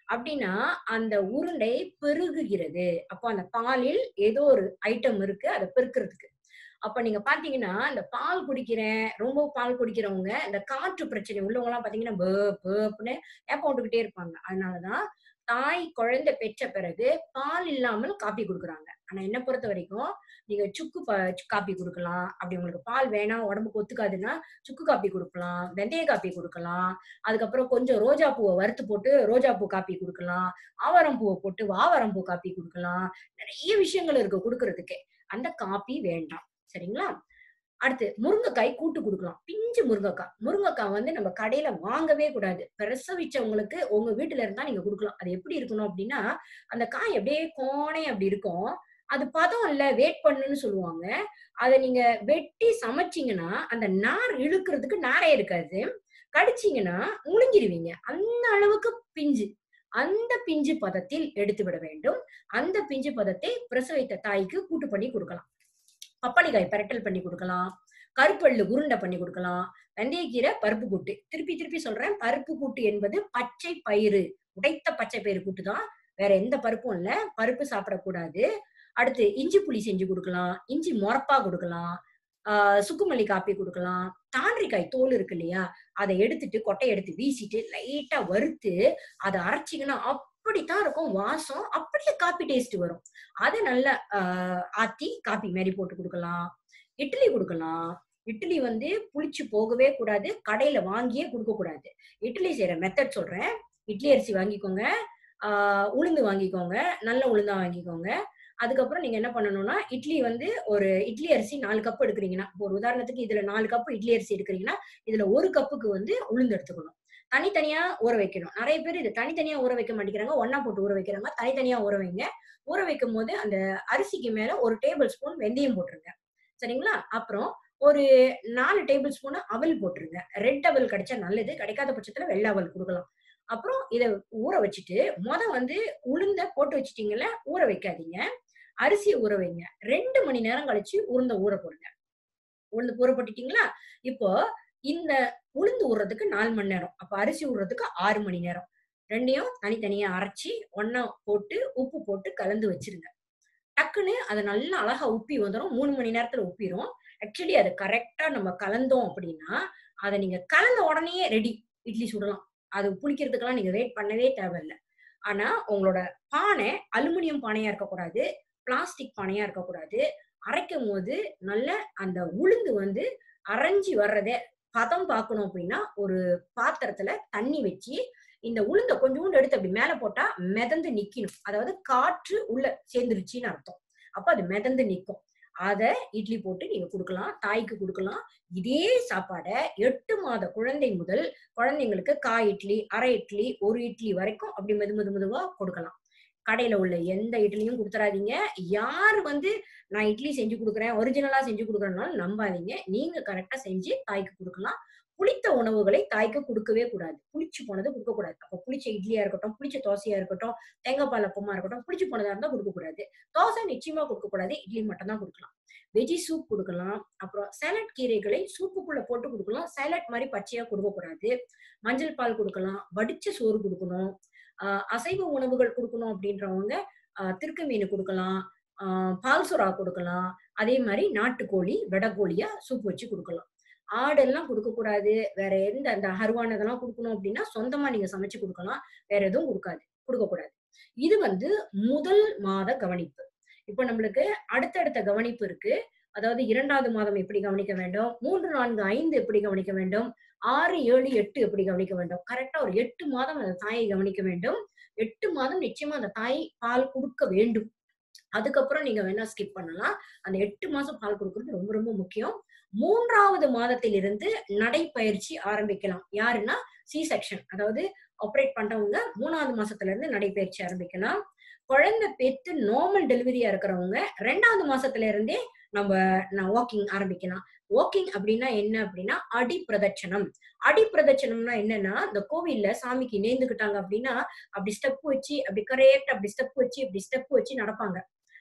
அப்படின்னா அந்த உருண்டை பெருகுகிறது அப்போ அந்த பாலில் ஏதோ ஒரு ஐட்டம் இருக்கு அதை பெருக்கிறதுக்கு அப்ப நீங்க பாத்தீங்கன்னா இந்த பால் குடிக்கிறேன் ரொம்ப பால் குடிக்கிறவங்க இந்த காற்று பிரச்சனை உள்ளவங்க எல்லாம் பாத்தீங்கன்னா பேப் பேப்னு ஏப்ப விட்டுக்கிட்டே இருப்பாங்க அதனாலதான் தாய் குழந்தை பெற்ற பிறகு பால் இல்லாமல் காப்பி கொடுக்குறாங்க ஆனா என்ன பொறுத்த வரைக்கும் நீங்க சுக்கு ப காப்பி கொடுக்கலாம் அப்படி உங்களுக்கு பால் வேணாம் உடம்புக்கு ஒத்துக்காதுன்னா சுக்கு காப்பி கொடுக்கலாம் வெந்தய காப்பி கொடுக்கலாம் அதுக்கப்புறம் கொஞ்சம் ரோஜா பூவை வறுத்து போட்டு ரோஜா பூ காப்பி கொடுக்கலாம் ஆவாரம் பூவை போட்டு வாவரம் பூ காப்பி கொடுக்கலாம் நிறைய விஷயங்கள் இருக்கு கொடுக்கறதுக்கு அந்த காப்பி வேண்டாம் சரிங்களா அடுத்து முருங்கைக்காய் கூட்டு கொடுக்கலாம் பிஞ்சு முருங்கைக்காய் முருங்கைக்காய் வந்து நம்ம கடையில வாங்கவே கூடாது பிரசவிச்சவங்களுக்கு உங்க வீட்டுல இருந்தா நீங்க கொடுக்கலாம் அது எப்படி இருக்கணும் அப்படின்னா அந்த காய் அப்படியே கோணை அப்படி இருக்கும் அது பதம் இல்ல வெயிட் பண்ணுன்னு சொல்லுவாங்க அதை நீங்க வெட்டி சமைச்சீங்கன்னா அந்த நார் இழுக்கிறதுக்கு நாரே இருக்காது கடிச்சீங்கன்னா முழுங்கிருவீங்க அந்த அளவுக்கு பிஞ்சு அந்த பிஞ்சு பதத்தில் எடுத்து விட வேண்டும் அந்த பிஞ்சு பதத்தை பிரசவித்த தாய்க்கு கூட்டு பண்ணி கொடுக்கலாம் பப்பளிக்காய் பரட்டல் பண்ணி கொடுக்கலாம் கருப்பள்ளு உருண்டை பண்ணி கொடுக்கலாம் வெந்தயக்கீரை பருப்பு கூட்டு திருப்பி திருப்பி சொல்றேன் பருப்பு கூட்டு என்பது பச்சை பயிறு உடைத்த பச்சை பயிறு கூட்டு தான் வேற எந்த பருப்பும் இல்ல பருப்பு சாப்பிடக்கூடாது அடுத்து இஞ்சி புளி செஞ்சு கொடுக்கலாம் இஞ்சி மொரப்பா கொடுக்கலாம் ஆஹ் சுக்குமல்லி காப்பி கொடுக்கலாம் தாண்டிக்காய் தோல் இருக்கு இல்லையா அதை எடுத்துட்டு கொட்டை எடுத்து வீசிட்டு லைட்டா வறுத்து அதை அரைச்சிங்கன்னா அப்படித்தான் இருக்கும் வாசம் அப்படியே காப்பி டேஸ்ட் வரும் அதை நல்லா ஆஹ் ஆத்தி காப்பி மாதிரி போட்டு கொடுக்கலாம் இட்லி கொடுக்கலாம் இட்லி வந்து புளிச்சு போகவே கூடாது கடையில வாங்கியே கொடுக்க கூடாது இட்லி செய்யற மெத்தட் சொல்றேன் இட்லி அரிசி வாங்கிக்கோங்க ஆஹ் உளுந்து வாங்கிக்கோங்க நல்ல உளுந்தா வாங்கிக்கோங்க அதுக்கப்புறம் நீங்க என்ன பண்ணணும்னா இட்லி வந்து ஒரு இட்லி அரிசி நாலு கப் எடுக்கிறீங்கன்னா இப்போ ஒரு உதாரணத்துக்கு இதுல நாலு கப் இட்லி அரிசி எடுக்கிறீங்கன்னா இதுல ஒரு கப்புக்கு வந்து உளுந்து எடுத்துக்கணும் தனித்தனியா ஊற வைக்கணும் நிறைய பேர் இது தனித்தனியா ஊற வைக்க மாட்டேங்கிறாங்க ஒன்னா போட்டு ஊற வைக்கிறாங்க தனித்தனியா ஊற வைங்க ஊற வைக்கும் போது அந்த அரிசிக்கு மேல ஒரு டேபிள் ஸ்பூன் வெந்தயம் போட்டுருங்க சரிங்களா அப்புறம் ஒரு நாலு டேபிள் ஸ்பூன் அவல் போட்டுருங்க ரெட் அவல் கிடைச்சா நல்லது கிடைக்காத பட்சத்துல வெள்ளை அவல் கொடுக்கலாம் அப்புறம் இத ஊற வச்சுட்டு முத வந்து உளுந்த போட்டு வச்சுட்டீங்கல்ல ஊற வைக்காதீங்க அரிசியை ஊற வைங்க ரெண்டு மணி நேரம் கழிச்சு உளுந்த ஊற போடுங்க உளுந்து ஊற போட்டுட்டீங்களா இப்போ இந்த உளுந்து ஊறுறதுக்கு நாலு மணி நேரம் அப்ப அரிசி ஊறுறதுக்கு ஆறு மணி நேரம் ரெண்டையும் தனித்தனியா அரைச்சி ஒன்னா போட்டு உப்பு போட்டு கலந்து வச்சிருங்க டக்குன்னு அதை நல்லா அழகா உப்பி வந்துடும் மூணு மணி நேரத்துல உப்பிரும் ஆக்சுவலி அதை கரெக்டா நம்ம கலந்தோம் அப்படின்னா அதை நீங்க கலந்த உடனே ரெடி இட்லி சுடலாம் அது புளிக்கிறதுக்கெல்லாம் நீங்க வெயிட் பண்ணவே தேவையில்லை ஆனா உங்களோட பானை அலுமினியம் பானையா இருக்கக்கூடாது பிளாஸ்டிக் பானையா இருக்கக்கூடாது அரைக்கும் போது நல்ல அந்த உளுந்து வந்து அரைஞ்சி வர்றத பதம் பார்க்கணும் அப்படின்னா ஒரு பாத்திரத்துல தண்ணி வச்சு இந்த உளுந்த கொஞ்சோண்டு எடுத்து அப்படி மேல போட்டா மிதந்து நிக்கணும் அதாவது காற்று உள்ள சேர்ந்துருச்சுன்னு அர்த்தம் அப்ப அது மிதந்து நிக்கும் அத இட்லி போட்டு நீங்க கொடுக்கலாம் தாய்க்கு கொடுக்கலாம் இதே சாப்பாடை எட்டு மாத குழந்தை முதல் குழந்தைங்களுக்கு காய் இட்லி அரை இட்லி ஒரு இட்லி வரைக்கும் அப்படி மெது மெது மெதுவா கொடுக்கலாம் கடையில உள்ள எந்த இட்லியும் கொடுத்துறாதீங்க யார் வந்து நான் இட்லி செஞ்சு கொடுக்குறேன் ஒரிஜினலா செஞ்சு கொடுக்குறேன்னாலும் நம்பாதீங்க நீங்க கரெக்டா செஞ்சு தாய்க்கு கொடுக்கலாம் புளித்த உணவுகளை தாய்க்கு கொடுக்கவே கூடாது புளிச்சு போனது கொடுக்க கூடாது அப்ப புளிச்ச இட்லியா இருக்கட்டும் புளிச்ச தோசையா இருக்கட்டும் தேங்காய் பால் அப்பமா இருக்கட்டும் புளிச்சு போனதா இருந்தா கொடுக்க கூடாது தோசை நிச்சயமா கொடுக்க கூடாது இட்லி மட்டும் தான் கொடுக்கலாம் வெஜி சூப் கொடுக்கலாம் அப்புறம் சேலட் கீரைகளை சூப்புக்குள்ள போட்டு கொடுக்கலாம் சேலட் மாதிரி பச்சையா கொடுக்க கூடாது மஞ்சள் பால் கொடுக்கலாம் வடிச்ச சோறு கொடுக்கணும் ஆஹ் அசைவ உணவுகள் கொடுக்கணும் அப்படின்றவங்க ஆஹ் திருக்க மீன் கொடுக்கலாம் ஆஹ் பால் சுறா கொடுக்கலாம் அதே மாதிரி நாட்டுக்கோழி வெடக்கோழியா சூப் வச்சு கொடுக்கலாம் ஆடெல்லாம் கொடுக்க கூடாது வேற எந்த அந்த ஹருவானதெல்லாம் கொடுக்கணும் அப்படின்னா சொந்தமா நீங்க சமைச்சு கொடுக்கலாம் வேற எதுவும் கொடுக்காது கொடுக்க கூடாது இது வந்து முதல் மாத கவனிப்பு இப்போ நம்மளுக்கு அடுத்தடுத்த கவனிப்பு இருக்கு அதாவது இரண்டாவது மாதம் எப்படி கவனிக்க வேண்டும் மூன்று நான்கு ஐந்து எப்படி கவனிக்க வேண்டும் ஆறு ஏழு எட்டு எப்படி கவனிக்க வேண்டும் கரெக்டா ஒரு எட்டு மாதம் அந்த தாயை கவனிக்க வேண்டும் எட்டு மாதம் நிச்சயமா அந்த தாய் பால் கொடுக்க வேண்டும் அதுக்கப்புறம் நீங்க வேணா ஸ்கிப் பண்ணலாம் அந்த எட்டு மாசம் பால் கொடுக்கறது ரொம்ப ரொம்ப முக்கியம் மூன்றாவது மாதத்திலிருந்து நடைப்பயிற்சி ஆரம்பிக்கலாம் யாருன்னா சி செக்ஷன் அதாவது ஆப்ரேட் பண்றவங்க மூணாவது மாசத்துல இருந்து நடைப்பயிற்சி ஆரம்பிக்கலாம் குழந்தை பெத்து நார்மல் டெலிவரியா இருக்கிறவங்க ரெண்டாவது மாசத்துல இருந்தே நம்ம வாக்கிங் ஆரம்பிக்கலாம் வாக்கிங் அப்படின்னா என்ன அப்படின்னா அடி பிரதட்சணம் அடி பிரதட்சணம்னா என்னன்னா இந்த கோவில்ல சாமிக்கு நேர்ந்துக்கிட்டாங்க அப்படின்னா அப்படி ஸ்டெப் வச்சு அப்படி கரெக்ட் அப்படி ஸ்டெப் வச்சு அப்படி ஸ்டெப் வச்சு நடப்பாங்க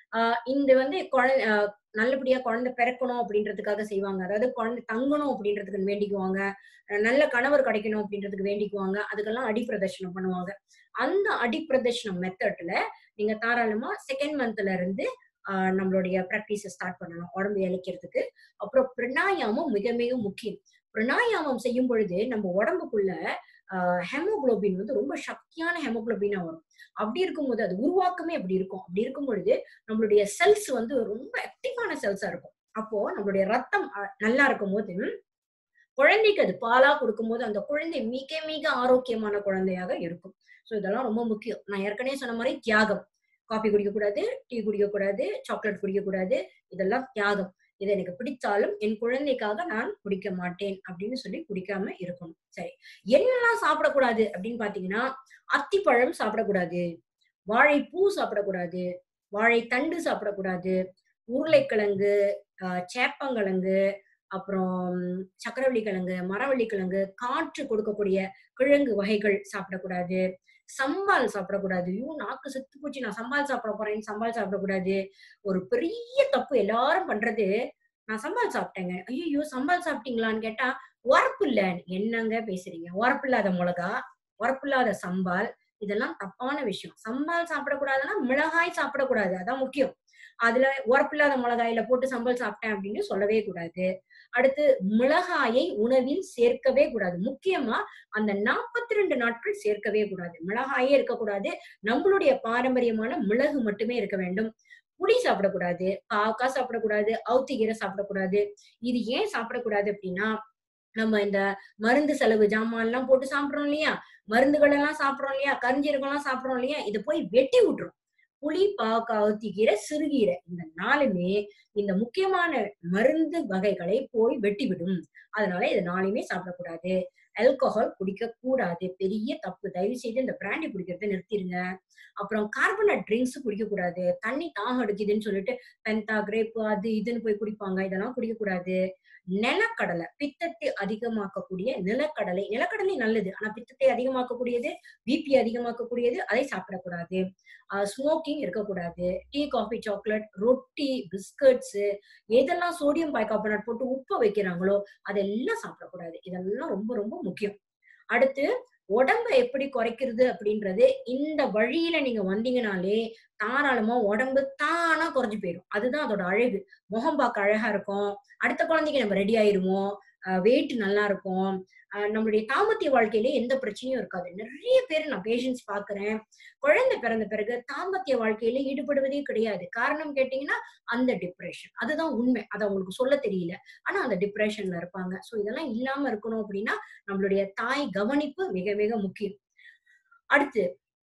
ஆஹ் இந்த வந்து குழந்தை ஆஹ் நல்லபடியா குழந்தை பிறக்கணும் அப்படின்றதுக்காக செய்வாங்க அதாவது குழந்தை தங்கணும் அப்படின்றதுக்கு வேண்டிக்குவாங்க அஹ் நல்ல கணவர் கிடைக்கணும் அப்படின்றதுக்கு வேண்டிக்குவாங்க அதுக்கெல்லாம் அடி பிரதர்ஷனம் பண்ணுவாங்க அந்த அடி பிரதர்ஷனம் மெத்தட்ல நீங்க தாராளமா செகண்ட் மந்த்ல இருந்து ஆஹ் நம்மளுடைய ப்ராக்டிஸை ஸ்டார்ட் பண்ணணும் உடம்பு இழைக்கிறதுக்கு அப்புறம் பிரணாயாமம் மிக மிக முக்கியம் பிரணாயாமம் செய்யும் பொழுது நம்ம உடம்புக்குள்ள ஹெமோகுளோபின் வந்து ரொம்ப சக்தியான ஹெமோகுளோபினா வரும் அப்படி இருக்கும்போது அது உருவாக்கமே அப்படி இருக்கும் அப்படி இருக்கும் பொழுது நம்மளுடைய செல்ஸ் வந்து ரொம்ப ஆக்டிவான செல்ஸா இருக்கும் அப்போ நம்மளுடைய ரத்தம் அஹ், நல்லா இருக்கும் போது குழந்தைக்கு அது பாலா கொடுக்கும்போது அந்த குழந்தை மிக மிக ஆரோக்கியமான குழந்தையாக இருக்கும் ஸோ இதெல்லாம் ரொம்ப முக்கியம் நான் ஏற்கனவே சொன்ன மாதிரி தியாகம் காபி குடிக்க கூடாது டீ குடிக்க கூடாது சாக்லேட் குடிக்க கூடாது இதெல்லாம் தியாகம் இது எனக்கு பிடித்தாலும் என் குழந்தைக்காக நான் குடிக்க மாட்டேன் அப்படின்னு சொல்லி குடிக்காம இருக்கணும் சரி என்னெல்லாம் சாப்பிடக்கூடாது அப்படின்னு பாத்தீங்கன்னா அத்திப்பழம் சாப்பிடக்கூடாது வாழைப்பூ சாப்பிடக்கூடாது வாழைத்தண்டு சாப்பிடக்கூடாது உருளைக்கிழங்கு ஆஹ் சேப்பங்கிழங்கு அப்புறம் சக்கரவள்ளி கிழங்கு மரவள்ளி கிழங்கு காற்று கொடுக்கக்கூடிய கிழங்கு வகைகள் சாப்பிடக்கூடாது சம்பால் சாப்பிடக்கூடாது ஐயோ நாக்கு செத்து போச்சு நான் சம்பால் சாப்பிட போறேன் சம்பால் சாப்பிடக்கூடாது ஒரு பெரிய தப்பு எல்லாரும் பண்றது நான் சம்பால் சாப்பிட்டேங்க ஐயோ சம்பால் சாப்பிட்டீங்களான்னு கேட்டா உரப்பு இல்ல என்னங்க பேசுறீங்க உரப்பு இல்லாத மிளகா உரப்பு இல்லாத சம்பால் இதெல்லாம் தப்பான விஷயம் சம்பால் சாப்பிடக்கூடாதுன்னா மிளகாய் சாப்பிடக்கூடாது அதான் முக்கியம் அதுல உரப்பில்லாத மிளகாயில போட்டு சம்பல் சாப்பிட்டேன் அப்படின்னு சொல்லவே கூடாது அடுத்து மிளகாயை உணவில் சேர்க்கவே கூடாது முக்கியமா அந்த நாற்பத்தி ரெண்டு நாட்கள் சேர்க்கவே கூடாது மிளகாயே இருக்கக்கூடாது நம்மளுடைய பாரம்பரியமான மிளகு மட்டுமே இருக்க வேண்டும் புளி சாப்பிடக்கூடாது பாவக்காய் சாப்பிடக்கூடாது அவுத்திகீரை சாப்பிடக்கூடாது இது ஏன் சாப்பிடக்கூடாது அப்படின்னா நம்ம இந்த மருந்து செலவு ஜாமான் எல்லாம் போட்டு சாப்பிடுறோம் இல்லையா மருந்துகள் எல்லாம் சாப்பிடுறோம் இல்லையா கரிஞ்சீரகம் எல்லாம் சாப்பிடுறோம் இல்லையா இதை போய் வெட்டி விட்டுரும் புளி பாவக்காய் அவுத்திக்கீரை சிறுகீரை இந்த நாலுமே இந்த முக்கியமான மருந்து வகைகளை போய் வெட்டிவிடும் அதனால இது நாளையுமே சாப்பிடக்கூடாது ஆல்கஹால் குடிக்க கூடாது பெரிய தப்பு தயவு செய்து இந்த பிராண்டி குடிக்கிறத நிறுத்திடுங்க அப்புறம் கார்பனேட் ட்ரிங்க்ஸ் குடிக்க கூடாது தண்ணி தாகம் எடுக்குதுன்னு சொல்லிட்டு பென்டா கிரேப்பு அது இதுன்னு போய் குடிப்பாங்க இதெல்லாம் குடிக்க கூடாது நிலக்கடலை பித்தத்தை அதிகமாக்கக்கூடிய நிலக்கடலை நிலக்கடலை நல்லது ஆனா பித்தத்தை அதிகமாக்கக்கூடியது பிபி அதிகமாக்கக்கூடியது அதை சாப்பிடக்கூடாது ஸ்மோக்கிங் இருக்கக்கூடாது டீ காஃபி சாக்லேட் ரொட்டி பிஸ்கட்ஸ் எதெல்லாம் சோடியம் பைகார்பனேட் போட்டு உப்பை வைக்கிறாங்களோ அதெல்லாம் சாப்பிடக்கூடாது இதெல்லாம் ரொம்ப ரொம்ப முக்கியம் அடுத்து உடம்பை எப்படி குறைக்கிறது அப்படின்றது இந்த வழியில நீங்க வந்தீங்கனாலே தாராளமா உடம்பு தானா குறைஞ்சு போயிடும் அதுதான் அதோட அழகு முகம் பார்க்க அழகா இருக்கும் அடுத்த குழந்தைக்கு நம்ம ரெடி ஆயிருவோம் வெயிட் நல்லா இருக்கும் ஆஹ் நம்மளுடைய தாம்பத்திய வாழ்க்கையில எந்த பிரச்சனையும் இருக்காது நிறைய பேர் நான் பேஷண்ட்ஸ் பாக்குறேன் குழந்தை பிறந்த பிறகு தாம்பத்திய வாழ்க்கையில ஈடுபடுவதே கிடையாது காரணம் கேட்டீங்கன்னா அந்த டிப்ரெஷன் அதுதான் உண்மை அது அவங்களுக்கு சொல்ல தெரியல ஆனா அந்த டிப்ரெஷன்ல இருப்பாங்க சோ இதெல்லாம் இல்லாம இருக்கணும் அப்படின்னா நம்மளுடைய தாய் கவனிப்பு மிக மிக முக்கியம் அடுத்து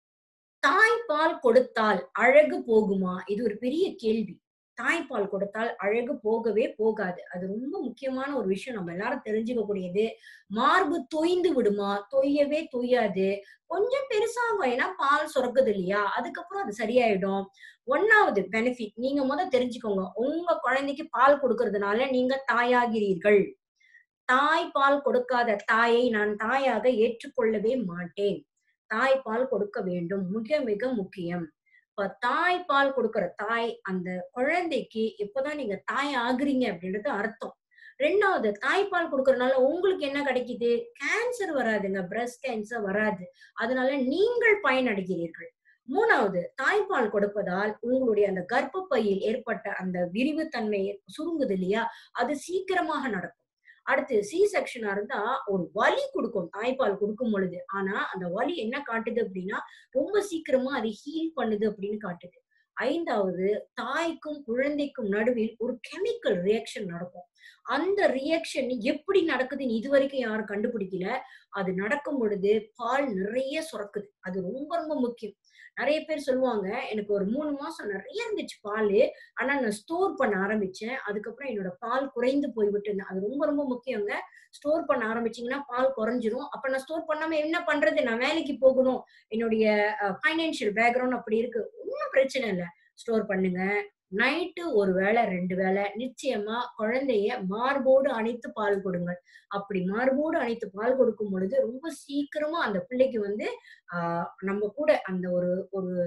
தாய்ப்பால் கொடுத்தால் அழகு போகுமா இது ஒரு பெரிய கேள்வி தாய்ப்பால் கொடுத்தால் அழகு போகவே போகாது அது ரொம்ப முக்கியமான ஒரு விஷயம் நம்ம எல்லாரும் தெரிஞ்சுக்க கூடியது மார்பு தொய்ந்து விடுமா தொய்யவே தொய்யாது கொஞ்சம் பெருசாகும் ஏன்னா பால் சுரக்குது இல்லையா அதுக்கப்புறம் அது சரியாயிடும் ஒன்னாவது பெனிஃபிட் நீங்க முத தெரிஞ்சுக்கோங்க உங்க குழந்தைக்கு பால் கொடுக்கறதுனால நீங்க தாயாகிறீர்கள் தாய்ப்பால் கொடுக்காத தாயை நான் தாயாக ஏற்றுக்கொள்ளவே மாட்டேன் தாய்ப்பால் கொடுக்க வேண்டும் மிக மிக முக்கியம் இப்ப தாய்ப்பால் கொடுக்கிற தாய் அந்த குழந்தைக்கு எப்பதான் நீங்க தாய் ஆகுறீங்க அப்படின்றது அர்த்தம் ரெண்டாவது தாய்ப்பால் கொடுக்கறதுனால உங்களுக்கு என்ன கிடைக்குது கேன்சர் வராதுங்க பிரஸ்ட் கேன்சர் வராது அதனால நீங்கள் பயனடைகிறீர்கள் மூணாவது தாய்ப்பால் கொடுப்பதால் உங்களுடைய அந்த கர்ப்பப்பையில் ஏற்பட்ட அந்த விரிவுத்தன்மை சுருங்குது இல்லையா அது சீக்கிரமாக நடக்கும் அடுத்து சி செக்ஷனா இருந்தா ஒரு வலி கொடுக்கும் தாய்ப்பால் கொடுக்கும் பொழுது ஆனா அந்த வலி என்ன காட்டுது அப்படின்னா ரொம்ப சீக்கிரமா அது ஹீல் பண்ணுது அப்படின்னு காட்டுது ஐந்தாவது தாய்க்கும் குழந்தைக்கும் நடுவில் ஒரு கெமிக்கல் ரியாக்ஷன் நடக்கும் அந்த ரியாக்ஷன் எப்படி நடக்குதுன்னு இது வரைக்கும் யாரும் கண்டுபிடிக்கல அது நடக்கும் பொழுது பால் நிறைய சுரக்குது அது ரொம்ப ரொம்ப முக்கியம் நிறைய பேர் சொல்லுவாங்க எனக்கு ஒரு மூணு மாசம் நிறைய இருந்துச்சு பால் ஆனா நான் ஸ்டோர் பண்ண ஆரம்பிச்சேன் அதுக்கப்புறம் என்னோட பால் குறைந்து போய்விட்டு அது ரொம்ப ரொம்ப முக்கியங்க ஸ்டோர் பண்ண ஆரம்பிச்சீங்கன்னா பால் குறைஞ்சிரும் அப்ப நான் ஸ்டோர் பண்ணாம என்ன பண்றது நான் வேலைக்கு போகணும் என்னுடைய ஃபைனான்சியல் பேக்ரவுண்ட் அப்படி இருக்கு ஒன்றும் பிரச்சனை இல்லை ஸ்டோர் பண்ணுங்க நைட்டு ஒரு வேளை ரெண்டு வேளை நிச்சயமா குழந்தைய மார்போடு அணைத்து பால் கொடுங்கள் அப்படி மார்போடு அணைத்து பால் கொடுக்கும் பொழுது ரொம்ப சீக்கிரமா அந்த பிள்ளைக்கு வந்து ஆஹ் நம்ம கூட அந்த ஒரு ஒரு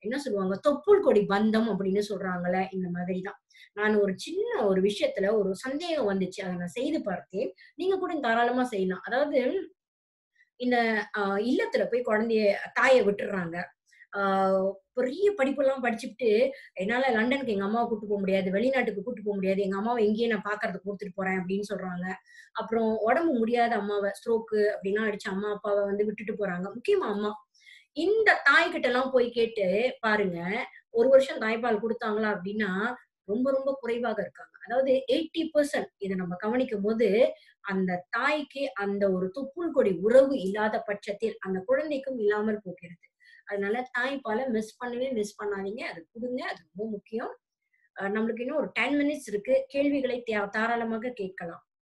என்ன சொல்லுவாங்க தொப்புள் கொடி பந்தம் அப்படின்னு சொல்றாங்கல்ல இந்த மாதிரி தான் நான் ஒரு சின்ன ஒரு விஷயத்துல ஒரு சந்தேகம் வந்துச்சு அதை நான் செய்து பார்த்தேன் நீங்க கூட தாராளமா செய்யலாம் அதாவது இந்த ஆஹ் இல்லத்துல போய் குழந்தைய தாயை விட்டுடுறாங்க ஆஹ் பெரிய படிப்பெல்லாம் படிச்சுட்டு என்னால லண்டனுக்கு எங்க அம்மாவை கூட்டு போக முடியாது வெளிநாட்டுக்கு கூட்டு போக முடியாது எங்க அம்மாவை எங்கேயே நான் பாக்குறதுக்கு கொடுத்துட்டு போறேன் அப்படின்னு சொல்றாங்க அப்புறம் உடம்பு முடியாத அம்மாவை ஸ்ட்ரோக்கு அப்படின்னா அடிச்சு அம்மா அப்பாவை வந்து விட்டுட்டு போறாங்க முக்கியமா அம்மா இந்த தாய்கிட்ட எல்லாம் போய் கேட்டு பாருங்க ஒரு வருஷம் தாய்ப்பால் கொடுத்தாங்களா அப்படின்னா ரொம்ப ரொம்ப குறைவாக இருக்காங்க அதாவது எயிட்டி பர்சன்ட் இதை நம்ம கவனிக்கும் போது அந்த தாய்க்கு அந்த ஒரு தொப்புள் கொடி உறவு இல்லாத பட்சத்தில் அந்த குழந்தைக்கும் இல்லாமல் போகிறது அதனால தாய்ப்பாலை மிஸ் பண்ணவே மிஸ் பண்ணாதீங்க அது கொடுங்க அது ரொம்ப முக்கியம் அஹ் நம்மளுக்கு இன்னும் ஒரு டென் மினிட்ஸ் இருக்கு கேள்விகளை தா- தாராளமாக கேட்கலாம்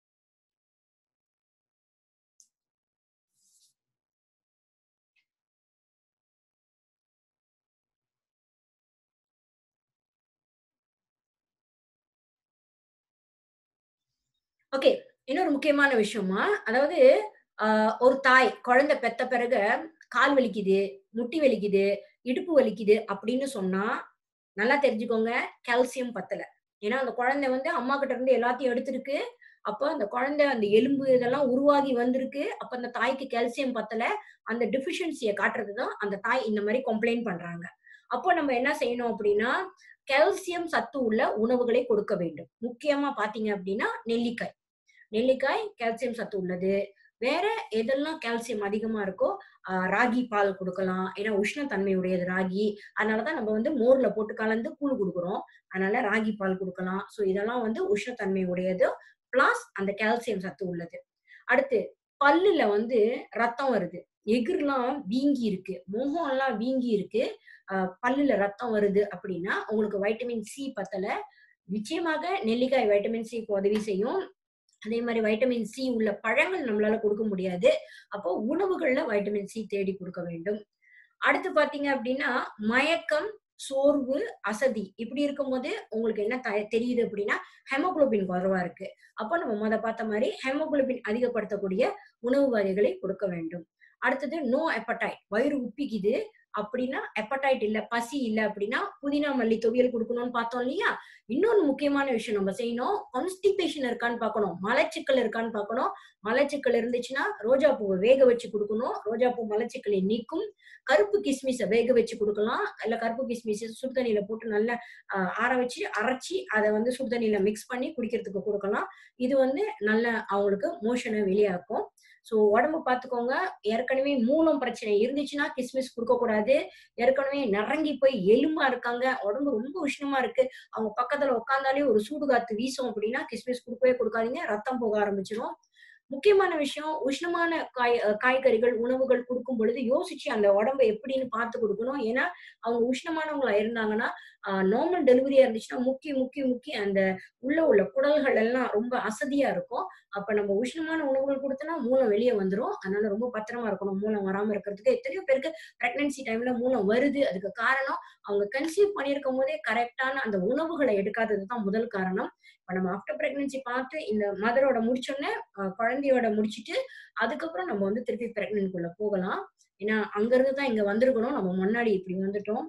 ஓகே இன்னொரு முக்கியமான விஷயமா அதாவது ஆஹ் ஒரு தாய் குழந்தை பெத்த பிறகு கால் வலிக்குது முட்டி வலிக்குது இடுப்பு வலிக்குது அப்படின்னு சொன்னா நல்லா தெரிஞ்சுக்கோங்க கால்சியம் பத்தல ஏன்னா அந்த குழந்தை வந்து அம்மா கிட்ட இருந்து எல்லாத்தையும் எடுத்திருக்கு அப்போ அந்த குழந்தை அந்த எலும்பு இதெல்லாம் உருவாகி வந்திருக்கு அப்ப அந்த தாய்க்கு கால்சியம் பத்தல அந்த டிஃபிஷியன்சியை காட்டுறதுதான் அந்த தாய் இந்த மாதிரி கம்ப்ளைண்ட் பண்றாங்க அப்போ நம்ம என்ன செய்யணும் அப்படின்னா கால்சியம் சத்து உள்ள உணவுகளை கொடுக்க வேண்டும் முக்கியமா பாத்தீங்க அப்படின்னா நெல்லிக்காய் நெல்லிக்காய் கால்சியம் சத்து உள்ளது வேற எதெல்லாம் கால்சியம் அதிகமா இருக்கோ ஆஹ் ராகி பால் கொடுக்கலாம் ஏன்னா உஷ்ணத்தன்மை உடையது ராகி அதனாலதான் நம்ம வந்து மோர்ல போட்டு கலந்து கூழ் கொடுக்குறோம் அதனால ராகி பால் கொடுக்கலாம் சோ இதெல்லாம் வந்து உஷ்ணத்தன்மை உடையது பிளஸ் அந்த கால்சியம் சத்து உள்ளது அடுத்து பல்லுல வந்து ரத்தம் வருது எகிர்லாம் வீங்கி இருக்கு முகம் எல்லாம் வீங்கி இருக்கு ஆஹ் பல்லுல ரத்தம் வருது அப்படின்னா உங்களுக்கு வைட்டமின் சி பத்தல நிச்சயமாக நெல்லிக்காய் வைட்டமின் சிக்கு உதவி செய்யும் அதே மாதிரி வைட்டமின் சி உள்ள பழங்கள் நம்மளால கொடுக்க முடியாது அப்போ உணவுகள்ல வைட்டமின் சி தேடி கொடுக்க வேண்டும் அடுத்து பாத்தீங்க அப்படின்னா மயக்கம் சோர்வு அசதி இப்படி இருக்கும்போது உங்களுக்கு என்ன த- தெரியுது அப்படின்னா ஹெமோகுளோபின் குறைவா இருக்கு அப்போ நம்ம முத பார்த்த மாதிரி ஹெமோகுளோபின் அதிகப்படுத்தக்கூடிய உணவு வகைகளை கொடுக்க வேண்டும் அடுத்தது நோ எப்படைட் வயிறு உப்பிக்குது அப்படின்னா எப்படைட் இல்ல பசி இல்ல அப்படின்னா புதினா மல்லி துவையல் கொடுக்கணும்னு பார்த்தோம் இல்லையா இன்னொரு முக்கியமான விஷயம் நம்ம செய்யணும் கான்ஸ்டிபேஷன் இருக்கான்னு பார்க்கணும் மலச்சிக்கல் இருக்கான்னு பார்க்கணும் மலச்சிக்கல் இருந்துச்சுன்னா ரோஜா பூவை வேக வச்சு கொடுக்கணும் ரோஜா பூ மலச்சிக்கலை நீக்கும் கருப்பு கிஸ்மிஸை வேக வச்சு கொடுக்கலாம் இல்ல கருப்பு கிஸ்மிஸ் சுடுதண்ணியில போட்டு நல்லா ஆஹ், ஆற வச்சு அரைச்சி அதை வந்து சுடுதண்ணியில மிக்ஸ் பண்ணி குடிக்கிறதுக்கு கொடுக்கலாம் இது வந்து நல்ல அவங்களுக்கு மோஷனை வெளியாக்கும் ஸோ உடம்பு பார்த்துக்கோங்க ஏற்கனவே மூலம் பிரச்சனை இருந்துச்சுன்னா கிஸ்மிஸ் கொடுக்க கூடாது ஏற்கனவே நரங்கி போய் எலும்பா இருக்காங்க உடம்பு ரொம்ப உஷ்ணமா இருக்கு அவங்க பக்கத்துல உட்காந்தாலே ஒரு சூடு காத்து வீசும் அப்படின்னா கிஸ்மிஸ் கொடுக்கவே கொடுக்காதீங்க ரத்தம் போக ஆரம்பிச்சிடும் முக்கியமான விஷயம் உஷ்ணமான காய் அஹ் காய்கறிகள் உணவுகள் கொடுக்கும் பொழுது யோசிச்சு அந்த உடம்ப எப்படின்னு பார்த்து கொடுக்கணும் ஏன்னா அவங்க உஷ்ணமானவங்களா இருந்தாங்கன்னா நார்மல் டெலிவரியா இருந்துச்சுன்னா முக்கி முக்கி முக்கி அந்த உள்ள உள்ள குடல்கள் எல்லாம் ரொம்ப அசதியா இருக்கும் அப்ப நம்ம உஷ்ணமான உணவுகள் கொடுத்தோம்னா மூலம் வெளியே வந்துரும் அதனால ரொம்ப பத்திரமா இருக்கணும் மூலம் வராம இருக்கிறதுக்கு எத்தனையோ பேருக்கு பிரெக்னன்சி டைம்ல மூலம் வருது அதுக்கு காரணம் அவங்க கன்சீவ் பண்ணியிருக்கும் போதே கரெக்டான அந்த உணவுகளை எடுக்காதது தான் முதல் காரணம் இப்ப நம்ம ஆஃப்டர் பிரெக்னன்சி பார்த்து இந்த மதரோட முடிச்சோடனே அஹ், குழந்தையோட முடிச்சிட்டு அதுக்கப்புறம் நம்ம வந்து திருப்பி பிரெக்னன்ட்குள்ள போகலாம் ஏன்னா அங்க இருந்து தான் இங்க வந்திருக்கணும் நம்ம முன்னாடி இப்படி வந்துட்டோம்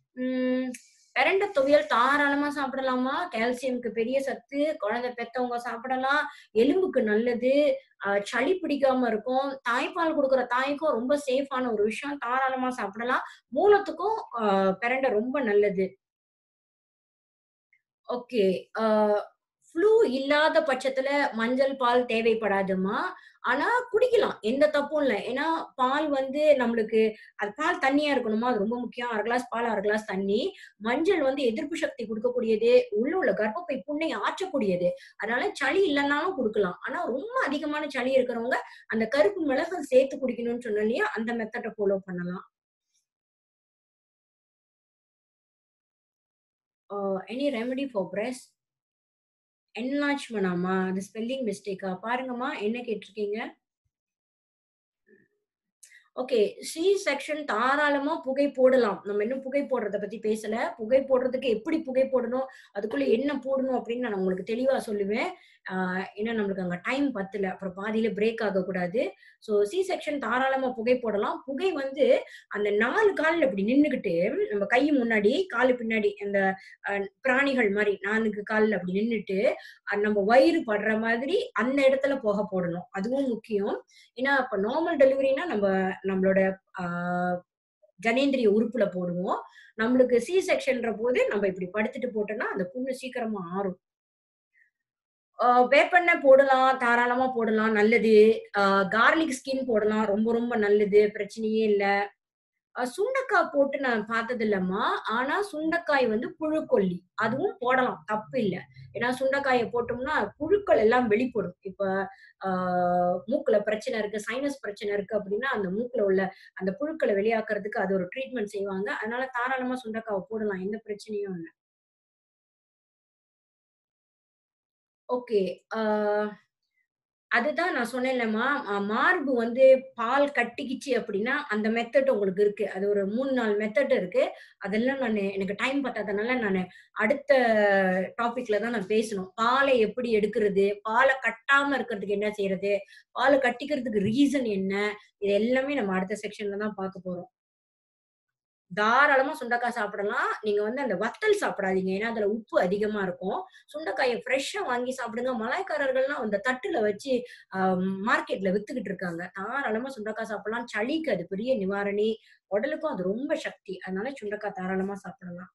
உம் பிரண்ட துவையல் தாராளமா சாப்பிடலாமா கால்சியம்க்கு பெரிய சத்து குழந்தை பெத்தவங்க சாப்பிடலாம் எலும்புக்கு நல்லது ஆஹ் சளி பிடிக்காம இருக்கும் தாய்ப்பால் கொடுக்குற தாய்க்கும் ரொம்ப சேஃபான ஒரு விஷயம் தாராளமா சாப்பிடலாம் மூலத்துக்கும் ஆஹ் பிரண்டை ரொம்ப நல்லது ஓகே ஃப்ளூ இல்லாத பட்சத்துல மஞ்சள் பால் தேவைப்படாதுமா ஆனா குடிக்கலாம் எந்த தப்பும் இல்லை ஏன்னா பால் வந்து நம்மளுக்கு அது பால் தண்ணியா இருக்கணுமா அது ரொம்ப முக்கியம் அரை கிளாஸ் பால் அரை கிளாஸ் தண்ணி மஞ்சள் வந்து எதிர்ப்பு சக்தி கொடுக்கக்கூடியது உள்ள உள்ள கர்ப்பப்பை புண்ணை ஆற்றக்கூடியது அதனால சளி இல்லைன்னாலும் கொடுக்கலாம் ஆனா ரொம்ப அதிகமான சளி இருக்கிறவங்க அந்த கருப்பு மிளகு சேர்த்து குடிக்கணும்னு சொன்னோம் இல்லையா அந்த மெத்தடை ஃபாலோ பண்ணலாம் any remedy for breast enlargement ஆமா அது ஸ்பெல்லிங் மிஸ்டேக்கா பாருங்கம்மா என்ன கேட்டிருக்கீங்க ஓகே சி செக்ஷன் தாராளமா புகை போடலாம் நம்ம இன்னும் புகை போடுறத பத்தி பேசல புகை போடுறதுக்கு எப்படி புகை போடணும் அதுக்குள்ள என்ன போடணும் அப்படின்னு நான் உங்களுக்கு தெளிவா சொல்லுவேன் ஆஹ் ஏன்னா நம்மளுக்கு அங்க டைம் பத்தல அப்புறம் பாதியில பிரேக் ஆக கூடாது ஸோ சி செக்ஷன் தாராளமா புகை போடலாம் புகை வந்து அந்த நாலு காலில் இப்படி நின்னுக்கிட்டு நம்ம கை முன்னாடி காலு பின்னாடி அந்த அஹ், பிராணிகள் மாதிரி நான்கு காலில் அப்படி நின்னுட்டு அஹ், நம்ம வயிறு படுற மாதிரி அந்த இடத்துல புகை போடணும் அதுவும் முக்கியம் ஏன்னா இப்ப நார்மல் டெலிவரினா நம்ம நம்மளோட ஆஹ், ஜனேந்திரிய உறுப்புல போடுவோம் நம்மளுக்கு சி செக்ஷன்ற போது நம்ம இப்படி படுத்துட்டு போட்டோம்னா அந்த புண்ணு சீக்கிரமா ஆறும் ஆஹ் வேப்பெண்ணெய் போடலாம் தாராளமா போடலாம் நல்லது கார்லிக் ஸ்கின் போடலாம் ரொம்ப ரொம்ப நல்லது பிரச்சனையே இல்ல ஆஹ் சுண்டைக்காய் போட்டு நான் பார்த்தது இல்லம்மா ஆனா சுண்டைக்காய் வந்து புழுக்கொல்லி அதுவும் போடலாம் தப்பு இல்ல ஏன்னா சுண்டைக்காயை போட்டோம்னா புழுக்கள் எல்லாம் வெளிப்படும் இப்ப ஆஹ் மூக்குல பிரச்சனை இருக்கு சைனஸ் பிரச்சனை இருக்கு அப்படின்னா அந்த மூக்குல உள்ள அந்த புழுக்களை வெளியாக்குறதுக்கு அது ஒரு ட்ரீட்மெண்ட் செய்வாங்க அதனால தாராளமா சுண்டைக்காவை போடலாம் எந்த பிரச்சனையும் இல்லை ஓகே அதுதான் நான் சொன்னேன்லம்மா அஹ் மார்பு வந்து பால் கட்டிக்கிச்சு அப்படின்னா அந்த மெத்தட் உங்களுக்கு இருக்கு அது ஒரு மூணு நாலு மெத்தட் இருக்கு அதெல்லாம் நான் எனக்கு டைம் பத்தாதனால நான் அடுத்த டாபிக்ல தான் நான் பேசணும் பாலை எப்படி எடுக்கிறது பாலை கட்டாம இருக்கிறதுக்கு என்ன செய்யறது பாலை கட்டிக்கிறதுக்கு ரீசன் என்ன இது எல்லாமே நம்ம அடுத்த செக்ஷன்ல தான் பார்க்க போறோம் தாராளமா சுண்டைக்காய் சாப்பிடலாம் நீங்க வந்து அந்த வத்தல் சாப்பிடாதீங்க ஏன்னா அதுல உப்பு அதிகமா இருக்கும் சுண்டைக்காயை ஃப்ரெஷ்ஷா வாங்கி சாப்பிடுங்க மலாய்க்காரர்கள்லாம் அந்த தட்டுல வச்சு மார்க்கெட்ல வித்துக்கிட்டு இருக்காங்க தாராளமா சுண்டைக்காய் சாப்பிடலாம் சளிக்கு அது பெரிய நிவாரணி உடலுக்கும் அது ரொம்ப சக்தி அதனால சுண்டைக்காய் தாராளமா சாப்பிடலாம்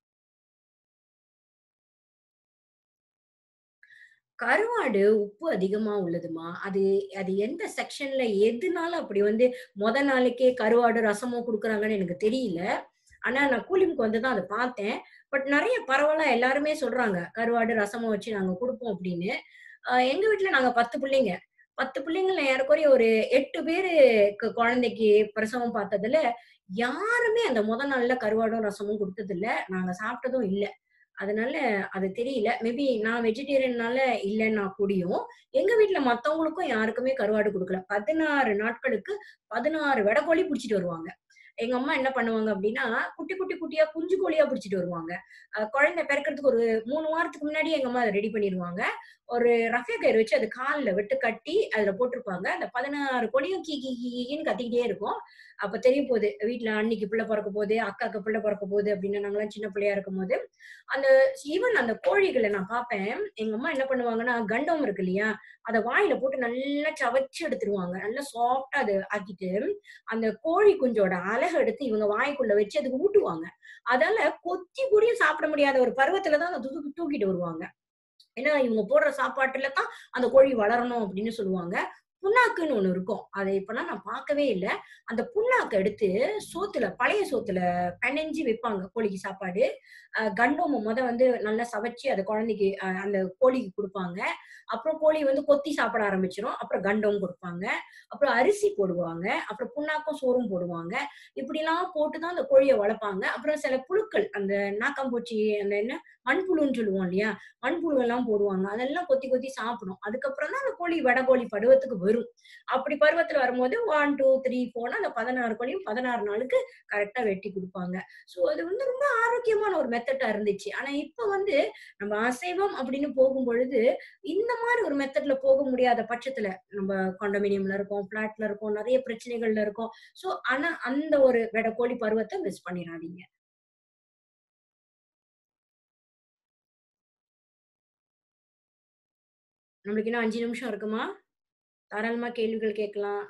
கருவாடு உப்பு அதிகமா உள்ளதுமா அது அது எந்த செக்ஷன்ல எதுனால அப்படி வந்து முத நாளைக்கே கருவாடு ரசமோ குடுக்குறாங்கன்னு எனக்கு தெரியல ஆனா நான் கூலிமுக்கு வந்து தான் அதை பார்த்தேன் பட் நிறைய பரவலா எல்லாருமே சொல்றாங்க கருவாடு ரசமும் வச்சு நாங்க கொடுப்போம் அப்படின்னு ஆஹ் எங்க வீட்டுல நாங்க பத்து பிள்ளைங்க பத்து பிள்ளைங்கள்ல ஏறக்குறைய ஒரு எட்டு பேரு குழந்தைக்கு பிரசவம் பார்த்ததுல யாருமே அந்த முத நாள்ல கருவாடும் ரசமும் கொடுத்தது இல்ல நாங்க சாப்பிட்டதும் இல்ல அதனால அது தெரியல மேபி நான் வெஜிடேரியன்னால இல்லைன்னா கூடியும் எங்க வீட்டுல மத்தவங்களுக்கும் யாருக்குமே கருவாடு கொடுக்கல பதினாறு நாட்களுக்கு பதினாறு வெடக்கோழி பிடிச்சிட்டு வருவாங்க எங்க அம்மா என்ன பண்ணுவாங்க அப்படின்னா குட்டி குட்டி குட்டியா குஞ்சு கோழியா பிடிச்சிட்டு வருவாங்க அஹ் குழந்தை பிறக்கிறதுக்கு ஒரு மூணு வாரத்துக்கு முன்னாடி எங்க அம்மா அதை ரெடி பண்ணிடுவாங்க ஒரு ரஃபே கயிறு வச்சு அது காலில் விட்டு கட்டி அதுல போட்டிருப்பாங்க அந்த பதினாறு கோழியும் கீ கீ கீ கீன்னு கத்திக்கிட்டே இருக்கும் அப்ப தெரிய போகுது வீட்டுல அன்னைக்கு பிள்ளை பிறக்க போகுது அக்காக்கு பிள்ளை பிறக்க போகுது அப்படின்னு நாங்களாம் சின்ன பிள்ளையா இருக்கும் போது அந்த ஈவன் அந்த கோழிகளை நான் பார்ப்பேன் எங்க அம்மா என்ன பண்ணுவாங்கன்னா கண்டம் இருக்கு இல்லையா அதை வாயில போட்டு நல்லா சவைச்சு எடுத்துருவாங்க நல்லா சாஃப்டா அது ஆக்கிட்டு அந்த கோழி குஞ்சோட அழகு எடுத்து இவங்க வாய்க்குள்ள வச்சு அதுக்கு ஊட்டுவாங்க அதால கொத்தி கூடியும் சாப்பிட முடியாத ஒரு பருவத்துலதான் அந்த தூக்கி தூக்கிட்டு வருவாங்க ஏன்னா இவங்க போடுற சாப்பாட்டுல தான் அந்த கோழி வளரணும் அப்படின்னு சொல்லுவாங்க புண்ணாக்குன்னு ஒண்ணு இருக்கும் அதை இப்பெல்லாம் நான் பார்க்கவே இல்லை அந்த புண்ணாக்கு எடுத்து சோத்துல பழைய சோத்துல பெனஞ்சு வைப்பாங்க கோழிக்கு சாப்பாடு அஹ் கண்டோம முத வந்து நல்லா சவைச்சு அதை குழந்தைக்கு அஹ் அந்த கோழிக்கு கொடுப்பாங்க அப்புறம் கோழி வந்து கொத்தி சாப்பிட ஆரம்பிச்சிரும் அப்புறம் கண்டம் கொடுப்பாங்க அப்புறம் அரிசி போடுவாங்க அப்புறம் புண்ணாக்கும் சோறும் போடுவாங்க இப்படிலாம் போட்டுதான் அந்த கோழியை வளர்ப்பாங்க அப்புறம் சில புழுக்கள் அந்த நாக்காம்பூச்சி அந்த என்ன மண்புழுன்னு சொல்லுவோம் இல்லையா மண்புழு எல்லாம் போடுவாங்க அதெல்லாம் கொத்தி கொத்தி சாப்பிடும் அதுக்கப்புறம் தான் அந்த கோழி வடகோழி பருவத்துக்கு வரும் அப்படி பருவத்துல வரும்போது ஒன் டூ த்ரீ போனா அந்த பதினாறு கோழியும் பதினாறு நாளுக்கு கரெக்டா வெட்டி கொடுப்பாங்க சோ அது வந்து ரொம்ப ஆரோக்கியமான ஒரு மெத்தடா இருந்துச்சு ஆனா இப்ப வந்து நம்ம அசைவம் அப்படின்னு போகும் பொழுது இந்த மாதிரி ஒரு மெத்தட்ல போக முடியாத பட்சத்துல நம்ம காண்டோமினியம்ல இருக்கோம் பிளாட்ல இருக்கோம் நிறைய பிரச்சனைகள்ல இருக்கோம் சோ ஆனா அந்த ஒரு வெட கோழி பருவத்தை மிஸ் பண்ணிடாதீங்க நம்மளுக்கு இன்னும் அஞ்சு நிமிஷம் இருக்குமா தாராளமா கேள்விகள் கேட்கலாம்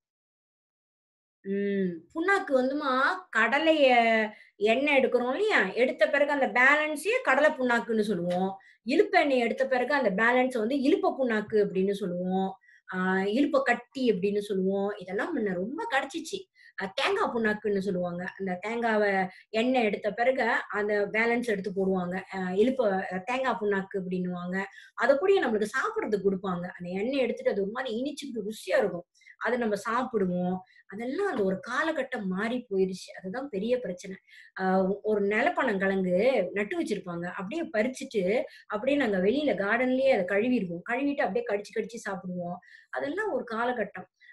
உம் புண்ணாக்கு வந்துமா கடலைய எண்ணெய் எடுக்கிறோம் இல்லையா எடுத்த பிறகு அந்த பேலன்ஸே கடலை புண்ணாக்குன்னு சொல்லுவோம் இழுப்ப எண்ணெய் எடுத்த பிறகு அந்த பேலன்ஸ் வந்து இழுப்ப புண்ணாக்கு அப்படின்னு சொல்லுவோம் ஆஹ் இழுப்ப கட்டி அப்படின்னு சொல்லுவோம் இதெல்லாம் முன்ன ரொம்ப கிடைச்சிச்சு அஹ் தேங்காய் புண்ணாக்குன்னு சொல்லுவாங்க அந்த தேங்காவை எண்ணெய் எடுத்த பிறகு அந்த பேலன்ஸ் எடுத்து போடுவாங்க அஹ் இழுப்ப அஹ் தேங்காய் புண்ணாக்கு அப்படின்னுவாங்க அதை கூட நம்மளுக்கு சாப்பிட்றதுக்கு கொடுப்பாங்க அந்த எண்ணெய் எடுத்துட்டு அது ஒரு மாதிரி இனிச்சுக்கிட்டு ருசியா இருக்கும் அதை நம்ம சாப்பிடுவோம் அதெல்லாம் அந்த ஒரு காலகட்டம் மாறி போயிருச்சு அதுதான் பெரிய பிரச்சனை ஆஹ் ஒரு நிலப்பனங்கிழங்கு நட்டு வச்சிருப்பாங்க அப்படியே பறிச்சுட்டு அப்படியே நாங்க வெளியில கார்டன்லயே அதை கழுவிடுவோம் கழுவிட்டு அப்படியே கடிச்சு கடிச்சு சாப்பிடுவோம் அதெல்லாம் ஒரு காலகட்டம்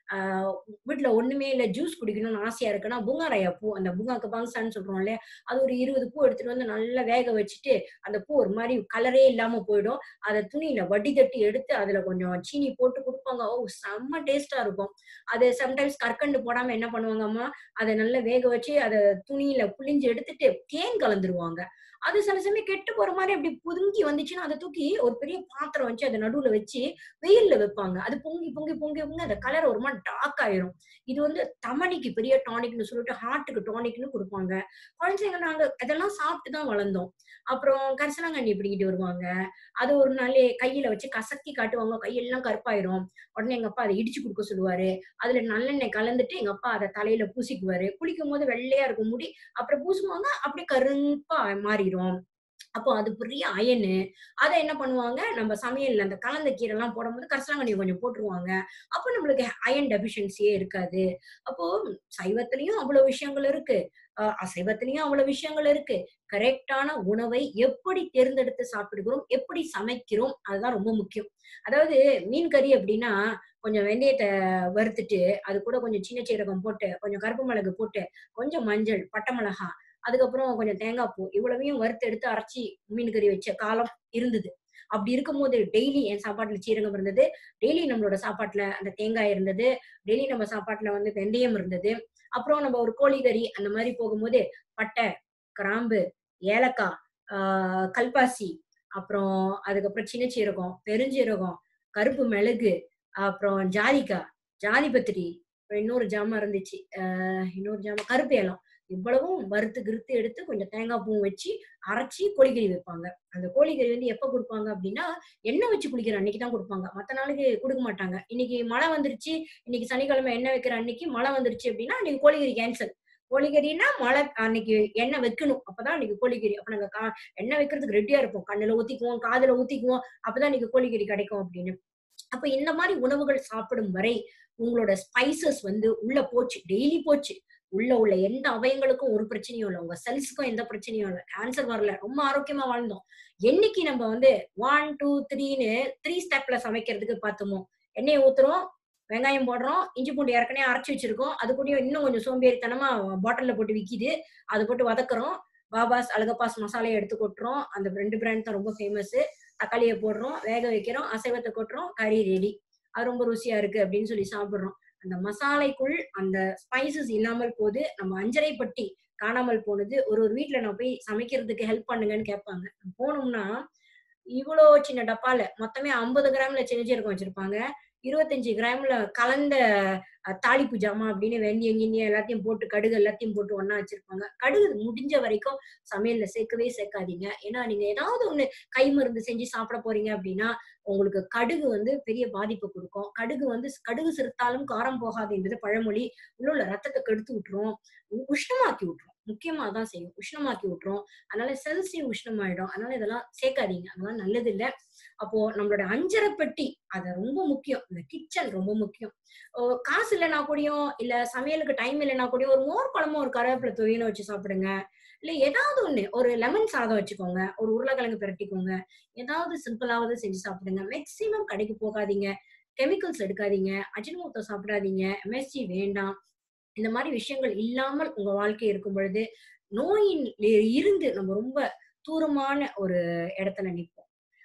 ஆஹ் வீட்டுல ஒண்ணுமே இல்ல ஜூஸ் குடிக்கணும்னு ஆசையா இருக்குன்னா பூங்காராயா பூ அந்த பூங்காக்கு பாங்சான்னு சொல்றோம் இல்லையா அது ஒரு இருபது பூ எடுத்துட்டு வந்து நல்லா வேக வச்சுட்டு அந்த பூ ஒரு மாதிரி கலரே இல்லாம போயிடும் அதை துணியில வடி தட்டி எடுத்து அதுல கொஞ்சம் சீனி போட்டு கொடுப்பாங்க ஓ செம்ம டேஸ்டா இருக்கும் அது சம்டைம்ஸ் கற்கண்டு போடாம என்ன பண்ணுவாங்க அம்மா அதை நல்லா வேக வச்சு அதை துணியில புளிஞ்சு எடுத்துட்டு தேன் கலந்துருவாங்க அது சில சமயம் கெட்டு போற மாதிரி அப்படி புதுங்கி வந்துச்சுன்னா அதை தூக்கி ஒரு பெரிய பாத்திரம் வச்சு அதை நடுவுல வச்சு வெயில்ல வைப்பாங்க அது பொங்கி பொங்கி பொங்கி பொங்கி அந்த கலர் ஒரு மாதிரி டார்க் ஆயிரும் இது வந்து தமணிக்கு பெரிய டானிக்னு சொல்லிட்டு ஹார்ட்டுக்கு டானிக்னு கொடுப்பாங்க குழந்தைங்க நாங்க இதெல்லாம் சாப்பிட்டு தான் வளர்ந்தோம் அப்புறம் கரிசலாங்கண்ணி பிடிக்கிட்டு வருவாங்க அது ஒரு நாள் கையில வச்சு கசக்கி காட்டுவாங்க கையெல்லாம் கருப்பாயிரும் உடனே எங்க அப்பா அதை இடிச்சு கொடுக்க சொல்லுவாரு அதுல நல்லெண்ணெய் கலந்துட்டு எங்க அப்பா அதை தலையில பூசிக்குவாரு குளிக்கும் போது வெள்ளையா இருக்கும் முடி அப்புறம் பூசுவாங்க அப்படியே கருப்பா மாறிடும் அப்போ அது பெரிய அயனு அதை என்ன பண்ணுவாங்க நம்ம சமையல்ல அந்த கலந்த கீரை எல்லாம் போடும்போது கரிசலாங்கண்ணி கொஞ்சம் போட்டுருவாங்க அப்போ நம்மளுக்கு அயன் டெபிஷியன்சியே இருக்காது அப்போ சைவத்திலையும் அவ்வளவு விஷயங்கள் இருக்கு அஹ் அசைவத்திலையும் அவ்வளவு விஷயங்கள் இருக்கு கரெக்டான உணவை எப்படி தேர்ந்தெடுத்து சாப்பிடுகிறோம் எப்படி சமைக்கிறோம் அதுதான் ரொம்ப முக்கியம் அதாவது மீன் கறி அப்படின்னா கொஞ்சம் வெந்தயத்தை வறுத்துட்டு அது கூட கொஞ்சம் சின்ன சீரகம் போட்டு கொஞ்சம் கருப்பு மிளகு போட்டு கொஞ்சம் மஞ்சள் பட்டை மிளகா அதுக்கப்புறம் கொஞ்சம் தேங்காய் பூ இவ்வளவையும் வறுத்து எடுத்து அரைச்சி மீன் கறி வச்ச காலம் இருந்தது அப்படி இருக்கும்போது டெய்லி என் சாப்பாட்டுல சீரகம் இருந்தது டெய்லி நம்மளோட சாப்பாட்டுல அந்த தேங்காய் இருந்தது டெய்லி நம்ம சாப்பாட்டுல வந்து வெந்தயம் இருந்தது அப்புறம் நம்ம ஒரு கோழி கறி அந்த மாதிரி போகும்போது பட்டை கிராம்பு ஏலக்காய் ஆஹ் கல்பாசி அப்புறம் அதுக்கப்புறம் சின்ன சீரகம் பெருஞ்சீரகம் கருப்பு மிளகு அப்புறம் ஜாதிக்காய் ஜாதிபத்திரி அப்புறம் இன்னொரு ஜாமான் இருந்துச்சு ஆஹ் இன்னொரு ஜாமான் கருப்பு ஏலம் இவ்வளவும் வறுத்து கிறுத்து எடுத்து கொஞ்சம் தேங்காய் பூ வச்சு அரைச்சி கோழிக்கறி வைப்பாங்க அந்த கோழிக்கறி வந்து எப்ப கொடுப்பாங்க அப்படின்னா எண்ணெய் வச்சு குளிக்கிற அன்னைக்கு தான் கொடுப்பாங்க மத்த நாளைக்கு கொடுக்க மாட்டாங்க இன்னைக்கு மழை வந்துருச்சு இன்னைக்கு சனிக்கிழமை எண்ணெய் வைக்கிற அன்னைக்கு மழை வந்துருச்சு அப்படின்னா அன்னைக்கு கோழிக்கறி கேன்சல் கோழிக்கறின்னா மழை அன்னைக்கு எண்ணெய் வைக்கணும் அப்பதான் அன்னைக்கு கோழிக்கறி அப்ப நாங்க கா எண்ணெய் வைக்கிறதுக்கு ரெடியா இருப்போம் கண்ணுல ஊத்திக்குவோம் காதுல ஊத்திக்குவோம் அப்பதான் இன்னைக்கு கோழிக்கறி கிடைக்கும் அப்படின்னு அப்ப இந்த மாதிரி உணவுகள் சாப்பிடும் வரை உங்களோட ஸ்பைசஸ் வந்து உள்ள போச்சு டெய்லி போச்சு உள்ள உள்ள எந்த அவயங்களுக்கும் ஒரு பிரச்சனையும் இல்லை உங்க செல்ஸுக்கும் எந்த பிரச்சனையும் இல்லை ஆன்சர் வரல ரொம்ப ஆரோக்கியமா வாழ்ந்தோம் என்னைக்கு நம்ம வந்து ஒன் டூ த்ரீன்னு த்ரீ ஸ்டெப்ல சமைக்கிறதுக்கு பார்த்தோமோ எண்ணெயை ஊத்துறோம் வெங்காயம் போடுறோம் இஞ்சி பூண்டு ஏற்கனவே அரைச்சி வச்சிருக்கோம் அது கூடயும் இன்னும் கொஞ்சம் சோம்பேறித்தனமா பாட்டில்ல போட்டு விக்குது அது போட்டு வதக்குறோம் பாபாஸ் அழகப்பாஸ் மசாலையை எடுத்து கொட்டுறோம் அந்த ரெண்டு பிராண்ட் தான் ரொம்ப ஃபேமஸ் தக்காளியை போடுறோம் வேக வைக்கிறோம் அசைவத்தை கொட்டுறோம் கறி ரெடி அது ரொம்ப ருசியா இருக்கு அப்படின்னு சொல்லி சாப்பிடுறோம் அந்த மசாலைக்குள் அந்த ஸ்பைசஸ் இல்லாமல் போது நம்ம அஞ்சரை பட்டி காணாமல் போனது ஒரு ஒரு வீட்ல நான் போய் சமைக்கிறதுக்கு ஹெல்ப் பண்ணுங்கன்னு கேட்பாங்க போனோம்னா இவ்வளோ சின்ன டப்பால மொத்தமே ஐம்பது கிராம்ல சின்ன சீரகம் வச்சிருப்பாங்க இருபத்தஞ்சு கிராம்ல கலந்த அஹ், தாளிப்பு ஜாமான் அப்படின்னு வெந்தயம் கிண்ணியம் எல்லாத்தையும் போட்டு கடுகு எல்லாத்தையும் போட்டு ஒண்ணா வச்சிருப்பாங்க கடுகு முடிஞ்ச வரைக்கும் சமையல்ல சேர்க்கவே சேர்க்காதீங்க ஏன்னா நீங்க ஏதாவது ஒண்ணு கை மருந்து செஞ்சு சாப்பிட போறீங்க அப்படின்னா உங்களுக்கு கடுகு வந்து பெரிய பாதிப்பு கொடுக்கும் கடுகு வந்து கடுகு சிறுத்தாலும் காரம் போகாது என்பது பழமொழி உள்ள உள்ள ரத்தத்தை கெடுத்து விட்டுரும் உ- உஷ்ணமாக்கி விட்டுரும் முக்கியமா அதான் செய்யும் உஷ்ணமாக்கி விட்டுரும் அதனால செல்ஸையும் உஷ்ணமாயிடும் அதனால இதெல்லாம் சேர்க்காதீங்க அதெல்லாம் நல்லது இல்ல அப்போ நம்மளோட அஞ்சரை பெட்டி அது ரொம்ப முக்கியம் இந்த கிச்சன் ரொம்ப முக்கியம் ஓ, காசு இல்லைன்னா கூடயும் இல்ல சமையலுக்கு டைம் இல்லைன்னா கூடயும் ஒரு மோர் குழம்பும் ஒரு கருவேப்பிலை துவையலும் வச்சு சாப்பிடுங்க இல்ல ஏதாவது ஒண்ணு ஒரு லெமன் சாதம் வச்சுக்கோங்க ஒரு உருளைக்கிழங்கு பிரட்டிக்கோங்க ஏதாவது சிம்பிளாவது செஞ்சு சாப்பிடுங்க மேக்சிமம் கடைக்கு போகாதீங்க கெமிக்கல்ஸ் எடுக்காதீங்க அஜினமோட்டோ சாப்பிடாதீங்க எம்எஸ்சி வேண்டாம் இந்த மாதிரி விஷயங்கள் இல்லாமல் உங்க வாழ்க்கை இருக்கும் பொழுது நோயின் இருந்து நம்ம ரொம்ப தூரமான ஒரு இடத்துல நிற்போம்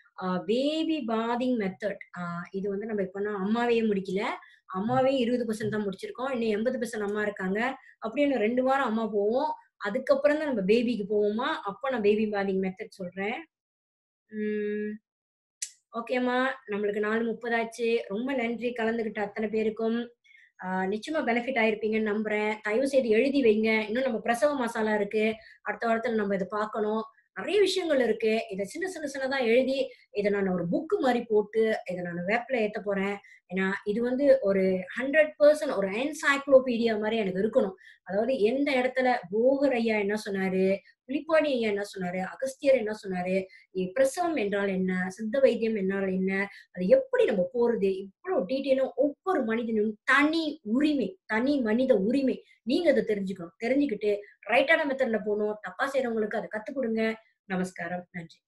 பேபி பாதிங் மெத்தட் இது வந்து நம்ம இப்ப நான் அம்மாவே முடிக்கல அம்மாவே இருபது பர்சன்ட் தான் முடிச்சிருக்கோம் இன்னும் எண்பது பர்சன்ட் அம்மா இருக்காங்க அப்படியே இன்னும் ரெண்டு வாரம் அம்மா போவோம் அதுக்கப்புறம் தான் நம்ம பேபிக்கு போவோமா அப்போ நான் பேபி பாதிங் மெத்தட் சொல்றேன் உம் ஓகேம்மா நம்மளுக்கு நாலு முப்பதாச்சு ரொம்ப நன்றி கலந்துகிட்ட அத்தனை பேருக்கும் ஆஹ் நிச்சயமா பெனிஃபிட் ஆயிருப்பீங்கன்னு நம்புறேன் தயவு செய்து எழுதி வைங்க இன்னும் நம்ம பிரசவ மசாலா இருக்கு அடுத்த வாரத்துல நம்ம இதை பார்க்கணும் நிறைய விஷயங்கள் இருக்கு இதை சின்ன சின்ன சின்னதா எழுதி இதை நான் ஒரு புக்கு மாதிரி போட்டு இதை நான் வேப்ல ஏத்த போறேன் ஏன்னா இது வந்து ஒரு ஹண்ட்ரட் பர்சன்ட் ஒரு என்சைக்ளோபீடியா மாதிரி எனக்கு இருக்கணும் அதாவது எந்த இடத்துல போகர் ஐயா என்ன சொன்னாரு புலிப்பாடி ஐயா என்ன சொன்னாரு அகஸ்தியர் என்ன சொன்னாரு இ- பிரசவம் என்றால் என்ன சித்த வைத்தியம் என்றால் என்ன அது எப்படி நம்ம போறது இவ்வளவு டீட்டெயிலும் ஒவ்வொரு மனிதனும் தனி உரிமை தனி மனித உரிமை நீங்க அதை தெரிஞ்சுக்கணும் தெரிஞ்சுக்கிட்டு ரைட்டான மெத்தட்ல போகணும் தப்பா செய்யறவங்களுக்கு அதை கத்துக் கொடுங்க நமஸ்காரம் நன்றி